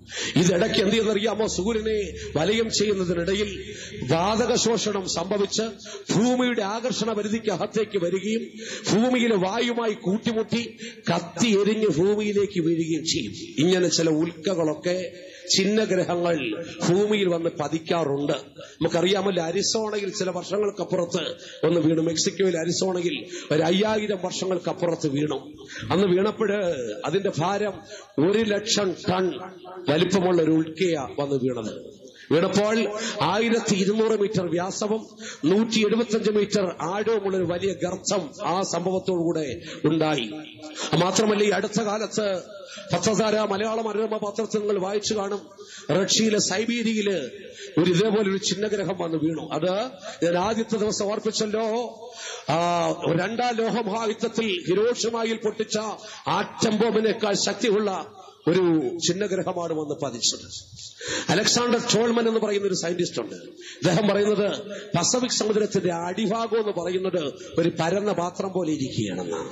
ഇതിടയ്ക്ക് എന്ത് ചെയ്യുന്നറിയാമോ സൂര്യനെ വലയം ചെയ്യുന്നതിനിടയിൽ വാതക ശോഷണം സംഭവിച്ച് ഭൂമിയുടെ ആകർഷണ പരിധിക്ക് അകത്തേക്ക് വരികയും ഭൂമിയിലെ വായുമായി കൂട്ടിമുട്ടി കത്തി എരിഞ്ഞ് ഭൂമിയിലേക്ക് വീഴുകയും ചെയ്യും ഇങ്ങനെ ചില ഉൽക്കകളൊക്കെ ചിഹ്നഗ്രഹങ്ങൾ ഭൂമിയിൽ വന്ന് പതിക്കാറുണ്ട് നമുക്കറിയാമല്ലോ അരിസോണയിൽ ചില വർഷങ്ങൾക്കപ്പുറത്ത് ഒന്ന് വീണു മെക്സിക്കോയിൽ അരിസോണയിൽ ഒരു അയ്യായിരം വർഷങ്ങൾക്കപ്പുറത്ത് വീണു അന്ന് വീണപ്പോഴ് അതിന്റെ ഭാരം ഒരു ലക്ഷം ടൺ വലിപ്പമുള്ള ഒരു ഉൽക്കയ വന്ന് വീണത് വീണപ്പോൾ ആയിരത്തി ഇരുന്നൂറ് മീറ്റർ വ്യാസവും നൂറ്റി എഴുപത്തിയഞ്ച് മീറ്റർ ആഴവുമുള്ള ഒരു വലിയ ഗർത്തം ആ സംഭവത്തോടുകൂടെ ഉണ്ടായി മാത്രമല്ല ഈ അടുത്ത കാലത്ത് പത്രധാര മലയാള മനോരമ പത്രത്തിൽ നിങ്ങൾ വായിച്ചു കാണും റഷ്യയിലെ സൈബീരിയയില് ഒരു ഇതേപോലെ ഒരു ചിഹ്നഗ്രഹം വന്ന് വീണു അത് ഞാൻ ആദ്യത്തെ ദിവസം ഓർപ്പിച്ചല്ലോ ആ, രണ്ടാം ലോകമഹായുദ്ധത്തിൽ ഹിരോഷിമായിൽ പൊട്ടിച്ച ആറ്റം ബോംബിനേക്കാൾ ശക്തിയുള്ള ഒരു ചിഹ്നഗ്രഹമാണ് വന്ന് പതിച്ചത് അലക്സാണ്ടർ ചോൾമൻ എന്ന് പറയുന്ന ഒരു സയന്റിസ്റ്റ് ഉണ്ട് അദ്ദേഹം പറയുന്നത് പസഫിക് സമുദ്രത്തിന്റെ അടിഭാഗം എന്ന് പറയുന്നത് ഒരു പരന്ന പാത്രം പോലെ ഇരിക്കുകയാണെന്നാണ്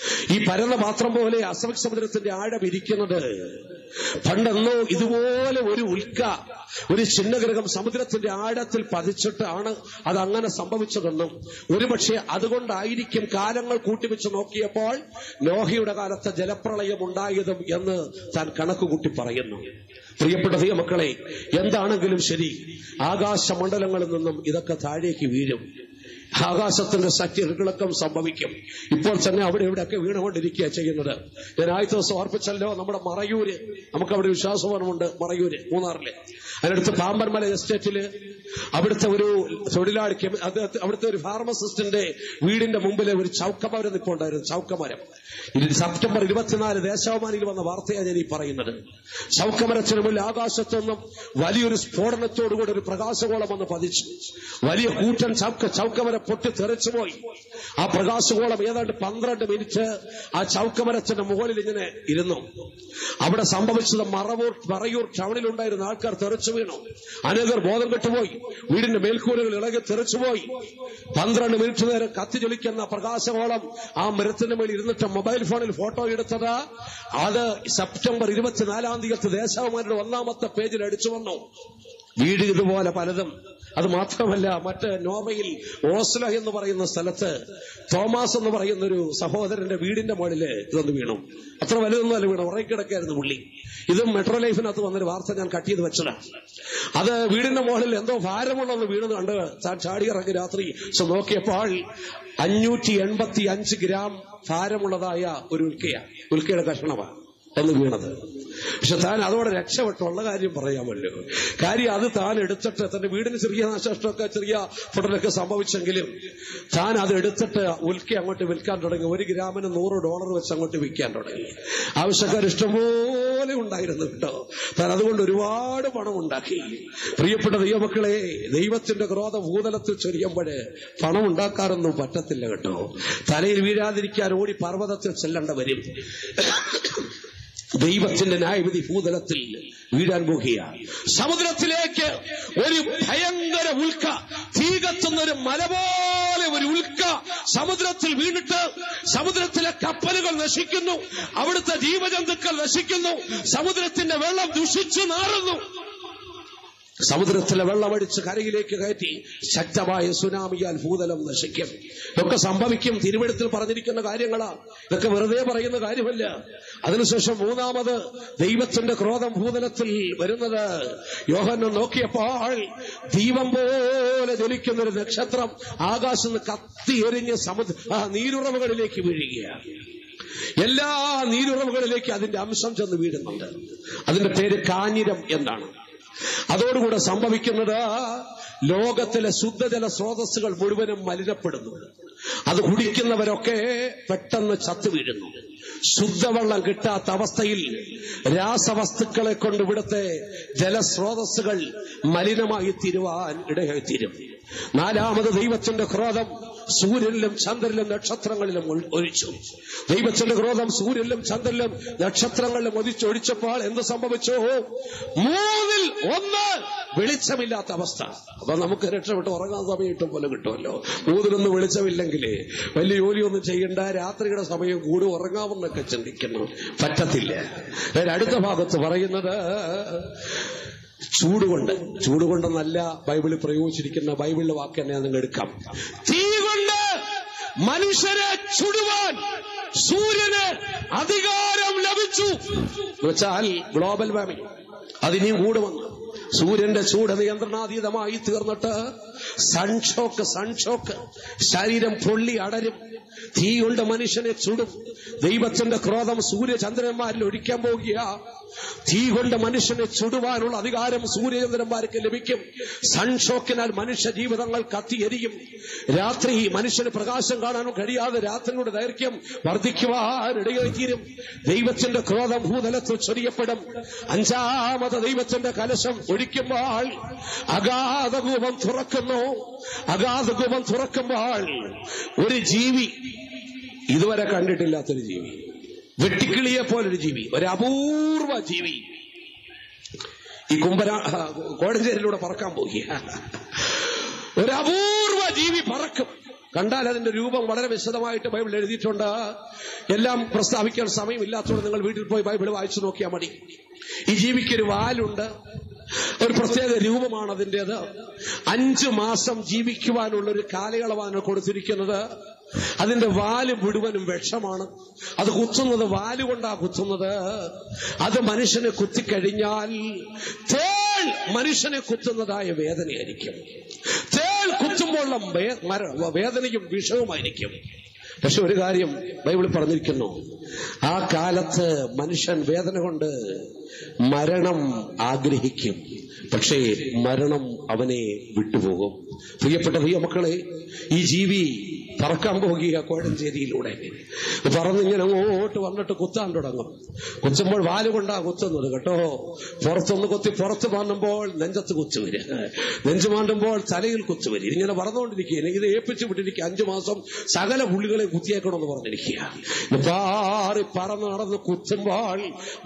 ഈ പരന്ന പാത്രം പോലെ പസഫിക് സമുദ്രത്തിന്റെ ആഴം ഇരിക്കുന്നത് പണ്ടെന്നോ ഇതുപോലെ ഒരു ഉൽക്ക ഒരു ചിഹ്നഗ്രഹം സമുദ്രത്തിന്റെ ആഴത്തിൽ പതിച്ചിട്ടാണ് അത് അങ്ങനെ സംഭവിച്ചതെന്നും ഒരുപക്ഷെ അതുകൊണ്ടായിരിക്കും കാലങ്ങൾ കൂട്ടിവെച്ച് നോക്കിയപ്പോൾ നോഹയുടെ കാലത്ത് ജലപ്രളയം ഉണ്ടായതും എന്ന് താൻ കണക്കുകൂട്ടി പറയുന്നു പ്രിയപ്പെട്ട ദൈവമക്കളെ എന്താണെങ്കിലും ശരി ആകാശമണ്ഡലങ്ങളിൽ നിന്നും ഇതൊക്കെ താഴേക്ക് വീഴും ആകാശത്തിന്റെ ശക്തി ഇളക്കം സംഭവിക്കും ഇപ്പോൾ തന്നെ അവിടെ ഇവിടെയൊക്കെ വീണുകൊണ്ടിരിക്കുക ചെയ്യുന്നത് ഞാൻ ആദ്യ ദിവസം ഓർപ്പിച്ചല്ലോ നമ്മുടെ മറയൂര് നമുക്ക് അവിടെ വിശ്വാസവനമുണ്ട് മറയൂര് മൂന്നാറിലെ അതിനടുത്ത് പാമ്പൻമല എസ്റ്റേറ്റില് അവിടുത്തെ ഒരു തൊഴിലാളിക്ക് അദ്ദേഹത്തെ അവിടുത്തെ ഒരു ഫാർമസിസ്റ്റിന്റെ വീടിന്റെ മുമ്പിലെ ഒരു ചൗക്കമരം നിൽപ്പുണ്ടായിരുന്നു ചൗക്കമരം ഇത് സെപ്റ്റംബർ ഇരുപത്തിനാല് ദേശാഭിമാനിയിൽ വന്ന വാർത്തയാണ് ഞാൻ ഈ പറയുന്നത് ചൗക്കമരത്തിന് മുന്നിൽ ആകാശത്തൊന്നും വലിയൊരു സ്ഫോടനത്തോടുകൂടി ഒരു പ്രകാശഗോളം വന്ന് പതിച്ചു വലിയ കൂറ്റൻ ചൗക്ക ചൗക്കമരം പൊട്ടി തെറിച്ചുപോയി ആ പ്രകാശഗോളം ഏതാണ്ട് പന്ത്രണ്ട് മിനിറ്റ് ആ ചൗക്കമരത്തിന്റെ മുകളിൽ ഇങ്ങനെ ഇരുന്നു അവിടെ സംഭവിച്ചത് മറവൂർ മറയൂർ ടൗണിലുണ്ടായിരുന്ന ആൾക്കാർ തെറിച്ചു വീണു അനേകർ ബോധം കെട്ടുപോയി വീടിന്റെ മേൽക്കൂരകൾ ഇളകി തെറിച്ചുപോയി പന്ത്രണ്ട് മിനിറ്റ് നേരം കത്തി ജ്വലിക്കുന്ന പ്രകാശഗോളം ആ മരത്തിന്റെ മേൽ ഇരുന്നിട്ട് മൊബൈൽ ഫോണിൽ ഫോട്ടോ എടുത്തത് അത് സെപ്റ്റംബർ ഇരുപത്തിനാലാം തീയതി ദേശാഭിമാനിയുടെ ഒന്നാമത്തെ പേജിൽ അടിച്ചു വന്നു വീട് ഇതുപോലെ പലതും അത് മാത്രമല്ല മറ്റ് നോർവയിൽ ഓസ്ലോ എന്ന് പറയുന്ന സ്ഥലത്ത് തോമസ് എന്ന് പറയുന്ന ഒരു സഹോദരന്റെ വീടിന്റെ മുകളില് ഇതൊന്ന് വീണു അത്ര വലുതൊന്നുമല്ല വീണു ഉറങ്ങിക്കിടക്കായിരുന്നു പുള്ളി ഇതും മെട്രോ ലൈഫിനകത്ത് വന്നൊരു വാർത്ത ഞാൻ കട്ട് ചെയ്ത് വെച്ചതാണ് അത് വീടിന്റെ മുകളിൽ എന്തോ ഭാരമുള്ളൊന്ന് വീണെന്ന് കണ്ട് താൻ ചാടിയിറങ്ങി രാത്രി സോ നോക്കിയപ്പോൾ അഞ്ഞൂറ്റി എൺപത്തി അഞ്ച് ഗ്രാം ഭാരമുള്ളതായ ഒരു ഉൽക്കയ ഉൽക്കയുടെ കഷണമാണ് എന്ന് വീണത് പക്ഷെ താൻ അതോടെ രക്ഷപ്പെട്ടുള്ള കാര്യം പറയാമല്ലോ കാര്യം അത് താൻ എടുത്തിട്ട് തന്റെ വീടിന് ചെറിയ നാശനഷ്ടമൊക്കെ ചെറിയ പൊട്ടലൊക്കെ സംഭവിച്ചെങ്കിലും താൻ അത് എടുത്തിട്ട് ഉൽക്കി അങ്ങോട്ട് വിൽക്കാൻ തുടങ്ങി ഒരു ഗ്രാമിന് നൂറ് ഡോളർ വെച്ച് അങ്ങോട്ട് വിൽക്കാൻ തുടങ്ങി ആവശ്യക്കാർ ഇഷ്ടംപോലെ ഉണ്ടായിരുന്നു കേട്ടോ താൻ അതുകൊണ്ട് ഒരുപാട് പണം ഉണ്ടാക്കി പ്രിയപ്പെട്ട ദൈവമക്കളെ ദൈവത്തിന്റെ ക്രോധ ഭൂതലത്തിൽ ചൊരിയുമ്പോഴ് പണം ഉണ്ടാക്കാറൊന്നും പറ്റത്തില്ല കേട്ടോ തലയിൽ വീഴാതിരിക്കാൻ ഓടി പർവ്വതത്തിൽ ചെല്ലേണ്ട വരും ദൈവത്തിന്റെ ന്യായവിധി ഭൂതലത്തിൽ വീഴാൻ പോകുകയാണ് സമുദ്രത്തിലേക്ക് ഒരു ഭയങ്കര ഉൽക്ക തീ കത്തുന്ന ഒരു മല പോലെ ഒരു ഉൽക്ക സമുദ്രത്തിൽ വീണിട്ട് സമുദ്രത്തിലെ കപ്പലുകൾ നശിക്കുന്നു അവിടുത്തെ ജീവജന്തുക്കൾ നശിക്കുന്നു സമുദ്രത്തിന്റെ വെള്ളം ദുഷിച്ചു നാറുന്നു സമുദ്രത്തിലെ വെള്ളമടിച്ച് കരയിലേക്ക് കയറ്റി ശക്തമായ സുനാമിയാൽ ഭൂതലം നശിക്കും ഇതൊക്കെ സംഭവിക്കും തിരുവഴുത്തിൽ പറഞ്ഞിരിക്കുന്ന കാര്യങ്ങളാ ഇതൊക്കെ വെറുതെ പറയുന്ന കാര്യമല്ല അതിനുശേഷം മൂന്നാമത് ദൈവത്തിന്റെ ക്രോധം ഭൂതലത്തിൽ വരുന്നത് യോഹനം നോക്കിയപ്പോൾ ദീപം പോലെ ജ്വലിക്കുന്ന ഒരു നക്ഷത്രം ആകാശത്ത് നിന്ന് കത്തി എരിഞ്ഞ് സമുദ്ര ആ നീരുറവുകളിലേക്ക് വീഴുകയാണ് എല്ലാ നീരുറവുകളിലേക്ക് അതിന്റെ അംശം ചെന്ന് വീഴുന്നുണ്ട് അതിന്റെ പേര് കാഞ്ഞിരം എന്നാണ് അതോടുകൂടെ സംഭവിക്കുന്നത് ലോകത്തിലെ ശുദ്ധജല സ്രോതസ്സുകൾ മുഴുവനും മലിനപ്പെടുന്നു അത് കുടിക്കുന്നവരൊക്കെ പെട്ടെന്ന് ചത്തു വീഴുന്നു ശുദ്ധവെള്ളം കിട്ടാത്ത അവസ്ഥയിൽ രാസവസ്തുക്കളെ കൊണ്ട് ഇവിടുത്തെ ജലസ്രോതസ്സുകൾ മലിനമായി തീരുവാൻ ഇടയായി തീരും നാലാമത് ദൈവത്തിന്റെ ക്രോധം സൂര്യനിലും ചന്ദ്രനിലും നക്ഷത്രങ്ങളിലും ഒഴി- ഒഴിച്ചു ദൈവത്തിന്റെ ക്രോധം സൂര്യനിലും ചന്ദ്രനിലും നക്ഷത്രങ്ങളിലും ഒഴിച്ചൊഴിച്ചപ്പോൾ എന്ത് സംഭവിച്ചു മൂന്നിൽ ഒന്ന് വെളിച്ചമില്ലാത്ത അവസ്ഥ അപ്പൊ നമുക്ക് രക്ഷപ്പെട്ട് ഉറങ്ങാൻ സമയം ഇട്ടും പോലെ കിട്ടുമല്ലോ മൂന്നിലൊന്നും വെളിച്ചമില്ലെങ്കിൽ വലിയ ജോലിയൊന്നും ചെയ്യണ്ട രാത്രിയുടെ സമയം കൂടി ഉറങ്ങാമെന്നൊക്കെ ചിന്തിക്കുന്നു പറ്റത്തില്ല ഞാൻ അടുത്ത ഭാഗത്ത് പറയുന്നത് ചൂടുകൊണ്ട് ചൂടുകൊണ്ടെന്നല്ല ബൈബിളിൽ പ്രയോഗിച്ചിരിക്കുന്ന ബൈബിളിലെ വാക്ക് തന്നെ നിങ്ങൾ എടുക്കാം തീ കൊണ്ട് മനുഷ്യരെ ചുടുവാൻ സൂര്യന് അധികാരം ലഭിച്ചു എന്ന് വെച്ചാൽ ഗ്ലോബൽ വാർമിംഗ് അതിനെയും കൂടെ വന്നു സൂര്യന്റെ ചൂട് നിയന്ത്രണാതീതമായി തീർന്നിട്ട് സൺഷോക്ക് സൺഷോക്ക് ശരീരം പൊള്ളി അടരും തീ കൊണ്ട് മനുഷ്യനെ ചുടും ദൈവത്തിന്റെ ക്രോധം സൂര്യചന്ദ്രന്മാരിൽ ഒഴിക്കാൻ പോകുക തീ കൊണ്ട് മനുഷ്യനെ ചുടുവാനുള്ള അധികാരം സൂര്യചന്ദ്രന്മാർക്ക് ലഭിക്കും സൺഷോക്കിനാൽ മനുഷ്യ ജീവിതങ്ങൾ കത്തിയെരിയും രാത്രി മനുഷ്യന് പ്രകാശം കാണാനും കഴിയാതെ രാത്രിയുടെ ദൈർഘ്യം വർദ്ധിക്കുവാനിടയായി തീരും ദൈവത്തിന്റെ ക്രോധം ഭൂതലത്തിൽ ചൊരിയപ്പെടും അഞ്ചാമത് ദൈവത്തിന്റെ കലശം ഒഴിക്കുമ്പോൾ അഗാധകൂപം തുറക്കുന്നു അഗാധകൂപം തുറക്കുമ്പോൾ ഒരു ജീവി ഇതുവരെ കണ്ടിട്ടില്ലാത്തൊരു ജീവി വെട്ടിക്കിളിയെ പോലൊരു ജീവി ഒരു അപൂർവ ജീവി ഈ കുമ്പര കോടഞ്ചേരിയിലൂടെ പറക്കാൻ പോയി ഒരു അപൂർവ ജീവി പറക്കും കണ്ടാൽ അതിന്റെ രൂപം വളരെ വിശദമായിട്ട് ബൈബിൾ എഴുതിയിട്ടുണ്ട് എല്ലാം പ്രസ്താവിക്കാൻ സമയമില്ലാത്തതുകൊണ്ട് നിങ്ങൾ വീട്ടിൽ പോയി ബൈബിൾ വായിച്ചു നോക്കിയാൽ മതി ഈ ജീവിക്ക് ഒരു വാലുണ്ട് ഒരു പ്രത്യേക രൂപമാണ് അതിൻ്റെത് അഞ്ചു മാസം ജീവിക്കുവാനുള്ള ഒരു കാലയളവാണ് കൊടുത്തിരിക്കുന്നത് അതിന്റെ വാല് മുഴുവനും വിഷമാണ് അത് കുത്തുന്നത് വാലുകൊണ്ടാ കുത്തുന്നത് അത് മനുഷ്യനെ കുത്തിക്കഴിഞ്ഞാൽ തേൾ മനുഷ്യനെ കുത്തുന്നതായ വേദനയായിരിക്കും തേൾ കുത്തുമ്പോഴുള്ള വേ- മര- വേദനയും വിഷവുമായിരിക്കും പക്ഷെ ഒരു കാര്യം ബൈബിൾ പറഞ്ഞിരിക്കുന്നു ആ കാലത്ത് മനുഷ്യൻ വേദന കൊണ്ട് മരണം ആഗ്രഹിക്കും പക്ഷേ മരണം അവനെ വിട്ടുപോകും പ്രിയപ്പെട്ട പ്രിയ മക്കളെ ഈ ജീവി പറക്കാൻ പോകുക കോഴഞ്ചേരിയിലൂടെ പറന്നിങ്ങനെ അങ്ങോട്ട് വന്നിട്ട് കുത്താൻ തുടങ്ങും കുത്തുമ്പോൾ വാല് കൊണ്ടാ കുത്തുന്നത് കേട്ടോ പുറത്തൊന്ന് കുത്തി പുറത്ത് മാണ്ടുമ്പോൾ നെഞ്ചത്ത് കുത്തു വരിക നെഞ്ചു മാണ്ടുമ്പോൾ തലയിൽ കുത്തു വരിക ഇങ്ങനെ പറന്നുകൊണ്ടിരിക്കുക ഇത് ഏൽപ്പിച്ചു വിട്ടിരിക്കുക അഞ്ചു മാസം സകല പുള്ളികളെ കുത്തിയേക്കണമെന്ന് പറഞ്ഞിരിക്കുക ഇത് പാറി പറന്ന് നടന്ന് കുത്തുമ്പോൾ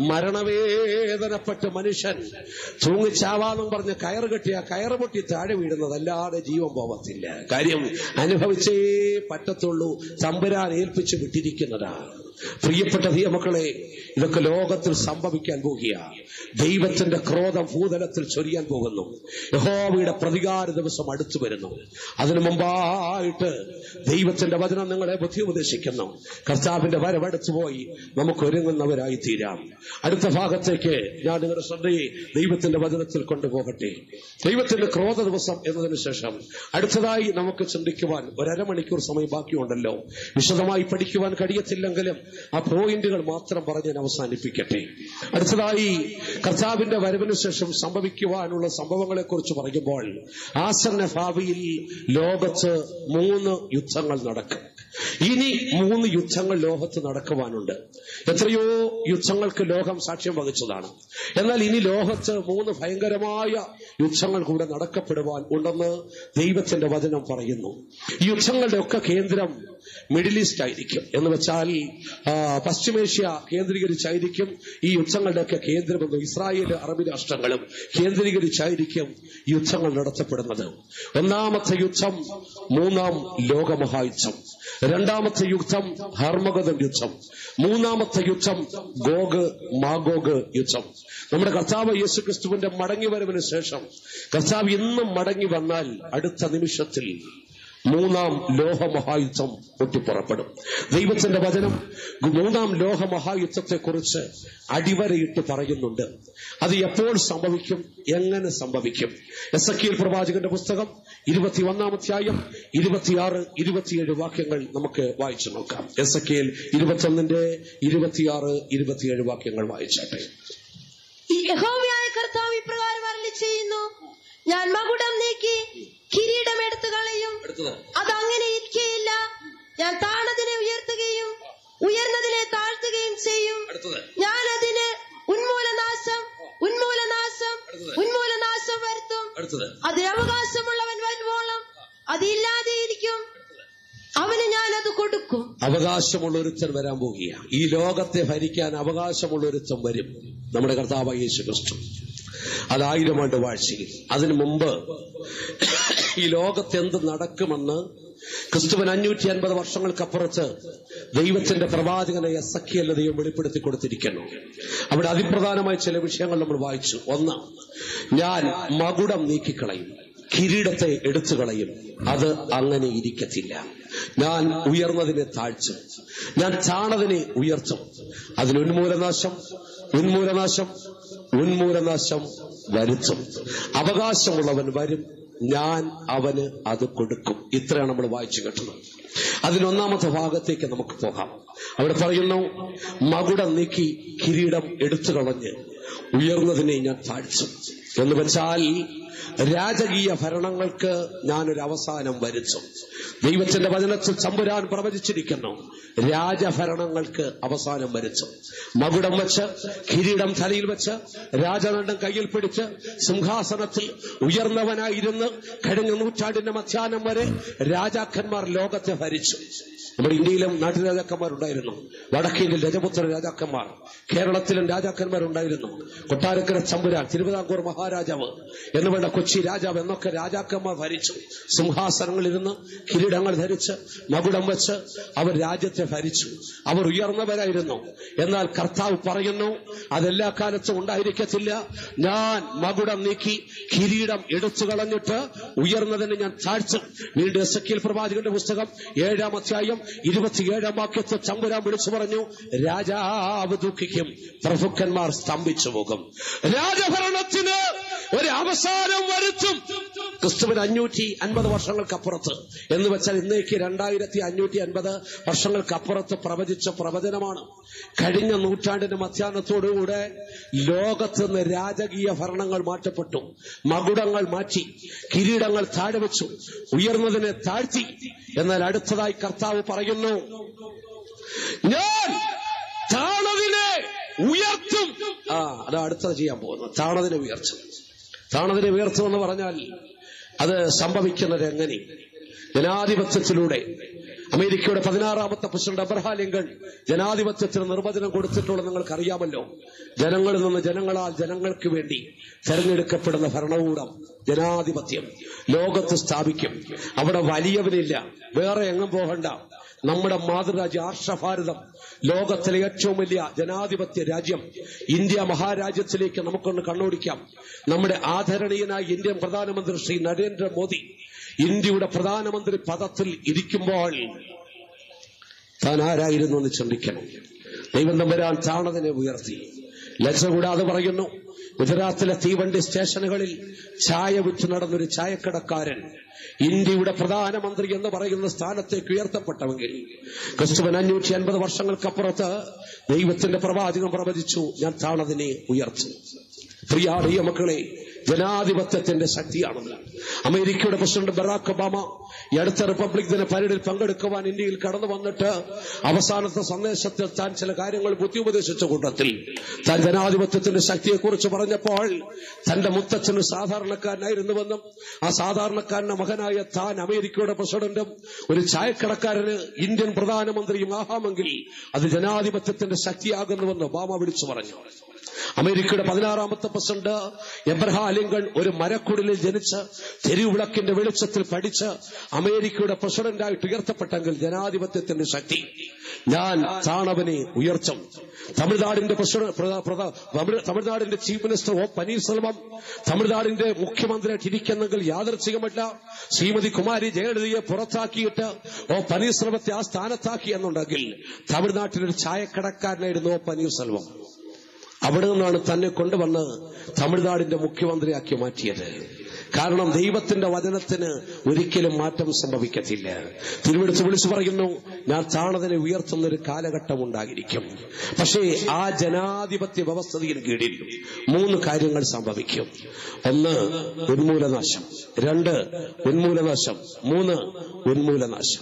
മരണവേദനപ്പെട്ട മനുഷ്യൻ തൂങ്ങിച്ചാവാന്നും പറഞ്ഞ് കയറ് കെട്ടിയ കയറ് പൊട്ടി താഴെ വീഴുന്നതല്ലാതെ ജീവൻ പോവത്തില്ല കാര്യം അനുഭവിച്ചേ പറ്റത്തുള്ളൂ തമ്പുരാൻ ഏൽപ്പിച്ച് വിട്ടിരിക്കുന്നതാ പ്രിയപ്പെട്ട മക്കളെ ഇതൊക്കെ ലോകത്തിൽ സംഭവിക്കാൻ പോകുക ദൈവത്തിന്റെ ക്രോധം ഭൂതലത്തിൽ ചൊരിയാൻ പോകുന്നു യഹോവയുടെ പ്രതികാര ദിവസം അടുത്തു വരുന്നു അതിനു മുമ്പായിട്ട് ദൈവത്തിന്റെ വചനം നിങ്ങളെ ബുദ്ധി ഉപദേശിക്കുന്നു കർത്താവിന്റെ വരവടുത്തു പോയി നമുക്ക് ഒരുങ്ങുന്നവരായി തീരാം അടുത്ത ഭാഗത്തേക്ക് ഞാൻ നിങ്ങളുടെ ശ്രദ്ധയെ ദൈവത്തിന്റെ വചനത്തിൽ കൊണ്ടുപോകട്ടെ ദൈവത്തിന്റെ ക്രോധ ദിവസം എന്നതിന് ശേഷം അടുത്തതായി നമുക്ക് ചിന്തിക്കുവാൻ ഒരമണിക്കൂർ സമയം ബാക്കിയുണ്ടല്ലോ വിശദമായി പഠിക്കുവാൻ കഴിയത്തില്ലെങ്കിലും ആ പോയിന്റുകൾ മാത്രം പറഞ്ഞ് ഞാൻ അവസാനിപ്പിക്കട്ടെ അടുത്തതായി കർത്താവിന്റെ വരവിന് ശേഷം സംഭവിക്കുവാനുള്ള സംഭവങ്ങളെ കുറിച്ച് പറയുമ്പോൾ ആസന്ന ഭാവിയിൽ ലോകത്ത് മൂന്ന് യുദ്ധങ്ങൾ നടക്കും ഇനി മൂന്ന് യുദ്ധങ്ങൾ ലോകത്ത് നടക്കുവാനുണ്ട് എത്രയോ യുദ്ധങ്ങൾക്ക് ലോകം സാക്ഷ്യം വഹിച്ചതാണ് എന്നാൽ ഇനി ലോകത്ത് മൂന്ന് ഭയങ്കരമായ യുദ്ധങ്ങൾ കൂടെ നടക്കപ്പെടുവാൻ ഉണ്ടെന്ന് ദൈവത്തിന്റെ വചനം പറയുന്നു ഈ യുദ്ധങ്ങളുടെ ഒക്കെ കേന്ദ്രം മിഡിൽ ഈസ്റ്റ് ആയിരിക്കും എന്ന് വെച്ചാൽ ആ, പശ്ചിമേഷ്യ കേന്ദ്രീകരിച്ചായിരിക്കും ഈ യുദ്ധങ്ങളുടെയൊക്കെ കേന്ദ്രമെന്ന് ഇസ്രായേൽ അറബി രാഷ്ട്രങ്ങളും കേന്ദ്രീകരിച്ചായിരിക്കും യുദ്ധങ്ങൾ നടത്തപ്പെടുന്നത് ഒന്നാമത്തെ യുദ്ധം മൂന്നാം ലോകമഹായുദ്ധം രണ്ടാമത്തെ യുദ്ധം ഹർമഗതൻ യുദ്ധം മൂന്നാമത്തെ യുദ്ധം ഗോഗ് മാഗോഗ് യുദ്ധം നമ്മുടെ കർത്താവ് യേശു ക്രിസ്തുവിന്റെ മടങ്ങി വരവിന് ശേഷം കർത്താവ് ഇന്നും മടങ്ങി വന്നാൽ അടുത്ത നിമിഷത്തിൽ മൂന്നാം ലോഹമഹായുദ്ധം പൊട്ടിപ്പുറപ്പെടും ദൈവത്തിന്റെ വചനം മൂന്നാം ലോഹമഹായുദ്ധത്തെ കുറിച്ച് അടിവരയിട്ട് പറയുന്നുണ്ട് അത് എപ്പോൾ സംഭവിക്കും എങ്ങനെ സംഭവിക്കും എസ് എ പ്രവാചകന്റെ പുസ്തകം ഇരുപത്തി ഒന്നാമധ്യായം ഇരുപത്തിയാറ് ഇരുപത്തിയേഴ് വാക്യങ്ങൾ നമുക്ക് വായിച്ചു നോക്കാം എസ് എ കെയിൽ ഇരുപത്തൊന്നിന്റെ ഇരുപത്തിയാറ് ഇരുപത്തിയേഴ് വാക്യങ്ങൾ വായിച്ചാട്ടെ യഹോവയായ കർത്താവ് ഇപ്രകാരം അരളി ചെയ്യുന്നു ഞാൻ മകുടം നീക്കി കിരീടം എടുത്തു കളയും അടുത്തത് അതങ്ങനെ ഇരിക്കുകയില്ല ഞാൻ താണതിനെ ഉയർത്തുകയും ഉയർന്നതിനെ താഴ്ത്തുകയും ചെയ്യും അടുത്തത് ഞാൻ അതിന് ഉന്മൂലനാശം ഉന്മൂലനാശം ഉന്മൂലനാശം വരുത്തും അടുത്തത് അതിന് അവകാശമുള്ളവൻ വരുവോളം അതില്ലാതെ ഇരിക്കും അവന് ഞാൻ അത് കൊടുക്കും അവകാശമുള്ള ഒരുത്തൻ വരാൻ പോകുകയാണ് ഈ ലോകത്തെ ഭരിക്കാൻ അവകാശമുള്ള ഒരുത്തൻ വരും നമ്മുടെ കർത്താവ് യേശു ക്രിസ്തു അത് ആയിരം ആണ്ട് വാഴ്ചയിൽ അതിനു മുമ്പ് ഈ ലോകത്ത് എന്ത് നടക്കുമെന്ന് ക്രിസ്തുവിന് അഞ്ഞൂറ്റി അൻപത് വർഷങ്ങൾക്കപ്പുറത്ത് ദൈവത്തിന്റെ പ്രവാചകനെ എസ് അക്കിയല്ല ദൈവം വെളിപ്പെടുത്തി കൊടുത്തിരിക്കുന്നു അവിടെ അതിപ്രധാനമായ ചില വിഷയങ്ങൾ നമ്മൾ വായിച്ചു ഒന്ന് ഞാൻ മകുടം നീക്കിക്കളയും കിരീടത്തെ എടുത്തു കളയും അത് അങ്ങനെ ഇരിക്കത്തില്ല ഞാൻ ഉയർന്നതിനെ താഴ്ചും ഞാൻ ചാണതിനെ ഉയർത്തും അതിന് ഉന്മൂലനാശം ഉന്മൂലനാശം ഉന്മൂലനാശം വരുത്തും അവകാശമുള്ളവൻ വരും ഞാൻ അവന് അത് കൊടുക്കും ഇത്രയാണ് നമ്മൾ വായിച്ചു കേട്ടത് അതിനൊന്നാമത്തെ ഭാഗത്തേക്ക് നമുക്ക് പോകാം അവിടെ പറയുന്നു മകുടം നീക്കി കിരീടം എടുത്തു കളഞ്ഞ് ഉയർന്നതിനെ ഞാൻ താഴ്ചും എന്ന് വെച്ചാൽ രാജകീയ ഭരണങ്ങൾക്ക് ഞാനൊരു അവസാനം വരുത്തും ദൈവത്തിന്റെ വചനത്തിൽ ചമ്പുരാൻ പ്രവചിച്ചിരിക്കുന്നു രാജഭരണങ്ങൾക്ക് അവസാനം വരുത്തും മകുടം വെച്ച് കിരീടം തലയിൽ വെച്ച് രാജനണ്ടം കയ്യിൽ പിടിച്ച് സിംഹാസനത്തിൽ ഉയർന്നവനായിരുന്ന് കഴിഞ്ഞ നൂറ്റാണ്ടിന്റെ മധ്യാനം വരെ രാജാക്കന്മാർ ലോകത്തെ ഭരിച്ചു നമ്മുടെ ഇന്ത്യയിലും നാട്ടുരാജാക്കന്മാരുണ്ടായിരുന്നു വടക്കേന്ത്യയിൽ രജപുത്ര രാജാക്കന്മാർ കേരളത്തിലും രാജാക്കന്മാരുണ്ടായിരുന്നു കൊട്ടാരക്കര ചമ്പുരാൻ തിരുവിതാംകൂർ മഹാരാജാവ് എന്ന് വേണ്ട കൊച്ചി രാജാവ് എന്നൊക്കെ രാജാക്കന്മാർ ഭരിച്ചു സിംഹാസനങ്ങളിരുന്ന് കിരീടങ്ങൾ ധരിച്ച് മകുടം വെച്ച് അവർ രാജ്യത്തെ ഭരിച്ചു അവർ ഉയർന്നവരായിരുന്നു എന്നാൽ കർത്താവ് പറയുന്നു അതെല്ലാ കാലത്തും ഉണ്ടായിരിക്കത്തില്ല ഞാൻ മകുടം നീക്കി കിരീടം എടുത്തു കളഞ്ഞിട്ട് ഉയർന്നതിന് ഞാൻ താഴ്ത്തും വീണ്ടും എസ് പ്രവാചകന്റെ പുസ്തകം ഏഴാം അധ്യായം ഇരുപത്തിയേഴാം വാക്യത്തെ ചമ്പുരാൻ വിളിച്ചു പറഞ്ഞു രാജാവ് ദുഃഖിക്കും പ്രഭുക്കന്മാർ സ്തംഭിച്ചു പോകും രാജഭരണത്തിന് ഒരു അവസാനം വരുത്തും ക്രിസ്തുവിന് അഞ്ഞൂറ്റി അൻപത് വർഷങ്ങൾക്കപ്പുറത്ത് എന്ന് വെച്ചാൽ ഇന്നേക്ക് രണ്ടായിരത്തി അഞ്ഞൂറ്റി അൻപത് വർഷങ്ങൾക്കപ്പുറത്ത് പ്രവചിച്ച പ്രവചനമാണ് കഴിഞ്ഞ നൂറ്റാണ്ടിന്റെ മധ്യാഹ്നത്തോടുകൂടെ ലോകത്ത് നിന്ന് രാജകീയ ഭരണങ്ങൾ മാറ്റപ്പെട്ടു മകുടങ്ങൾ മാറ്റി കിരീടങ്ങൾ താഴെ വെച്ചു ഉയർന്നതിനെ താഴ്ത്തി എന്നാൽ അടുത്തതായി കർത്താവ് പറയുന്നു ഞാൻ താണതിനെ ഉയർത്തും ആ അത് അടുത്തത് ചെയ്യാൻ പോകുന്നു താണതിനെ ഉയർത്തും താണതിനെ ഉയർത്തും എന്ന് പറഞ്ഞാൽ അത് സംഭവിക്കുന്നത് എങ്ങനെ ജനാധിപത്യത്തിലൂടെ അമേരിക്കയുടെ പതിനാറാമത്തെ പ്രസിഡന്റ് അബ്രഹാം ലിങ്കൺ ജനാധിപത്യത്തിന് നിർവചനം കൊടുത്തിട്ടുള്ളത് നിങ്ങൾക്കറിയാമല്ലോ ജനങ്ങളിൽ നിന്ന് ജനങ്ങളാൽ ജനങ്ങൾക്ക് വേണ്ടി തെരഞ്ഞെടുക്കപ്പെടുന്ന ഭരണകൂടം ജനാധിപത്യം ലോകത്ത് സ്ഥാപിക്കും അവിടെ വലിയവനില്ല വേറെ എങ്ങും പോകണ്ട നമ്മുടെ മാതൃരാജ്യം ആർഷഭാരതം ലോകത്തിലെ ഏറ്റവും വലിയ ജനാധിപത്യ രാജ്യം ഇന്ത്യ മഹാരാജ്യത്തിലേക്ക് നമുക്കൊന്ന് കണ്ണോടിക്കാം നമ്മുടെ ആദരണീയനായ ഇന്ത്യൻ പ്രധാനമന്ത്രി ശ്രീ നരേന്ദ്രമോദി ഇന്ത്യയുടെ പ്രധാനമന്ത്രി പദത്തിൽ ഇരിക്കുമ്പോൾ താൻ ആരായിരുന്നു എന്ന് ചിന്തിക്കണം ദൈവം തമ്പരാൻ താണതിനെ ഉയർത്തി ലജ്ജ കൂടാതെ പറയുന്നു ഗുജറാത്തിലെ തീവണ്ടി സ്റ്റേഷനുകളിൽ ചായ വിറ്റ് നടന്നൊരു ചായക്കടക്കാരൻ ഇന്ത്യയുടെ പ്രധാനമന്ത്രി എന്ന് പറയുന്ന സ്ഥാനത്തേക്ക് ഉയർത്തപ്പെട്ടവെങ്കിൽ ക്രിസ്തുവൻ അഞ്ഞൂറ്റി അൻപത് വർഷങ്ങൾക്കപ്പുറത്ത് ദൈവത്തിന്റെ പ്രവാചകം പ്രവചിച്ചു ഞാൻ താണതിനെ ഉയർത്തും പ്രിയാടിയ മക്കളെ ജനാധിപത്യത്തിന്റെ ശക്തിയാണെന്ന് അമേരിക്കയുടെ പ്രസിഡന്റ് ബറാക് ഒബാമ ഈ അടുത്ത റിപ്പബ്ലിക് ദിന പരേഡിൽ പങ്കെടുക്കുവാൻ ഇന്ത്യയിൽ കടന്നു വന്നിട്ട് അവസാനത്തെ സന്ദേശത്തിൽ താൻ ചില കാര്യങ്ങൾ ബുദ്ധിയുപദേശിച്ച കൂട്ടത്തിൽ താൻ ജനാധിപത്യത്തിന്റെ ശക്തിയെക്കുറിച്ച് പറഞ്ഞപ്പോൾ തന്റെ മുത്തച്ഛന് സാധാരണക്കാരനായിരുന്നുവെന്നും ആ സാധാരണക്കാരന്റെ മകനായ താൻ അമേരിക്കയുടെ പ്രസിഡന്റും ഒരു ചായക്കടക്കാരന് ഇന്ത്യൻ പ്രധാനമന്ത്രിയും ആഹാമെങ്കിൽ അത് ജനാധിപത്യത്തിന്റെ ശക്തിയാകുന്നുവെന്ന് ഒബാമ വിളിച്ചു പറഞ്ഞു അമേരിക്കയുടെ പതിനാറാമത്തെ പ്രസിഡന്റ് എബ്രഹാം ലിങ്കൺ ഒരു മരക്കുടലിൽ ജനിച്ച് തെരുവിളക്കിന്റെ വെളിച്ചത്തിൽ പഠിച്ച് അമേരിക്കയുടെ പ്രസിഡന്റായിട്ട് ഉയർത്തപ്പെട്ടെങ്കിൽ ജനാധിപത്യത്തിന്റെ ശക്തി ഞാൻ താണവനെ ഉയർത്തും തമിഴ്നാടിന്റെ പ്രസിഡന്റ് പ്രധ- പ്രധ- തമിഴ്- തമിഴ്നാടിന്റെ ചീഫ് മിനിസ്റ്റർ ഒ പനീർസെൽവം തമിഴ്നാടിന്റെ മുഖ്യമന്ത്രിയായിട്ട് ഇരിക്കുന്നെങ്കിൽ യാദർച്ഛികമല്ല ശ്രീമതി കുമാരി ജയലളിതയെ പുറത്താക്കിയിട്ട് ഓ പനീർസെൽവത്തെ ആ സ്ഥാനത്താക്കി എന്നുണ്ടെങ്കിൽ തമിഴ്നാട്ടിലൊരു ചായക്കടക്കാരനായിരുന്നു ഒ പനീർസെൽവം അവിടെ നിന്നാണ് തന്നെ കൊണ്ടുവന്ന് തമിഴ്നാടിന്റെ മുഖ്യമന്ത്രിയാക്കി മാറ്റിയത് കാരണം ദൈവത്തിന്റെ വചനത്തിന് ഒരിക്കലും മാറ്റം സംഭവിക്കത്തില്ല തിരുവെടുത്ത് വിളിച്ചു പറയുന്നു ഞാൻ താണതിനെ ഉയർത്തുന്ന ഒരു കാലഘട്ടം ഉണ്ടായിരിക്കും പക്ഷേ ആ ജനാധിപത്യ വ്യവസ്ഥതയിൽ കീഴിൽ മൂന്ന് കാര്യങ്ങൾ സംഭവിക്കും ഒന്ന് ഉന്മൂലനാശം രണ്ട് ഉന്മൂലനാശം മൂന്ന് ഉന്മൂലനാശം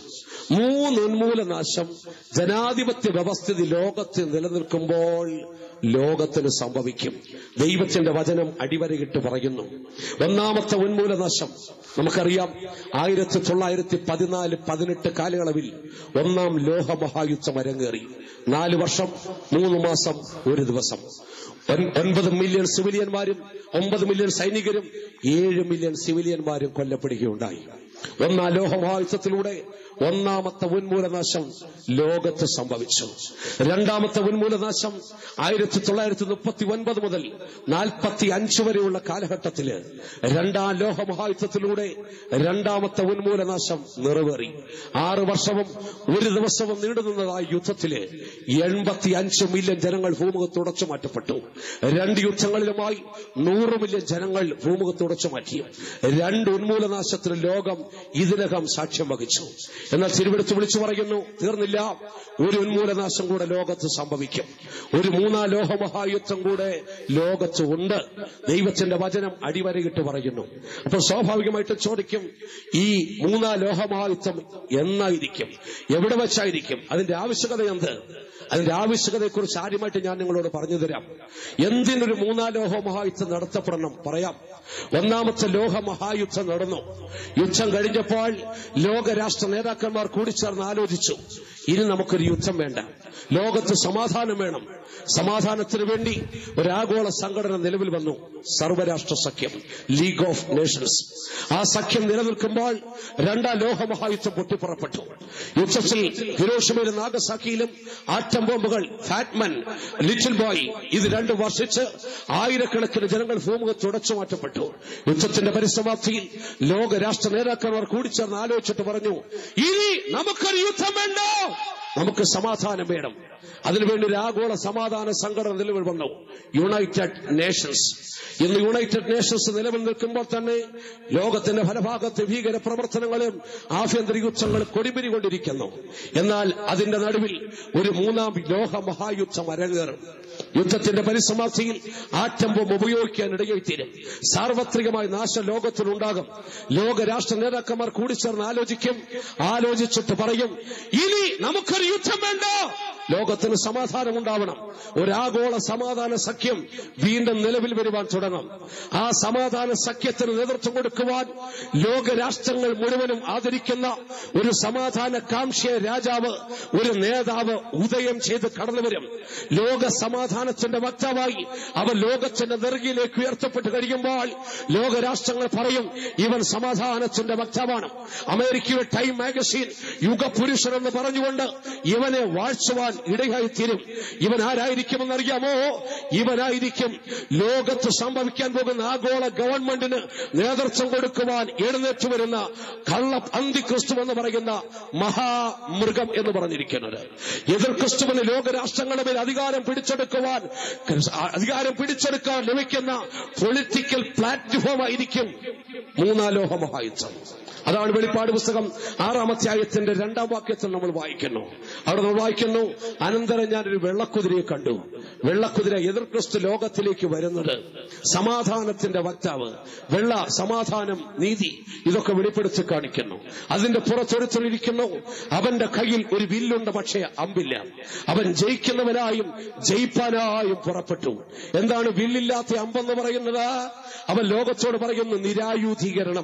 മൂന്ന് ഉന്മൂലനാശം ജനാധിപത്യ വ്യവസ്ഥിതി ലോകത്ത് നിലനിൽക്കുമ്പോൾ ലോകത്തിന് സംഭവിക്കും ദൈവത്തിന്റെ വചനം അടിവരയിട്ട് പറയുന്നു ഒന്നാമത്തെ ഉന്മൂലനാശം നമുക്കറിയാം ആയിരത്തി തൊള്ളായിരത്തി പതിനാല് പതിനെട്ട് കാലയളവിൽ ഒന്നാം ലോഹമഹായുദ്ധം അരങ്ങേറി നാല് വർഷം മൂന്ന് മാസം ഒരു ദിവസം ഒൻ- ഒൻപത് മില്യൺ സിവിലിയന്മാരും ഒമ്പത് മില്യൺ സൈനികരും ഏഴ് മില്യൺ സിവിലിയന്മാരും കൊല്ലപ്പെടുകയുണ്ടായി ഒന്നാം ലോഹമഹായുദ്ധത്തിലൂടെ ഒന്നാമത്തെ ഉന്മൂലനാശം ലോകത്ത് സംഭവിച്ചു രണ്ടാമത്തെ ഉന്മൂലനാശം ആയിരത്തി തൊള്ളായിരത്തി മുപ്പത്തി ഒൻപത് മുതൽ നാൽപ്പത്തി അഞ്ച് വരെയുള്ള കാലഘട്ടത്തില് രണ്ടാം ലോഹമഹായുദ്ധത്തിലൂടെ രണ്ടാമത്തെ ഉന്മൂലനാശം നിറവേറി ആറ് വർഷവും ഒരു ദിവസവും നീണ്ടുനിന്നതായ യുദ്ധത്തില് എൺപത്തി അഞ്ച് മില്യൺ ജനങ്ങൾ ഭൂമുഖത്ത് ഉടച്ചു മാറ്റപ്പെട്ടു രണ്ട് യുദ്ധങ്ങളിലുമായി നൂറ് മില്യൺ ജനങ്ങൾ ഭൂമുഖത്ത് ഉടച്ചു മാറ്റി രണ്ട് ഉന്മൂലനാശത്തിന് ലോകം ഇതിനകം സാക്ഷ്യം വഹിച്ചു എന്നാൽ തിരുവെടുത്ത് വിളിച്ചു പറയുന്നു തീർന്നില്ല ഒരു ഉന്മൂലനാശം കൂടെ ലോകത്ത് സംഭവിക്കും ഒരു മൂന്നാം ലോഹമഹായുദ്ധം കൂടെ ലോകത്ത് ഉണ്ട് ദൈവത്തിന്റെ വചനം അടിവരയിട്ട് പറയുന്നു അപ്പോൾ സ്വാഭാവികമായിട്ട് ചോദിക്കും ഈ മൂന്നാം ലോഹമഹായുദ്ധം എന്നായിരിക്കും എവിടെ വെച്ചായിരിക്കും അതിന്റെ ആവശ്യകത എന്ത് അതിന്റെ ആവശ്യകതയെക്കുറിച്ച് ആദ്യമായിട്ട് ഞാൻ നിങ്ങളോട് പറഞ്ഞു തരാം എന്തിനൊരു മൂന്നാം ലോഹ മഹായുദ്ധം നടത്തപ്പെടണം പറയാം ഒന്നാമത്തെ ലോഹ മഹായുദ്ധം നടന്നു യുദ്ധം കഴിഞ്ഞപ്പോൾ ലോകരാഷ്ട്ര നേതാക്കന്മാർ കൂടിച്ചേർന്ന് ആലോചിച്ചു ഇനി നമുക്കൊരു യുദ്ധം വേണ്ട ലോകത്ത് സമാധാനം വേണം സമാധാനത്തിന് വേണ്ടി ഒരാഗോള സംഘടന നിലവിൽ വന്നു സർവരാഷ്ട്ര സഖ്യം ലീഗ് ഓഫ് നേഷൻസ് ആ സഖ്യം നിലനിൽക്കുമ്പോൾ രണ്ടാം ലോക മഹായുദ്ധം പൊട്ടിപ്പുറപ്പെട്ടു യുദ്ധത്തിൽ ഹിരോഷിമയിലും നാഗസാക്കിയിലും ആറ്റം ബോംബുകൾ ഫാറ്റ്മൻ ലിറ്റിൽ ബോയ് ഇത് രണ്ടും വർഷിച്ച് ആയിരക്കണക്കിന് ജനങ്ങൾ ഭൂമുഖത്ത് തുടച്ചു മാറ്റപ്പെട്ടു യുദ്ധത്തിന്റെ പരിസമാപ്തിയിൽ ലോക രാഷ്ട്ര നേതാക്കന്മാർ കൂടിച്ചേർന്ന് ആലോചിച്ചിട്ട് പറഞ്ഞു ഇനി നമുക്കൊരു യുദ്ധം വേണ്ട നമുക്ക് സമാധാനം വേണം അതിനുവേണ്ടി ഒരു ആഗോള സമാധാന സംഘടന നിലവിൽ വന്നു യുണൈറ്റഡ് നേഷൻസ് ഇന്ന് യുണൈറ്റഡ് നേഷൻസ് നിലവിൽ നിൽക്കുമ്പോൾ തന്നെ ലോകത്തിന്റെ ഫലഭാഗത്ത് ഭീകര പ്രവർത്തനങ്ങളും ആഭ്യന്തര യുദ്ധങ്ങളും കൊടിപിരി കൊണ്ടിരിക്കുന്നു എന്നാൽ അതിന്റെ നടുവിൽ ഒരു മൂന്നാം ലോക മഹായുദ്ധം അരങ്ങേറും യുദ്ധത്തിന്റെ പരിസമാപ്തിയിൽ ആറ്റം ബോംബ് ഉപയോഗിക്കാൻ ഇടയായിത്തീരും സാർവത്രികമായ നാശം ലോകത്തിലുണ്ടാകും ലോക രാഷ്ട്ര നേതാക്കന്മാർ കൂടിച്ചേർന്ന് ആലോചിക്കും ആലോചിച്ചിട്ട് പറയും ഇനി നമുക്കൊരു യുദ്ധം വേണ്ട ലോകത്തിന് സമാധാനം ഉണ്ടാവണം ഒരാഗോള സമാധാന സഖ്യം വീണ്ടും നിലവിൽ വരുവാൻ തുടങ്ങും ആ സമാധാന സഖ്യത്തിന് നേതൃത്വം കൊടുക്കുവാൻ ലോകരാഷ്ട്രങ്ങൾ മുഴുവനും ആദരിക്കുന്ന ഒരു സമാധാന കാംക്ഷിയ രാജാവ് ഒരു നേതാവ് ഉദയം ചെയ്ത് കടന്നു വരും ലോക സമാധാനത്തിന്റെ വക്താവായി അവൻ ലോകത്തിന്റെ നെറുകിയിലേക്ക് ഉയർത്തപ്പെട്ട് കഴിയുമ്പോൾ ലോകരാഷ്ട്രങ്ങൾ പറയും ഇവൻ സമാധാനത്തിന്റെ വക്താവാണ് അമേരിക്കയുടെ ടൈം മാഗസീൻ യുഗപുരുഷൻ എന്ന് പറഞ്ഞുകൊണ്ട് ഇവനെ വാഴ്ചവാൻ ഇടയായിത്തീരും ഇവൻ ആരായിരിക്കുമെന്നറിയാമോ ഇവനായിരിക്കും ലോകത്ത് സംഭവിക്കാൻ പോകുന്ന ആഗോള ഗവൺമെന്റിന് നേതൃത്വം കൊടുക്കുവാൻ എഴുന്നേറ്റ് വരുന്ന കള്ള അന്തിക്രിസ്തു എന്ന് പറയുന്ന മഹാമൃഗം എന്ന് പറഞ്ഞിരിക്കുന്നത് എതിർ ക്രിസ്തുവിന് ലോകരാഷ്ട്രങ്ങളുടെ മേൽ അധികാരം പിടിച്ചെടുക്കുവാൻ അധികാരം പിടിച്ചെടുക്കാൻ ലഭിക്കുന്ന പൊളിറ്റിക്കൽ പ്ലാറ്റ്ഫോം ആയിരിക്കും മൂന്നാം ലോക മഹായുദ്ധം അതാണ് വെളിപ്പാട് പുസ്തകം ആറാം അധ്യായത്തിന്റെ രണ്ടാം വാക്യത്തിൽ നമ്മൾ വായിക്കുന്നു അവിടെ നമ്മൾ വായിക്കുന്നു അനന്തരം ഞാനൊരു വെള്ളക്കുതിരയെ കണ്ടു വെള്ളക്കുതിര എതിർ ക്രിസ്തു ലോകത്തിലേക്ക് വരുന്നത് സമാധാനത്തിന്റെ വക്താവ് വെള്ള സമാധാനം നീതി ഇതൊക്കെ വെളിപ്പെടുത്തി കാണിക്കുന്നു അതിന്റെ പുറത്തൊരുത്തരിക്കുന്നു അവന്റെ കയ്യിൽ ഒരു വില്ലുണ്ട് പക്ഷേ അമ്പില്ല അവൻ ജയിക്കുന്നവനായും ജയിപ്പാനായും പുറപ്പെട്ടു എന്താണ് വില്ലില്ലാത്ത അമ്പെന്ന് പറയുന്നത് അവൻ ലോകത്തോട് പറയുന്നു നിരായുധീകരണം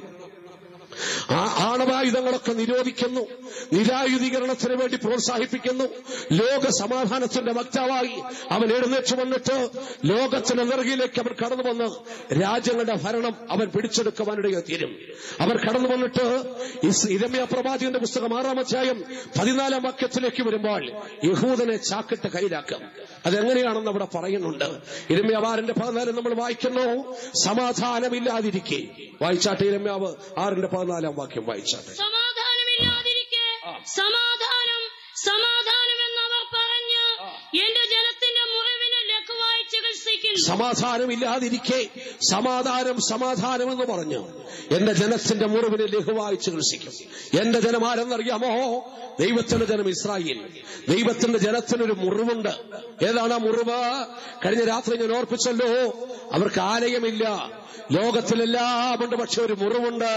ആ ആണവായുധങ്ങളൊക്കെ നിരോധിക്കുന്നു നിരായുധീകരണത്തിന് വേണ്ടി പ്രോത്സാഹിപ്പിക്കുന്നു ലോക സമാധാനത്തിന്റെ വക്താവായി അവൻ എഴുന്നേറ്റ് വന്നിട്ട് ലോകത്തിന്റെ നെറുകിലേക്ക് അവൻ കടന്നു വന്ന് രാജ്യങ്ങളുടെ ഭരണം അവൻ പിടിച്ചെടുക്കുവാനിടയിൽ തീരും അവർ കടന്നു വന്നിട്ട് ഇസ് ഇരമ്യ പ്രവാചകന്റെ പുസ്തകം ആറാം അധ്യായം പതിനാലാം വാക്യത്തിലേക്ക് വരുമ്പോൾ യഹൂദനെ ചാക്കിട്ട് കയ്യിലാക്കും അതെങ്ങനെയാണെന്ന് അവിടെ പറയുന്നുണ്ട് ഇരമ്യാവാറിന്റെ പതിനാല് നമ്മൾ വായിക്കുന്നു സമാധാനമില്ലാതിരിക്കെ വായിച്ചാട്ടെ ഇരമ്യാവ് ആറിന്റെ പതിനാലാം വാക്യം വായിച്ചാട്ടെ സമാധാനമില്ലാതിരിക്കെ സമാധാനം സമാധാനം എന്നവർ പറഞ്ഞ് എന്റെ ജനത്തിന്റെ മുറിവിനെ ലഘുവായി ചികിത്സിക്കുന്നു സമാധാനമില്ലാതിരിക്കെ സമാധാനം സമാധാനം എന്ന് പറഞ്ഞു എന്റെ ജനത്തിന്റെ മുറിവിനെ ലഘുവായി ചികിത്സിക്കും എന്റെ ജനം ആരെന്നറിയാമോ ദൈവത്തിന്റെ ജനം ഇസ്രായേൽ ദൈവത്തിന്റെ ജനത്തിനൊരു മുറിവുണ്ട് ഏതാണ് ആ മുറിവ് കഴിഞ്ഞ രാത്രി ഞാൻ ഓർപ്പിച്ചല്ലോ അവർക്ക് ആലയമില്ല ലോകത്തിലെല്ലാം ഉണ്ട് പക്ഷെ ഒരു മുറിവുണ്ട്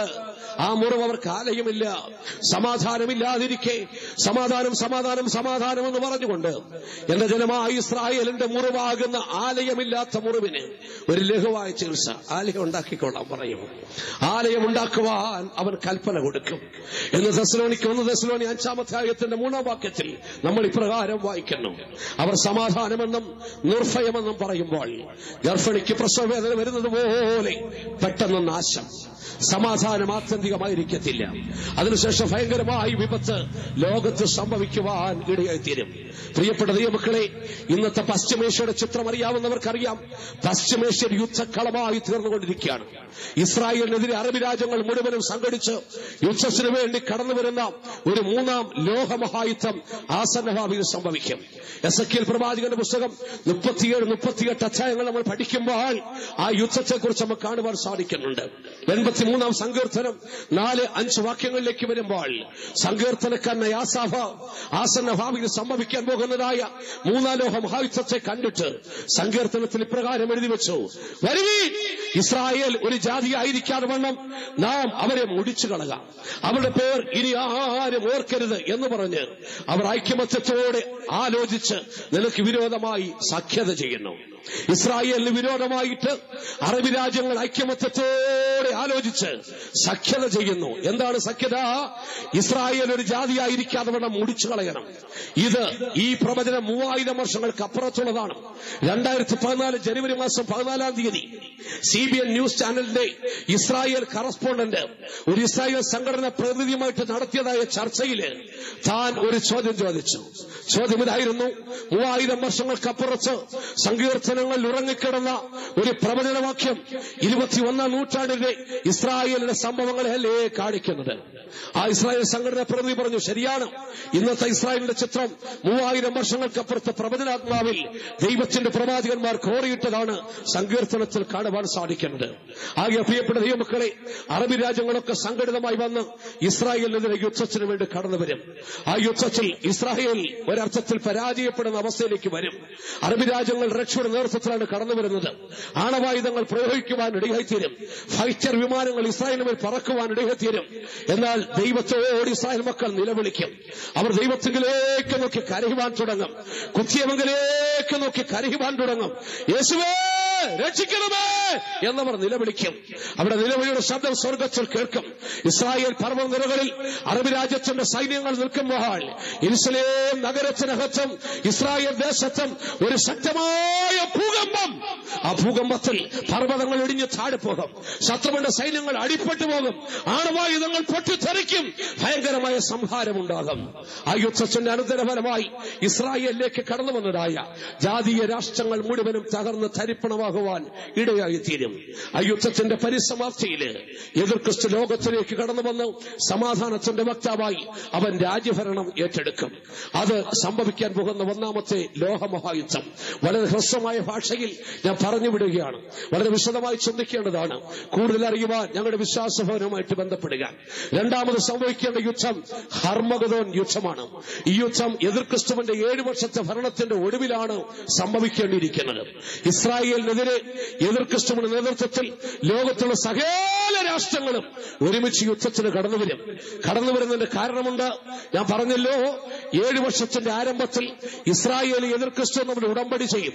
ആ മുറിവ് അവർക്ക് ആലയമില്ല സമാധാനമില്ലാതിരിക്കെ സമാധാനം സമാധാനം സമാധാനം എന്ന് പറഞ്ഞുകൊണ്ട് എന്റെ ജനമായ ഇസ്രായേലിന്റെ മുറിവാകുന്ന ആലയമില്ലാത്ത മുറിവിന് ഒരു ലഘുവായ ചികിത്സ ആലയം ഉണ്ടാക്കിക്കൊള്ളാൻ പറയും ആലയം ഉണ്ടാക്കുവാൻ അവൻ കൽപ്പന കൊടുക്കും എന്ന് ദസ്ലോണിക്ക് ഒന്ന് ദസ്ലോണി അഞ്ചാമത്തെ ആയത്തിന്റെ മൂന്നാം വാക്യത്തിൽ നമ്മൾ ഇപ്രകാരം വായിക്കുന്നു അവർ സമാധാനമെന്നും നിർഭയമെന്നും പറയുമ്പോൾ ഗർഭിണിക്ക് പ്രസവവേദന വരുന്നത് പോലെ പെട്ടെന്ന് നാശം സമാധാനം ആത്യന്തികമായിരിക്കത്തില്ല അതിനുശേഷം ഭയങ്കരമായ വിപത്ത് ലോകത്ത് സംഭവിക്കുവാൻ ഇടയായിത്തീരും പ്രിയപ്പെട്ട ദൈവമക്കളെ ഇന്നത്തെ പശ്ചിമേഷ്യയുടെ ചിത്രം അറിയാവുന്നവർക്കറിയാം പശ്ചിമേഷ്യ യുദ്ധക്കളമായി തീർന്നുകൊണ്ടിരിക്കുകയാണ് ഇസ്രായേലിനെതിരെ അറബ് രാജ്യങ്ങൾ മുഴുവനും സംഘടിച്ച് യുദ്ധത്തിന് വേണ്ടി കടന്നു വരുന്ന ഒരു മൂന്നാം ലോകമഹായുദ്ധം ആസന്നഭാവിയിൽ സംഭവിക്കും എസ് എ പ്രവാചകന്റെ പുസ്തകം മുപ്പത്തിയേഴ് മുപ്പത്തിയെട്ട് അധ്യായങ്ങൾ നമ്മൾ പഠിക്കുമ്പോൾ ആ യുദ്ധത്തെക്കുറിച്ച് നമുക്ക് കാണുവാൻ സാധിക്കുന്നുണ്ട് എൺപത്തിമൂന്നാം സങ്കീർത്തനം നാല് അഞ്ച് വാക്യങ്ങളിലേക്ക് വരുമ്പോൾ സങ്കീർത്തനക്കാരന യാസാഫ ആസന്ന ഭാവിയിൽ സംഭവിക്കാൻ പോകുന്നതായ മൂന്നാം ലോക മഹായുദ്ധത്തെ കണ്ടിട്ട് സങ്കീർത്തനത്തിൽ ഇപ്രകാരം എഴുതി വെച്ചു വരുവീ ഇസ്രായേൽ ഒരു ജാതിയായിരിക്കാതെ വണ്ണം നാം അവരെ മുടിച്ചു കളകാം അവരുടെ പേർ ഇനി ആരും ഓർക്കരുത് എന്ന് പറഞ്ഞ് അവർ ഐക്യമത്യത്തോടെ ആലോചിച്ച് നിനക്ക് വിരോധമായി സഖ്യത ചെയ്യുന്നു ഇസ്രായേലിന് വിരോധമായിട്ട് അറബ് രാജ്യങ്ങൾ ഐക്യമത്യത്തോടെ ആലോചിച്ച് സഖ്യത ചെയ്യുന്നു എന്താണ് സഖ്യത ഇസ്രായേൽ ഒരു ജാതിയായിരിക്കാതെ വേണം മുടിച്ചു കളയണം ഇത് ഈ പ്രവചനം മൂവായിരം വർഷങ്ങൾക്ക് അപ്പുറത്തുള്ളതാണ് രണ്ടായിരത്തി പതിനാല് ജനുവരി മാസം പതിനാലാം തീയതി സി ബി എൻ ന്യൂസ് ചാനലിന്റെ ഇസ്രായേൽ കറസ്പോണ്ടന്റ് ഒരു ഇസ്രായേൽ സംഘടന പ്രതിനിധിയുമായിട്ട് നടത്തിയതായ ചർച്ചയിൽ താൻ ഒരു ചോദ്യം ചോദിച്ചു ചോദ്യം ഇതായിരുന്നു മൂവായിരം വർഷങ്ങൾക്കപ്പുറത്ത് സങ്കീർത്തനങ്ങളിൽ ഉറങ്ങിക്കിടന്ന ഒരു പ്രവചനവാക്യം ഇരുപത്തിയൊന്നാം നൂറ്റാണ്ടിന്റെ ഇസ്രായേലിന്റെ സംഭവങ്ങളെയല്ലേ കാണിക്കുന്നത് ആ ഇസ്രായേൽ സംഘടന പ്രതിനിധി പറഞ്ഞു ശരിയാണ് ഇന്നത്തെ ഇസ്രായേലിന്റെ ചിത്രം മൂവായിരം വർഷങ്ങൾക്കപ്പുറത്ത് പ്രവചനാത്മാവിൽ ദൈവത്തിന്റെ പ്രവാചകന്മാർ കോറിയിട്ടതാണ് സങ്കീർത്തനത്തിൽ കാണുവാൻ സാധിക്കുന്നത് ആകെ പ്രിയപ്പെട്ട ദൈവമക്കളെ അറബി രാജ്യങ്ങളൊക്കെ സംഘടിതമായി വന്ന് ഇസ്രായേലിനെതിരെ യുദ്ധത്തിന് വേണ്ടി കടന്നു വരും ആ യുദ്ധത്തിൽ ഇസ്രായേൽ ഒരർത്ഥത്തിൽ പരാജയപ്പെടുന്ന അവസ്ഥയിലേക്ക് വരും അറബി രാജ്യങ്ങൾ റഷ്യയുടെ നേതൃത്വത്തിലാണ് കടന്നു വരുന്നത് ആണവായുധങ്ങൾ പ്രയോഗിക്കുവാൻ ഇടയായിത്തീരും ഫൈറ്റർ വിമാനങ്ങൾ ഇസ്രായേലിന് മേൽ പറക്കുവാൻ ഇടയായിത്തീരും എന്നാൽ ദൈവത്തോട് ഇസ്രായേൽ മക്കൾ നിലവിളിക്കും അവർ ദൈവത്തിങ്കിലേക്ക് നോക്കി കരയുവാൻ തുടങ്ങും കുത്തിയവങ്കിലേക്ക് നോക്കി കരയുവാൻ തുടങ്ങും യേശുവേ രക്ഷിക്കണമേ എന്നവർ നിലവിളിക്കും അവിടെ നിലവിളിയുടെ ശബ്ദം സ്വർഗത്തിൽ കേൾക്കും ഇസ്രായേൽ പർവ്വനിരകളിൽ അറബ് രാജ്യത്തിന്റെ സൈന്യങ്ങൾ നിൽക്കുമ്പോൾ ഇസ്ലേം നഗരത്തിനകത്തും ഇസ്രായേൽ ദേശത്തും ഒരു ശക്തമായ ഭൂകമ്പം ആ ഭൂകമ്പത്തിൽ പർവ്വതങ്ങൾ ഇടിഞ്ഞ് താഴെ പോകും ശത്രുവിന്റെ സൈന്യങ്ങൾ അടിപ്പെട്ടു പോകും ആണവായുധങ്ങൾ പൊട്ടിത്തെറിക്കും ഭയങ്കരമായ സംഹാരമുണ്ടാകും ആ യുദ്ധത്തിന്റെ അനന്തരഫലമായി ഇസ്രായേലിലേക്ക് കടന്നു വന്നതായ ജാതീയ രാഷ്ട്രങ്ങൾ മുഴുവനും തകർന്ന് തരിപ്പണമാകുവാൻ ഇടയായിത്തീരും ആ യുദ്ധത്തിന്റെ പരിസമാപ്തിയിൽ എതിർ ക്രിസ്തു ലോകത്തിലേക്ക് കടന്നു വന്ന് സമാധാനത്തിന്റെ വക്താവായി അവൻ രാജ്യഭരണം ഏറ്റെടുക്കും അത് സംഭവിക്കാൻ പോകുന്ന ഒന്നാമത്തെ ലോകമഹായുദ്ധം വളരെ ഹ്രസ്വമായ ഭാഷയിൽ ഞാൻ പറഞ്ഞു വിടുകയാണ് വളരെ വിശദമായി ചിന്തിക്കേണ്ടതാണ് കൂടുതൽ അറിയുവാൻ ഞങ്ങളുടെ വിശ്വാസഭവനവുമായിട്ട് ബന്ധപ്പെടുക രണ്ടാമത് സംഭവിക്കേണ്ട യുദ്ധം ഹർമഗതോൻ യുദ്ധമാണ് ഈ യുദ്ധം എതിർ ക്രിസ്തുവിന്റെ ഏഴു വർഷത്തെ ഭരണത്തിന്റെ ഒടുവിലാണ് സംഭവിക്കേണ്ടിയിരിക്കുന്നത് ഇസ്രായേലിനെതിരെ എതിർ ക്രിസ്തുവിന്റെ നേതൃത്വത്തിൽ ലോകത്തുള്ള സകല രാഷ്ട്രങ്ങളും ഒരുമിച്ച് യുദ്ധത്തിന് കടന്നുവരും കടന്നു വരുന്നതിന്റെ കാരണമുണ്ട് ഞാൻ പറഞ്ഞല്ലോ ഏഴു വർഷത്തിന്റെ ആരംഭത്തിൽ ഇസ്രായേൽ എതിർ ക്രിസ്തു നമ്മൾ ഉടമ്പടി ചെയ്യും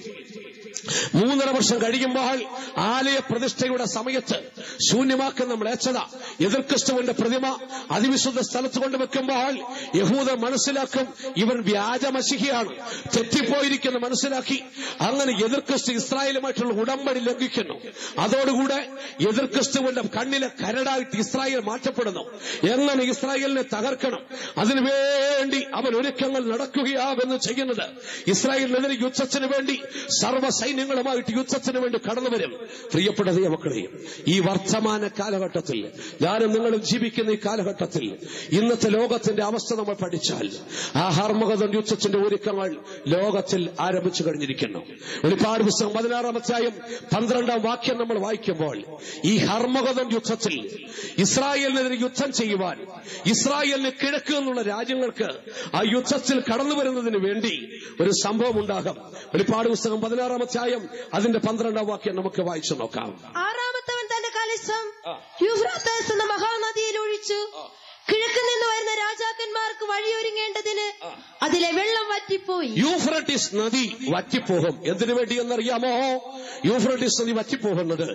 മൂന്നര വർഷം കഴിയുമ്പോൾ ആലയ പ്രതിഷ്ഠയുടെ സമയത്ത് ശൂന്യമാക്കുന്ന മ്ലേച്ഛത എതിർ ക്രിസ്തുവിന്റെ പ്രതിമ അതിവിശുദ്ധ സ്ഥലത്ത് കൊണ്ടുവെക്കുമ്പോൾ യഹൂദ മനസ്സിലാക്കും ഇവൻ വ്യാജമശിഹിയാണ് തെറ്റിപ്പോയിരിക്കുന്ന മനസ്സിലാക്കി അങ്ങനെ എതിർ ക്രിസ്തു ഇസ്രായേലുമായിട്ടുള്ള ഉടമ്പടി ലംഘിക്കുന്നു അതോടുകൂടെ എതിർ ക്രിസ്തുവിന്റെ കണ്ണിലെ കരടായിട്ട് ഇസ്രായേൽ മാറ്റപ്പെടുന്നു എങ്ങനെ ഇസ്രായേലിനെ തകർക്കണം അതിനുവേണ്ടി അവൻ ഒരുക്കങ്ങൾ നടക്കുകയാകുന്നു ചെയ്യുന്നത് ഇസ്രായേലിനെതിരെ യുദ്ധത്തിന് വേണ്ടി സർവ്വ സൈന്യങ്ങളുമായിട്ട് യുദ്ധത്തിന് വേണ്ടി കടന്നു വരും പ്രിയപ്പെട്ട ദൈവമക്കളെ ഈ വർത്തമാന കാലഘട്ടത്തിൽ ഞാനും നിങ്ങളും ജീവിക്കുന്ന ഈ കാലഘട്ടത്തിൽ ഇന്നത്തെ ലോകത്തിന്റെ അവസ്ഥ നമ്മൾ പഠിച്ചാൽ ആ ഹർമഗതൻ യുദ്ധത്തിന്റെ ഒരുക്കങ്ങൾ ലോകത്തിൽ ആരംഭിച്ചു കഴിഞ്ഞിരിക്കുന്നു ഒരുപാട് പുസ്തകം പതിനാറാം അധ്യായം പന്ത്രണ്ടാം വാക്യം നമ്മൾ വായിക്കുമ്പോൾ ഈ ഹർമഗതൻ യുദ്ധത്തിൽ ഇസ്രായേലിനെതിരെ യുദ്ധം ചെയ്യുവാൻ ഇസ്രായേലിന് കിഴക്ക് എന്നുള്ള രാജ്യങ്ങൾക്ക് ആ യുദ്ധത്തിൽ കടന്നു വരുന്നതിന് വേണ്ടി ഒരു സംഭവം ഉണ്ടാകും ഒരുപാട് പുസ്തകം പതിനാറാം അധ്യായം അതിന്റെ പന്ത്രണ്ടാം വാക്യം നമുക്ക് വായിച്ചു നോക്കാം ആറാമത്തവൻ തന്റെ കലശം യൂഫ്രാത്തസ് എന്ന മഹാനദിയിൽ ഒഴുകി സംഭവിച്ചു കിഴക്ക് നിന്ന് വരുന്ന രാജാക്കന്മാർക്ക് വഴിയൊരുങ്ങേണ്ടതിന് അതിലെ വെള്ളം വറ്റിപ്പോയി യൂഫ്രട്ടീസ് നദി വറ്റിപ്പോകും എന്തിനു വേണ്ടി എന്നറിയാമോ യൂഫ്രട്ടീസ് നദി വറ്റിപ്പോകുന്നത്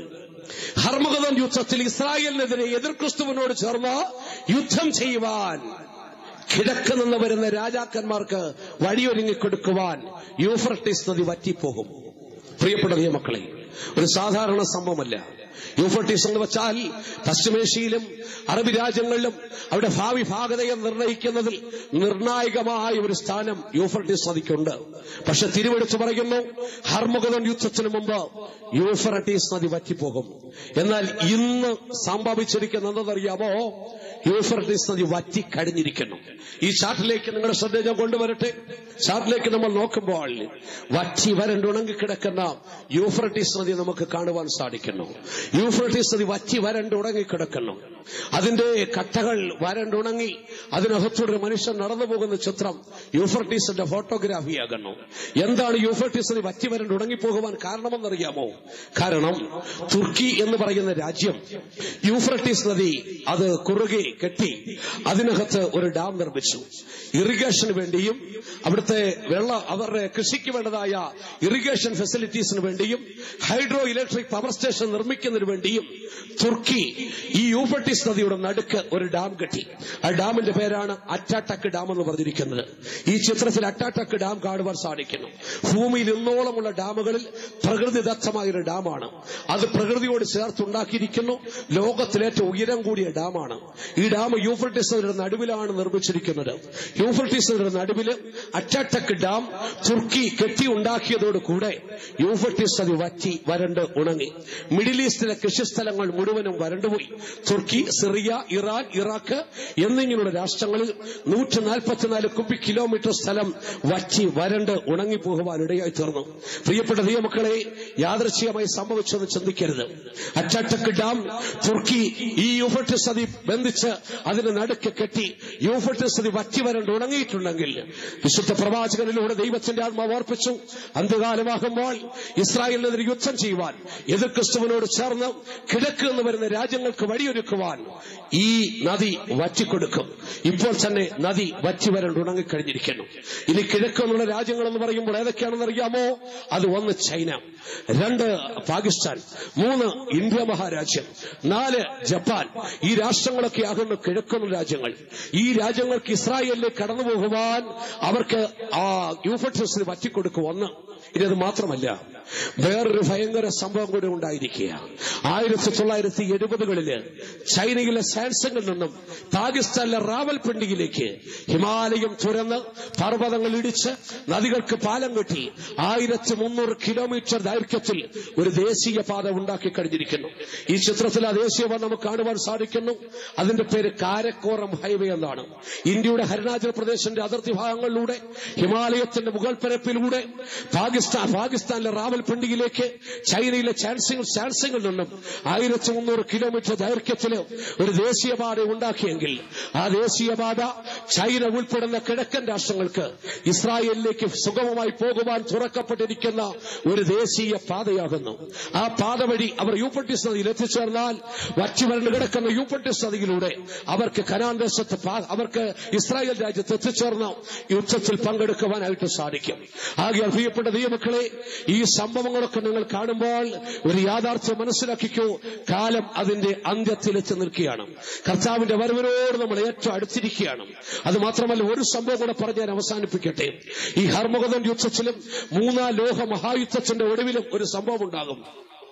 ഹർമഗതൻ യുദ്ധത്തിൽ ഇസ്രായേലിനെതിരെ എതിർ ക്രിസ്തുവിനോട് ചേർന്ന് യുദ്ധം ചെയ്യുവാൻ കിഴക്ക് നിന്ന് വരുന്ന രാജാക്കന്മാർക്ക് വഴിയൊരുങ്ങി കൊടുക്കുവാൻ യൂഫ്രട്ടീസ് നദി വറ്റിപ്പോകും പ്രിയപ്പെട്ട മക്കളെ ഒരു സാധാരണ സംഭവമല്ല യൂഫർട്ടീസ് എന്ന് വെച്ചാൽ പശ്ചിമേഷ്യയിലും അറബ് രാജ്യങ്ങളിലും അവിടെ ഭാവി ഭാഗതയെ നിർണയിക്കുന്നതിൽ നിർണായകമായ ഒരു സ്ഥാനം യൂഫർട്ടീസ് നദിക്കുണ്ട് പക്ഷെ തിരുവെടുത്ത് പറയുന്നു ഹർമുഖതൻ യുദ്ധത്തിന് മുമ്പ് യൂഫറട്ടീസ് നദി വറ്റിപ്പോകും എന്നാൽ ഇന്ന് സംഭവിച്ചിരിക്കുന്ന എന്തെന്നറിയാമോ യൂഫറട്ടീസ് നദി വറ്റി കഴിഞ്ഞിരിക്കുന്നു ഈ ചാർട്ടിലേക്ക് നിങ്ങളുടെ ശ്രദ്ധ ഞാൻ കൊണ്ടുവരട്ടെ ചാർട്ടിലേക്ക് നമ്മൾ നോക്കുമ്പോൾ വറ്റി വരണ്ടുണങ്ങി കിടക്കുന്ന യൂഫ്രട്ടീസ് നദി നമുക്ക് കാണുവാൻ സാധിക്കുന്നു യൂഫ്രട്ടീസ് നദി വറ്റി വരണ്ടുണങ്ങി കിടക്കുന്നു അതിന്റെ കട്ടകൾ വരണ്ടുണങ്ങി അതിനകത്തൂടെ ഒരു മനുഷ്യൻ നടന്നു പോകുന്ന ചിത്രം യൂഫർട്ടീസിന്റെ ഫോട്ടോഗ്രാഫിയാകുന്നു എന്താണ് യൂഫർട്ടീസ് നദി വറ്റി വരണ്ട് ഉണങ്ങിപ്പോകുവാൻ കാരണമെന്നറിയാമോ കാരണം തുർക്കി എന്ന് പറയുന്ന രാജ്യം യൂഫ്രട്ടീസ് നദി അത് കുറുകെ കെട്ടി അതിനകത്ത് ഒരു ഡാം നിർമ്മിച്ചു ഇറിഗേഷന് വേണ്ടിയും അവിടുത്തെ വെള്ള അവരുടെ കൃഷിക്ക് വേണ്ടതായ ഇറിഗേഷൻ ഫെസിലിറ്റീസിന് വേണ്ടിയും ഹൈഡ്രോ ഇലക്ട്രിക് പവർ സ്റ്റേഷൻ നിർമ്മിക്കുന്നതിന് വേണ്ടിയും തുർക്കി ഈ യൂഫർട്ടീസ് നദിയുടെ നടുക്ക് ഒരു ഡാം കെട്ടി ആ ഡാമിന്റെ പേരാണ് അറ്റാട്ടക്ക് ഡാം എന്ന് പറഞ്ഞിരിക്കുന്നത് ഈ ചിത്രത്തിൽ അറ്റാട്ടക്ക് ഡാം കാണുവാൻ സാധിക്കുന്നു ഭൂമിയിൽ ഇന്നോളമുള്ള ഡാമുകളിൽ പ്രകൃതിദത്തമായ ഒരു ഡാമാണ് അത് പ്രകൃതിയോട് ചേർത്തുണ്ടാക്കിയിരിക്കുന്നു ലോകത്തിലെ ഏറ്റവും ഉയരം കൂടിയ ഡാമാണ് ഈ ഡാം യൂഫർട്ടീസ് നദിയുടെ നടുവിലാണ് നിർമ്മിച്ചിരിക്കുന്നത് യൂഫർട്ടീസ് നദിയുടെ നടുവിൽ അറ്റാട്ടക്ക് ഡാം തുർക്കി കെട്ടിയുണ്ടാക്കിയതോടുകൂടെ യൂഫർട്ടീസ് നദി വറ്റി വരണ്ട് ഉണങ്ങി മിഡിൽ ഈസ്റ്റിലെ കൃഷിസ്ഥലങ്ങൾ മുഴുവനും വരണ്ടുപോയി തുർക്കി സിറിയ ഇറാൻ ഇറാഖ് എന്നിങ്ങനെയുള്ള രാഷ്ട്രങ്ങളിൽ നൂറ്റി നാൽപ്പത്തിനാല് കുബി കിലോമീറ്റർ സ്ഥലം വറ്റി വരണ്ട് ഉണങ്ങിപ്പോകുവാൻ ഇടയായി തീർന്നു പ്രിയപ്പെട്ട ദൈവമക്കളെ യാദൃശ്ചികമായി സംഭവിച്ചെന്ന് ചിന്തിക്കരുത് അറ്റാട്ടക്ക് ഡാം തുർക്കി ഈ യൂഫർട്ടിസ് നദി ബന്ധിച്ച് അതിന് നടുക്ക് കെട്ടി യൂഫർട്ടിസ് നദി വറ്റി വരണ്ട് ഉണങ്ങിയിട്ടുണ്ടെങ്കിൽ വിശുദ്ധ പ്രവാചകനിലൂടെ ദൈവത്തിന്റെ ആത്മാവ് ഓർപ്പിച്ചു അന്ത്യകാലമാകുമ്പോൾ ഇസ്രായേലിനെതിരെ യുദ്ധം ചെയ്യുവാൻ എതിർ ക്രിസ്തുവിനോട് ചേർന്ന് കിഴക്ക് എന്ന് വരുന്ന രാജ്യങ്ങൾക്ക് വഴിയൊരുക്കുവാൻ ഈ നദി വറ്റിക്കൊടുക്കും ഇപ്പോൾ തന്നെ നദി വറ്റി വരണ്ട് ഉണങ്ങിക്കഴിഞ്ഞിരിക്കുന്നു ഇനി കിഴക്ക് എന്നുള്ള രാജ്യങ്ങൾ എന്ന് പറയുമ്പോൾ ഏതൊക്കെയാണെന്ന് അറിയാമോ അത് ഒന്ന് ചൈന രണ്ട് പാകിസ്ഥാൻ മൂന്ന് ഇന്ത്യ മഹാരാജ്യം നാല് ജപ്പാൻ ഈ രാഷ്ട്രങ്ങളൊക്കെ ആകുന്നു കിഴക്കുന്ന രാജ്യങ്ങൾ ഈ രാജ്യങ്ങൾക്ക് ഇസ്രായേലിലേക്ക് കടന്നു പോകുവാൻ അവർക്ക് ആ യൂഫട്രസിന് വറ്റിക്കൊടുക്കും ഒന്ന് ഇനി അത് മാത്രമല്ല വേറൊരു ഭയങ്കര സംഭവം കൂടി ഉണ്ടായിരിക്കുക ആയിരത്തി തൊള്ളായിരത്തി എഴുപതുകളില് ചൈനയിലെ സാംസങ്ങിൽ നിന്നും പാകിസ്ഥാനിലെ റാവൽപിണ്ടിയിലേക്ക് ഹിമാലയം തുരന്ന് പർവ്വതങ്ങൾ ഇടിച്ച് നദികൾക്ക് പാലം കെട്ടി ആയിരത്തി മുന്നൂറ് കിലോമീറ്റർ ദൈർഘ്യത്തിൽ ഒരു ദേശീയ പാത ഉണ്ടാക്കി കഴിഞ്ഞിരിക്കുന്നു ഈ ചിത്രത്തിൽ ആ ദേശീയപാത നമുക്ക് കാണുവാൻ സാധിക്കുന്നു അതിന്റെ പേര് കാരക്കോറം ഹൈവേ എന്നാണ് ഇന്ത്യയുടെ അരുണാചൽ പ്രദേശിന്റെ അതിർത്തി ഭാഗങ്ങളിലൂടെ ഹിമാലയത്തിന്റെ മുകൾ പരപ്പിലൂടെ പാകിസ്ഥാൻ പാകിസ്ഥാനിലെ റാവൽപിണ്ടിയിലേക്ക് ചൈനയിലെ ചാൻസിംഗ് ചാൻസിംഗിൽ നിന്നും ആയിരത്തി മുന്നൂറ് കിലോമീറ്റർ ദൈർഘ്യത്തിൽ ഒരു ദേശീയപാത ഉണ്ടാക്കിയെങ്കിൽ ആ ദേശീയപാത ചൈന ഉൾപ്പെടുന്ന കിഴക്കൻ രാഷ്ട്രങ്ങൾക്ക് ഇസ്രായേലിലേക്ക് സുഗമമായി പോകുവാൻ തുറക്കപ്പെട്ടിരിക്കുന്ന ഒരു ദേശീയ പാതയാകുന്നു ആ പാത വഴി അവർ യൂപ്പട്ടിസ് നദിയിൽ എത്തിച്ചേർന്നാൽ വറ്റിവരണ്ട് കിടക്കുന്ന യൂപ്പട്ടിസ് നദിയിലൂടെ അവർക്ക് കനാൻ ദേശത്ത് പാ- അവർക്ക് ഇസ്രായേൽ രാജ്യത്ത് എത്തിച്ചേർന്ന് യുദ്ധത്തിൽ പങ്കെടുക്കുവാനായിട്ട് സാധിക്കും ആകെ പ്രിയപ്പെട്ട ദൈവമക്കളെ ഈ സംഭവങ്ങളൊക്കെ നിങ്ങൾ കാണുമ്പോൾ ഒരു യാഥാർത്ഥ്യം മനസ്സിലാക്കിക്കൂ കാലം അതിന്റെ അന്ത്യത്തിലെത്തി നിൽക്കുകയാണ് കർത്താവിന്റെ വരവിനോട് നമ്മൾ ഏറ്റവും അടുത്തിരിക്കുകയാണ് അത് മാത്രമല്ല ഒരു സംഭവം കൂടെ പറഞ്ഞ് ഞാൻ അവസാനിപ്പിക്കട്ടെ ഈ ഹർമുഖതൻ യുദ്ധത്തിലും മൂന്നാം ലോക മഹായുദ്ധത്തിന്റെ ഒടുവിലും ഒരു സംഭവം ഉണ്ടാകും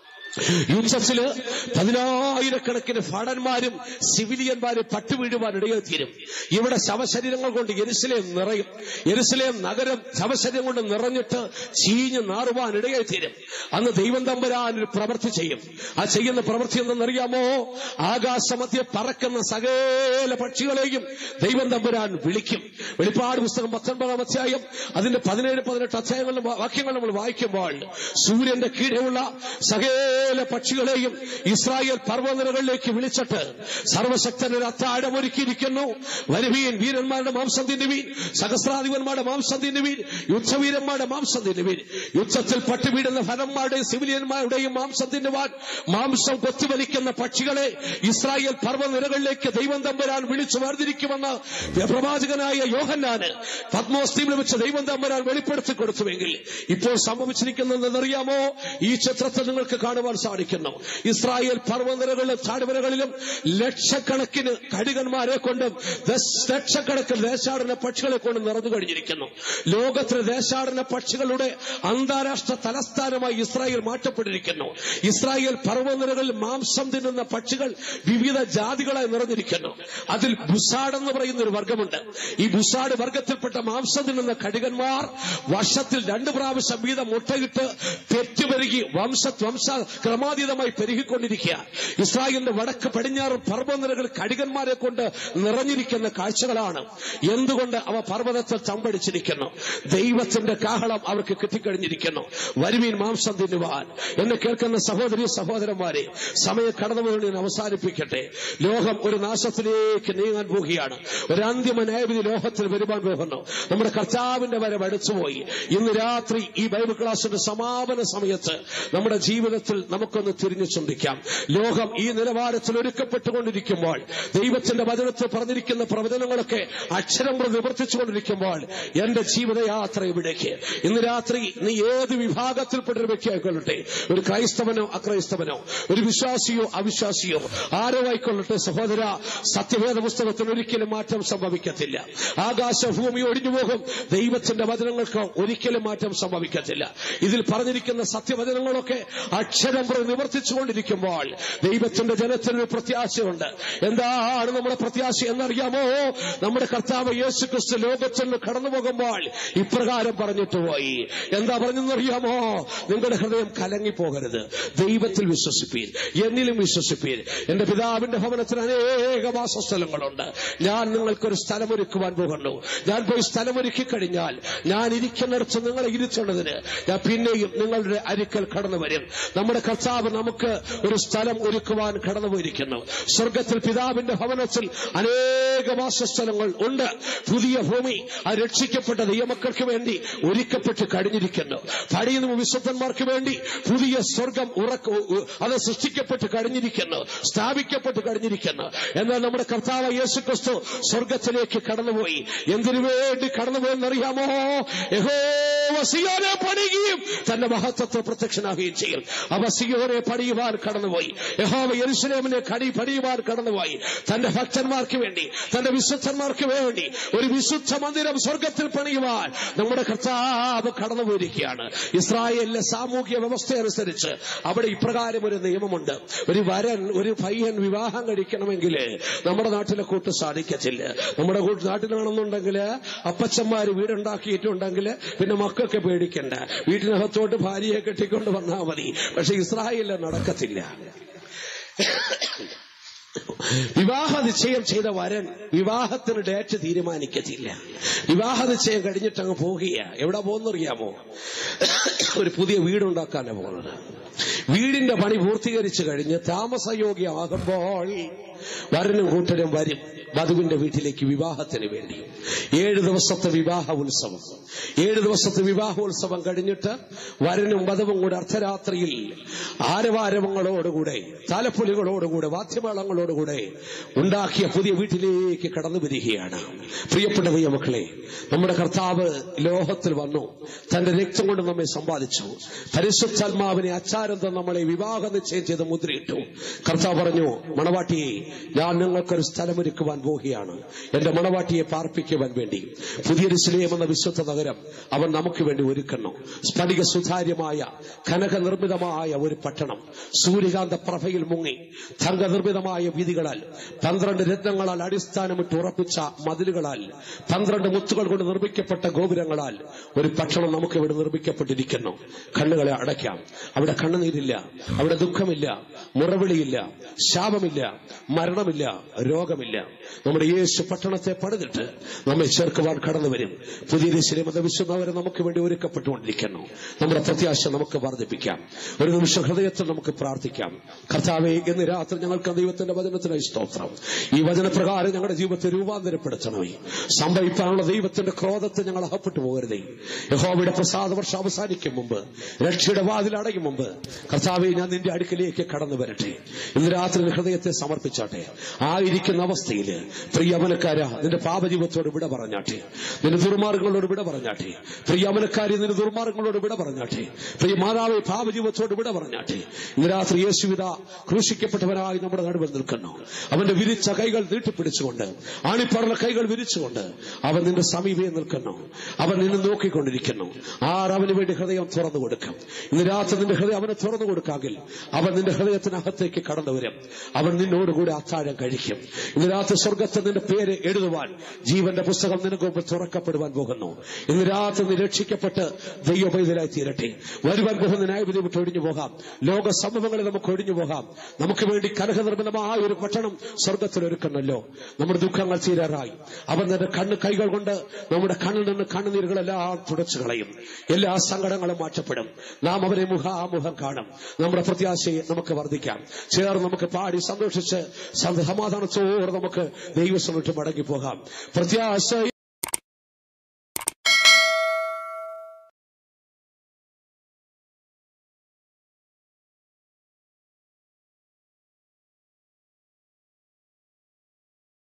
യുദ്ധത്തില് പതിനായിരക്കണക്കിന് ഭടന്മാരും സിവിലിയന്മാരും പട്ടുവീഴുവാൻ ഇടയെത്തിരും ഇവിടെ ശവശരീരങ്ങൾ കൊണ്ട് എരുസലേം നിറയും എരുസലേം നഗരം ശവശരീരം കൊണ്ട് നിറഞ്ഞിട്ട് ചീഞ്ഞ് നാറുവാൻ ഇടയെത്തിരും അന്ന് ദൈവം തമ്പുരാൻ ഒരു പ്രവൃത്തി ചെയ്യും ആ ചെയ്യുന്ന പ്രവൃത്തി എന്തെന്നറിയാമോ ആകാശമധ്യ പറക്കുന്ന സകല പക്ഷികളെയും ദൈവം തമ്പുരാൻ വിളിക്കും വെളിപ്പാട് പുസ്തകം പത്തൊൻപതാം അധ്യായം അതിന്റെ പതിനേഴ് പതിനെട്ട് അധ്യായങ്ങളിലും വാക്യങ്ങൾ നമ്മൾ വായിക്കുമ്പോൾ സൂര്യന്റെ കീഴെയുള്ള സകല സകല പക്ഷികളെയും ഇസ്രായേൽ പർവ്വതനിരകളിലേക്ക് വിളിച്ചിട്ട് സർവശക്തനൊരു അത്താഴം ഒരുക്കിയിരിക്കുന്നു വരുവീൻ വീരന്മാരുടെ മാംസം തിന്നുവീൻ സഹസ്രാധിപന്മാരുടെ മാംസം തിന്നുവീൻ യുദ്ധവീരന്മാരുടെ മാംസം തിന്നുവീൻ യുദ്ധത്തിൽ പട്ടുവീടുന്ന ഭരന്മാരുടെയും സിവിലിയന്മാരുടെയും മാംസം തിന്നുവാൻ മാംസം കൊത്തിവലിക്കുന്ന പക്ഷികളെ ഇസ്രായേൽ പർവ്വനിരകളിലേക്ക് ദൈവം തമ്പുരാൻ വിളിച്ചു വേർതിരിക്കുമെന്ന് പ്രവാചകനായ യോഹന്നാന് പത്മോസ്തീമിൽ വെച്ച് ദൈവം തമ്പുരാൻ വെളിപ്പെടുത്തി കൊടുത്തുവെങ്കിൽ ഇപ്പോൾ സംഭവിച്ചിരിക്കുന്നതെന്നറിയാമോ ഈ ചിത്രത്തിൽ നിങ്ങൾക്ക് കാണുവാൻ സാധിക്കുന്നു ഇസ്രായേൽ പർവ്വനിരകളിലും താഴ്വരകളിലും ലക്ഷക്കണക്കിന് കടികന്മാരെ കൊണ്ടും ദശ- ലക്ഷക്കണക്കിന് ദേശാടന പക്ഷികളെ കൊണ്ട് നിറഞ്ഞു കഴിഞ്ഞിരിക്കുന്നു ലോകത്തിലെ ദേശാടന പക്ഷികളുടെ അന്താരാഷ്ട്ര തലസ്ഥാനമായി ഇസ്രായേൽ മാറ്റപ്പെട്ടിരിക്കുന്നു ഇസ്രായേൽ പർവ്വനിരകളിൽ മാംസം തിന്നുന്ന പക്ഷികൾ വിവിധ ജാതികളായി നിറഞ്ഞിരിക്കുന്നു അതിൽ ബുസാഡ് എന്ന് പറയുന്ന ഒരു വർഗമുണ്ട് ഈ ബുസാഡ് വർഗത്തിൽപ്പെട്ട മാംസം തിന്നുന്ന കടികന്മാർ വർഷത്തിൽ രണ്ട് പ്രാവശ്യം വീതം മുട്ടയിട്ട് പെറ്റുപെരുകി വംശ വംശ ക്രമാതീതമായി പെരുകിക്കൊണ്ടിരിക്കുക ഇസ്രായേലിന്റെ വടക്ക് പടിഞ്ഞാറ് പർവ്വനിരകൾ കടികന്മാരെ കൊണ്ട് നിറഞ്ഞിരിക്കുന്ന കാഴ്ചകളാണ് എന്തുകൊണ്ട് അവ പർവ്വതത്തിൽ തമ്പടിച്ചിരിക്കുന്നു ദൈവത്തിന്റെ കാഹളം അവർക്ക് കിട്ടിക്കഴിഞ്ഞിരിക്കുന്നു വരുവീൻ മാംസം തിന്നുവാൻ എന്നെ കേൾക്കുന്ന സഹോദരി സഹോദരന്മാരെ സമയം കടന്നുപോയി ഞാൻ അവസാനിപ്പിക്കട്ടെ ലോകം ഒരു നാശത്തിലേക്ക് നീങ്ങാൻ പോവുകയാണ് ഒരു അന്തിമ ന്യായവിധി ലോകത്തിൽ വരുവാൻ പോകുന്നു നമ്മുടെ കർത്താവിന്റെ വരെ വടിച്ചുപോയി ഇന്ന് രാത്രി ഈ ബൈബിൾ ക്ലാസിന്റെ സമാപന സമയത്ത് നമ്മുടെ ജീവിതത്തിൽ നമുക്കൊന്ന് തിരിഞ്ഞു ചിന്തിക്കാം ലോകം ഈ നിലവാരത്തിൽ ഒരുക്കപ്പെട്ടുകൊണ്ടിരിക്കുമ്പോൾ ദൈവത്തിന്റെ വചനത്തിൽ പറഞ്ഞിരിക്കുന്ന പ്രവചനങ്ങളൊക്കെ അക്ഷരം പ്രതി നിവർത്തിച്ചുകൊണ്ടിരിക്കുമ്പോൾ എന്റെ ജീവിതയാത്ര ഇവിടേക്ക് ഇന്ന് രാത്രി നീ ഏത് വിഭാഗത്തിൽപ്പെട്ട ഒരു വ്യക്തിയായിക്കൊള്ളട്ടെ ഒരു ക്രൈസ്തവനോ അക്രൈസ്തവനോ ഒരു വിശ്വാസിയോ അവിശ്വാസിയോ ആരോ ആയിക്കൊള്ളട്ടെ സഹോദര സത്യവേദ പുസ്തകത്തിന് ഒരിക്കലും മാറ്റം സംഭവിക്കത്തില്ല ആകാശ ഭൂമി ഒഴിഞ്ഞു പോകും ദൈവത്തിന്റെ വചനങ്ങൾക്ക് ഒരിക്കലും മാറ്റം സംഭവിക്കത്തില്ല ഇതിൽ പറഞ്ഞിരിക്കുന്ന സത്യവചനങ്ങളൊക്കെ അക്ഷരം പ്രതി നിവർത്തിച്ചുകൊണ്ടിരിക്കുമ്പോൾ ദൈവത്തിന്റെ ജനത്തിനൊരു പ്രത്യാശയുണ്ട് എന്താണ് നമ്മുടെ പ്രത്യാശ എന്നറിയാമോ നമ്മുടെ കർത്താവ് യേശു ക്രിസ്തു ലോകത്തിൽ നിന്ന് കടന്നു പോകുമ്പോൾ ഇപ്രകാരം പറഞ്ഞിട്ട് പോയി എന്താ പറഞ്ഞെന്നറിയാമോ നിങ്ങളുടെ ഹൃദയം കലങ്ങിപ്പോകരുത് ദൈവത്തിൽ വിശ്വസിപ്പീൻ എന്നിലും വിശ്വസിപ്പീൻ എന്റെ പിതാവിന്റെ ഭവനത്തിൽ അനേക വാസസ്ഥലങ്ങളുണ്ട് ഞാൻ നിങ്ങൾക്കൊരു സ്ഥലമൊരുക്കുവാൻ പോകുന്നു ഞാൻ പോയി സ്ഥലമൊരുക്കി കഴിഞ്ഞാൽ ഞാൻ ഇരിക്കുന്നിടത്ത് നിങ്ങളെ ഇരുത്തുന്നതിന് ഞാൻ പിന്നെയും നിങ്ങളുടെ അരിക്കൽ കടന്നു വരും നമ്മുടെ കർത്താവ് നമുക്ക് ഒരു സ്ഥലം ഒരുക്കുവാൻ കടന്നു പോയിരിക്കുന്നു സ്വർഗത്തിൽ പിതാവിന്റെ ഭവനത്തിൽ അനേക വാസസ്ഥലങ്ങൾ ഉണ്ട് പുതിയ ഭൂമി ആ രക്ഷിക്കപ്പെട്ട ദൈവമക്കൾക്ക് വേണ്ടി ഒരുക്കപ്പെട്ട് കഴിഞ്ഞിരിക്കുന്നു പഴയ നിയമ വിശുദ്ധന്മാർക്ക് വേണ്ടി പുതിയ സ്വർഗം ഉറക്ക അത് സൃഷ്ടിക്കപ്പെട്ട് കഴിഞ്ഞിരിക്കുന്നു സ്ഥാപിക്കപ്പെട്ട് കഴിഞ്ഞിരിക്കുന്നു എന്നാൽ നമ്മുടെ കർത്താവ് യേശു ക്രിസ്തു സ്വർഗത്തിലേക്ക് കടന്നുപോയി എന്തിനു വേണ്ടി കടന്നുപോയെന്നറിയാമോ യഹോവ സിയോനെ പണിയുകയും തന്റെ മഹത്വത്തെ പ്രത്യക്ഷനാകുകയും ചെയ്യും അവ സിയോനെ പണിയുവാൻ കടന്നുപോയി യഹോവ യെരുസലേമിനെ കടി പണിയുവാൻ കടന്നുപോയി തന്റെ ഭക്തന്മാർക്ക് വേണ്ടി തന്റെ വിശുദ്ധന്മാർക്ക് വേണ്ടി ഒരു വിശുദ്ധ മന്ദിരം സ്വർഗത്തിൽ പണിയുവാൻ നമ്മുടെ കർത്താവ് കടന്നുപോയിരിക്കുകയാണ് ഇസ്രായേലിലെ സാമൂഹ്യ വ്യവസ്ഥ അനുസരിച്ച് അവിടെ ഇപ്രകാരം ഒരു നിയമമുണ്ട് ഒരു വരൻ ഒരു പയ്യൻ വിവാഹം കഴിക്കണമെങ്കിൽ നമ്മുടെ നാട്ടിലെ കൂട്ട് സാധിക്കത്തില്ല നമ്മുടെ കൂട്ട് നാട്ടിലാണെന്നുണ്ടെങ്കിൽ അപ്പച്ചന്മാര് വീടുണ്ടാക്കിയിട്ടുണ്ടെങ്കിൽ പിന്നെ മക്കൾക്ക് പേടിക്കണ്ട വീട്ടിനകത്തോട്ട് ഭാര്യയെ കെട്ടിക്കൊണ്ട് വന്നാൽ മതി പക്ഷെ ഇസ്രായേലിൽ നടക്കത്തില്ല വിവാഹ നിശ്ചയം ചെയ്ത വരൻ വിവാഹത്തിന് ഡേറ്റ് തീരുമാനിക്കത്തില്ല വിവാഹ നിശ്ചയം കഴിഞ്ഞിട്ട് അങ്ങ് പോകുക എവിടെ പോകുന്നറിയാമോ ഒരു പുതിയ വീടുണ്ടാക്കാനാണ് പോകുന്നത് വീടിന്റെ പണി പൂർത്തീകരിച്ചു കഴിഞ്ഞ് താമസയോഗ്യമാകുമ്പോൾ വരനും കൂട്ടരും വരും വധുവിന്റെ വീട്ടിലേക്ക് വിവാഹത്തിന് വേണ്ടി ഏഴ് ദിവസത്തെ വിവാഹ ഉത്സവം ഏഴ് ദിവസത്തെ വിവാഹോത്സവം കഴിഞ്ഞിട്ട് വരനും വധവും കൂടെ അർദ്ധരാത്രിയിൽ ആരവാരവങ്ങളോടുകൂടെ താലപ്പൊലികളോടുകൂടെ വാദ്യമേളങ്ങളോടുകൂടെ ഉണ്ടാക്കിയ പുതിയ വീട്ടിലേക്ക് കടന്നു വരികയാണ് പ്രിയപ്പെട്ട മക്കളെ നമ്മുടെ കർത്താവ് ലോകത്തിൽ വന്നു തന്റെ രക്തം കൊണ്ട് നമ്മെ സമ്പാദിച്ചു പരിശുദ്ധാത്മാവിനെ അച്ചാരന്തം നമ്മളെ വിവാഹ നിശ്ചയം ചെയ്ത് മുദ്രയിട്ടു കർത്താവ് പറഞ്ഞു മണവാട്ടിയെ ഞാൻ നിങ്ങൾക്കൊരു സ്ഥലമൊരുക്കുവാൻ പോവുകയാണ് എന്റെ മണവാട്ടിയെ പാർപ്പിക്കുവാൻ വേണ്ടി പുതിയൊരു സ്ലേം എന്ന വിശുദ്ധ നഗരം അവൻ നമുക്ക് വേണ്ടി ഒരുക്കുന്നു സ്ഫടിക സുതാര്യമായ കനകനിർമ്മിതമായ ഒരു പട്ടണം സൂര്യകാന്ത പ്രഭയിൽ മുങ്ങി തങ്കനിർമ്മിതമായ വീതികളാൽ പന്ത്രണ്ട് രത്നങ്ങളാൽ അടിസ്ഥാനമിട്ട് ഉറപ്പിച്ച മതിലുകളാൽ പന്ത്രണ്ട് മുത്തുകൾ കൊണ്ട് നിർമ്മിക്കപ്പെട്ട ഗോപുരങ്ങളാൽ ഒരു പട്ടണം നമുക്ക് ഇവിടെ നിർമ്മിക്കപ്പെട്ടിരിക്കുന്നു കണ്ണുകളെ അടയ്ക്കാം അവിടെ കണ്ണുനീരില്ല അവിടെ ദുഃഖമില്ല മുറവിളിയില്ല ശാപമില്ല മരണമില്ല രോഗമില്ല നമ്മുടെ യേശു പട്ടണത്തെ പണിതിട്ട് നമ്മെ ചേർക്കുവാൻ കടന്നു വരും പുതിയ ദിശയിലെ വിശുദ്ധവരെ നമുക്ക് വേണ്ടി ഒരുക്കപ്പെട്ടുകൊണ്ടിരിക്കുന്നു നമ്മുടെ പ്രത്യാശ നമുക്ക് വർദ്ധിപ്പിക്കാം ഒരു നിമിഷം ഹൃദയത്തിൽ നമുക്ക് പ്രാർത്ഥിക്കാം കർത്താവെ ഇന്ന് രാത്രി ഞങ്ങൾക്ക് ദൈവത്തിന്റെ വചനത്തിനായി സ്തോത്രം ഈ വചനപ്രകാരം ഞങ്ങളുടെ ജീവിതത്തെ രൂപാന്തരപ്പെടുത്തണമേ സംഭവിക്കാനുള്ള ദൈവത്തിന്റെ ക്രോധത്തെ ഞങ്ങൾ അകപ്പെട്ടു പോകരുതേ യഹോവയുടെ പ്രസാദ വർഷം അവസാനിക്കും മുമ്പ് രക്ഷയുടെ വാതിൽ അടയും മുമ്പ് കർത്താവെ ഞാൻ നിന്റെ അടുക്കലേക്ക് കടന്നു വരട്ടെ ഇന്ന് രാത്രി ഹൃദയത്തെ സമർപ്പിച്ചാട്ടെ ആയിരിക്കുന്ന അവസ്ഥയിൽ പ്രിയമനക്കാര നിന്റെ പാപജീവത്തോട് വിട പറഞ്ഞാട്ടെ നിന്റെ ദുർമാർഗങ്ങളോട് വിട പറഞ്ഞാട്ടെ പ്രിയമനക്കാരി നിന്റെ ദുർമാർഗങ്ങളോട് വിട പറഞ്ഞാട്ടെ പ്രിയ മാതാവെ പാപജീവത്തോട് വിട പറഞ്ഞാട്ടെ ഇന്ന് രാത്രി യേശുവിത ക്രൂശിക്കപ്പെട്ടവനായി നമ്മുടെ നടുവിൽ നിൽക്കുന്നു അവന്റെ വിരിച്ച കൈകൾ നീട്ടിപ്പിടിച്ചുകൊണ്ട് ആണിപ്പറന്ന കൈകൾ വിരിച്ചുകൊണ്ട് അവൻ നിന്റെ സമീപേ നിൽക്കുന്നു അവൻ നിന്നെ നോക്കിക്കൊണ്ടിരിക്കുന്നു ആർ അവന് വേണ്ടി ഹൃദയം തുറന്നു കൊടുക്കും ഇന്ന് രാത്രി നിന്റെ ഹൃദയം അവനെ തുറന്നു കൊടുക്കാമെങ്കിൽ അവൻ നിന്റെ ഹൃദയത്തിനകത്തേക്ക് കടന്നു വരും അവൻ നിന്നോടുകൂടി അത്താഴം കഴിക്കും ഇന്ന് രാത്രി സ്വർഗത്തിൽ നിന്റെ പേര് എഴുതുവാൻ ജീവന്റെ പുസ്തകം നിനക്ക് മുമ്പ് തുറക്കപ്പെടുവാൻ പോകുന്നു ഇന്ന് രാത്രി നീ രക്ഷിക്കപ്പെട്ട് ദൈവപൈതലായി തീരട്ടെ വരുവാൻ പോകുന്ന ന്യായവിധി വിട്ട് ഒഴിഞ്ഞു പോകാം ലോക സംഭവങ്ങളിൽ നമുക്ക് ഒഴിഞ്ഞു പോകാം നമുക്ക് വേണ്ടി കനകനിർമ്മലമായ ഒരു പട്ടണം സ്വർഗത്തിൽ ഒരുക്കുന്നല്ലോ നമ്മുടെ ദുഃഖങ്ങൾ തീരാറായി അവൻ നിന്റെ കണ്ണ് കൈകൾ കൊണ്ട് നമ്മുടെ കണ്ണിൽ നിന്ന് കണ്ണുനീരുകളെല്ലാം തുടച്ചു കളയും എല്ലാ സങ്കടങ്ങളും മാറ്റപ്പെടും നാം അവരെ മുഖാമുഖം കാണും നമ്മുടെ പ്രത്യാശയെ നമുക്ക് വർദ്ധിക്കാം ചേർന്ന് നമുക്ക് പാടി സന്തോഷിച്ച് സമാധാനത്തോടെ നമുക്ക് ദൈവസ്വമിട്ട് മടങ്ങി പോകാം പ്രത്യാശ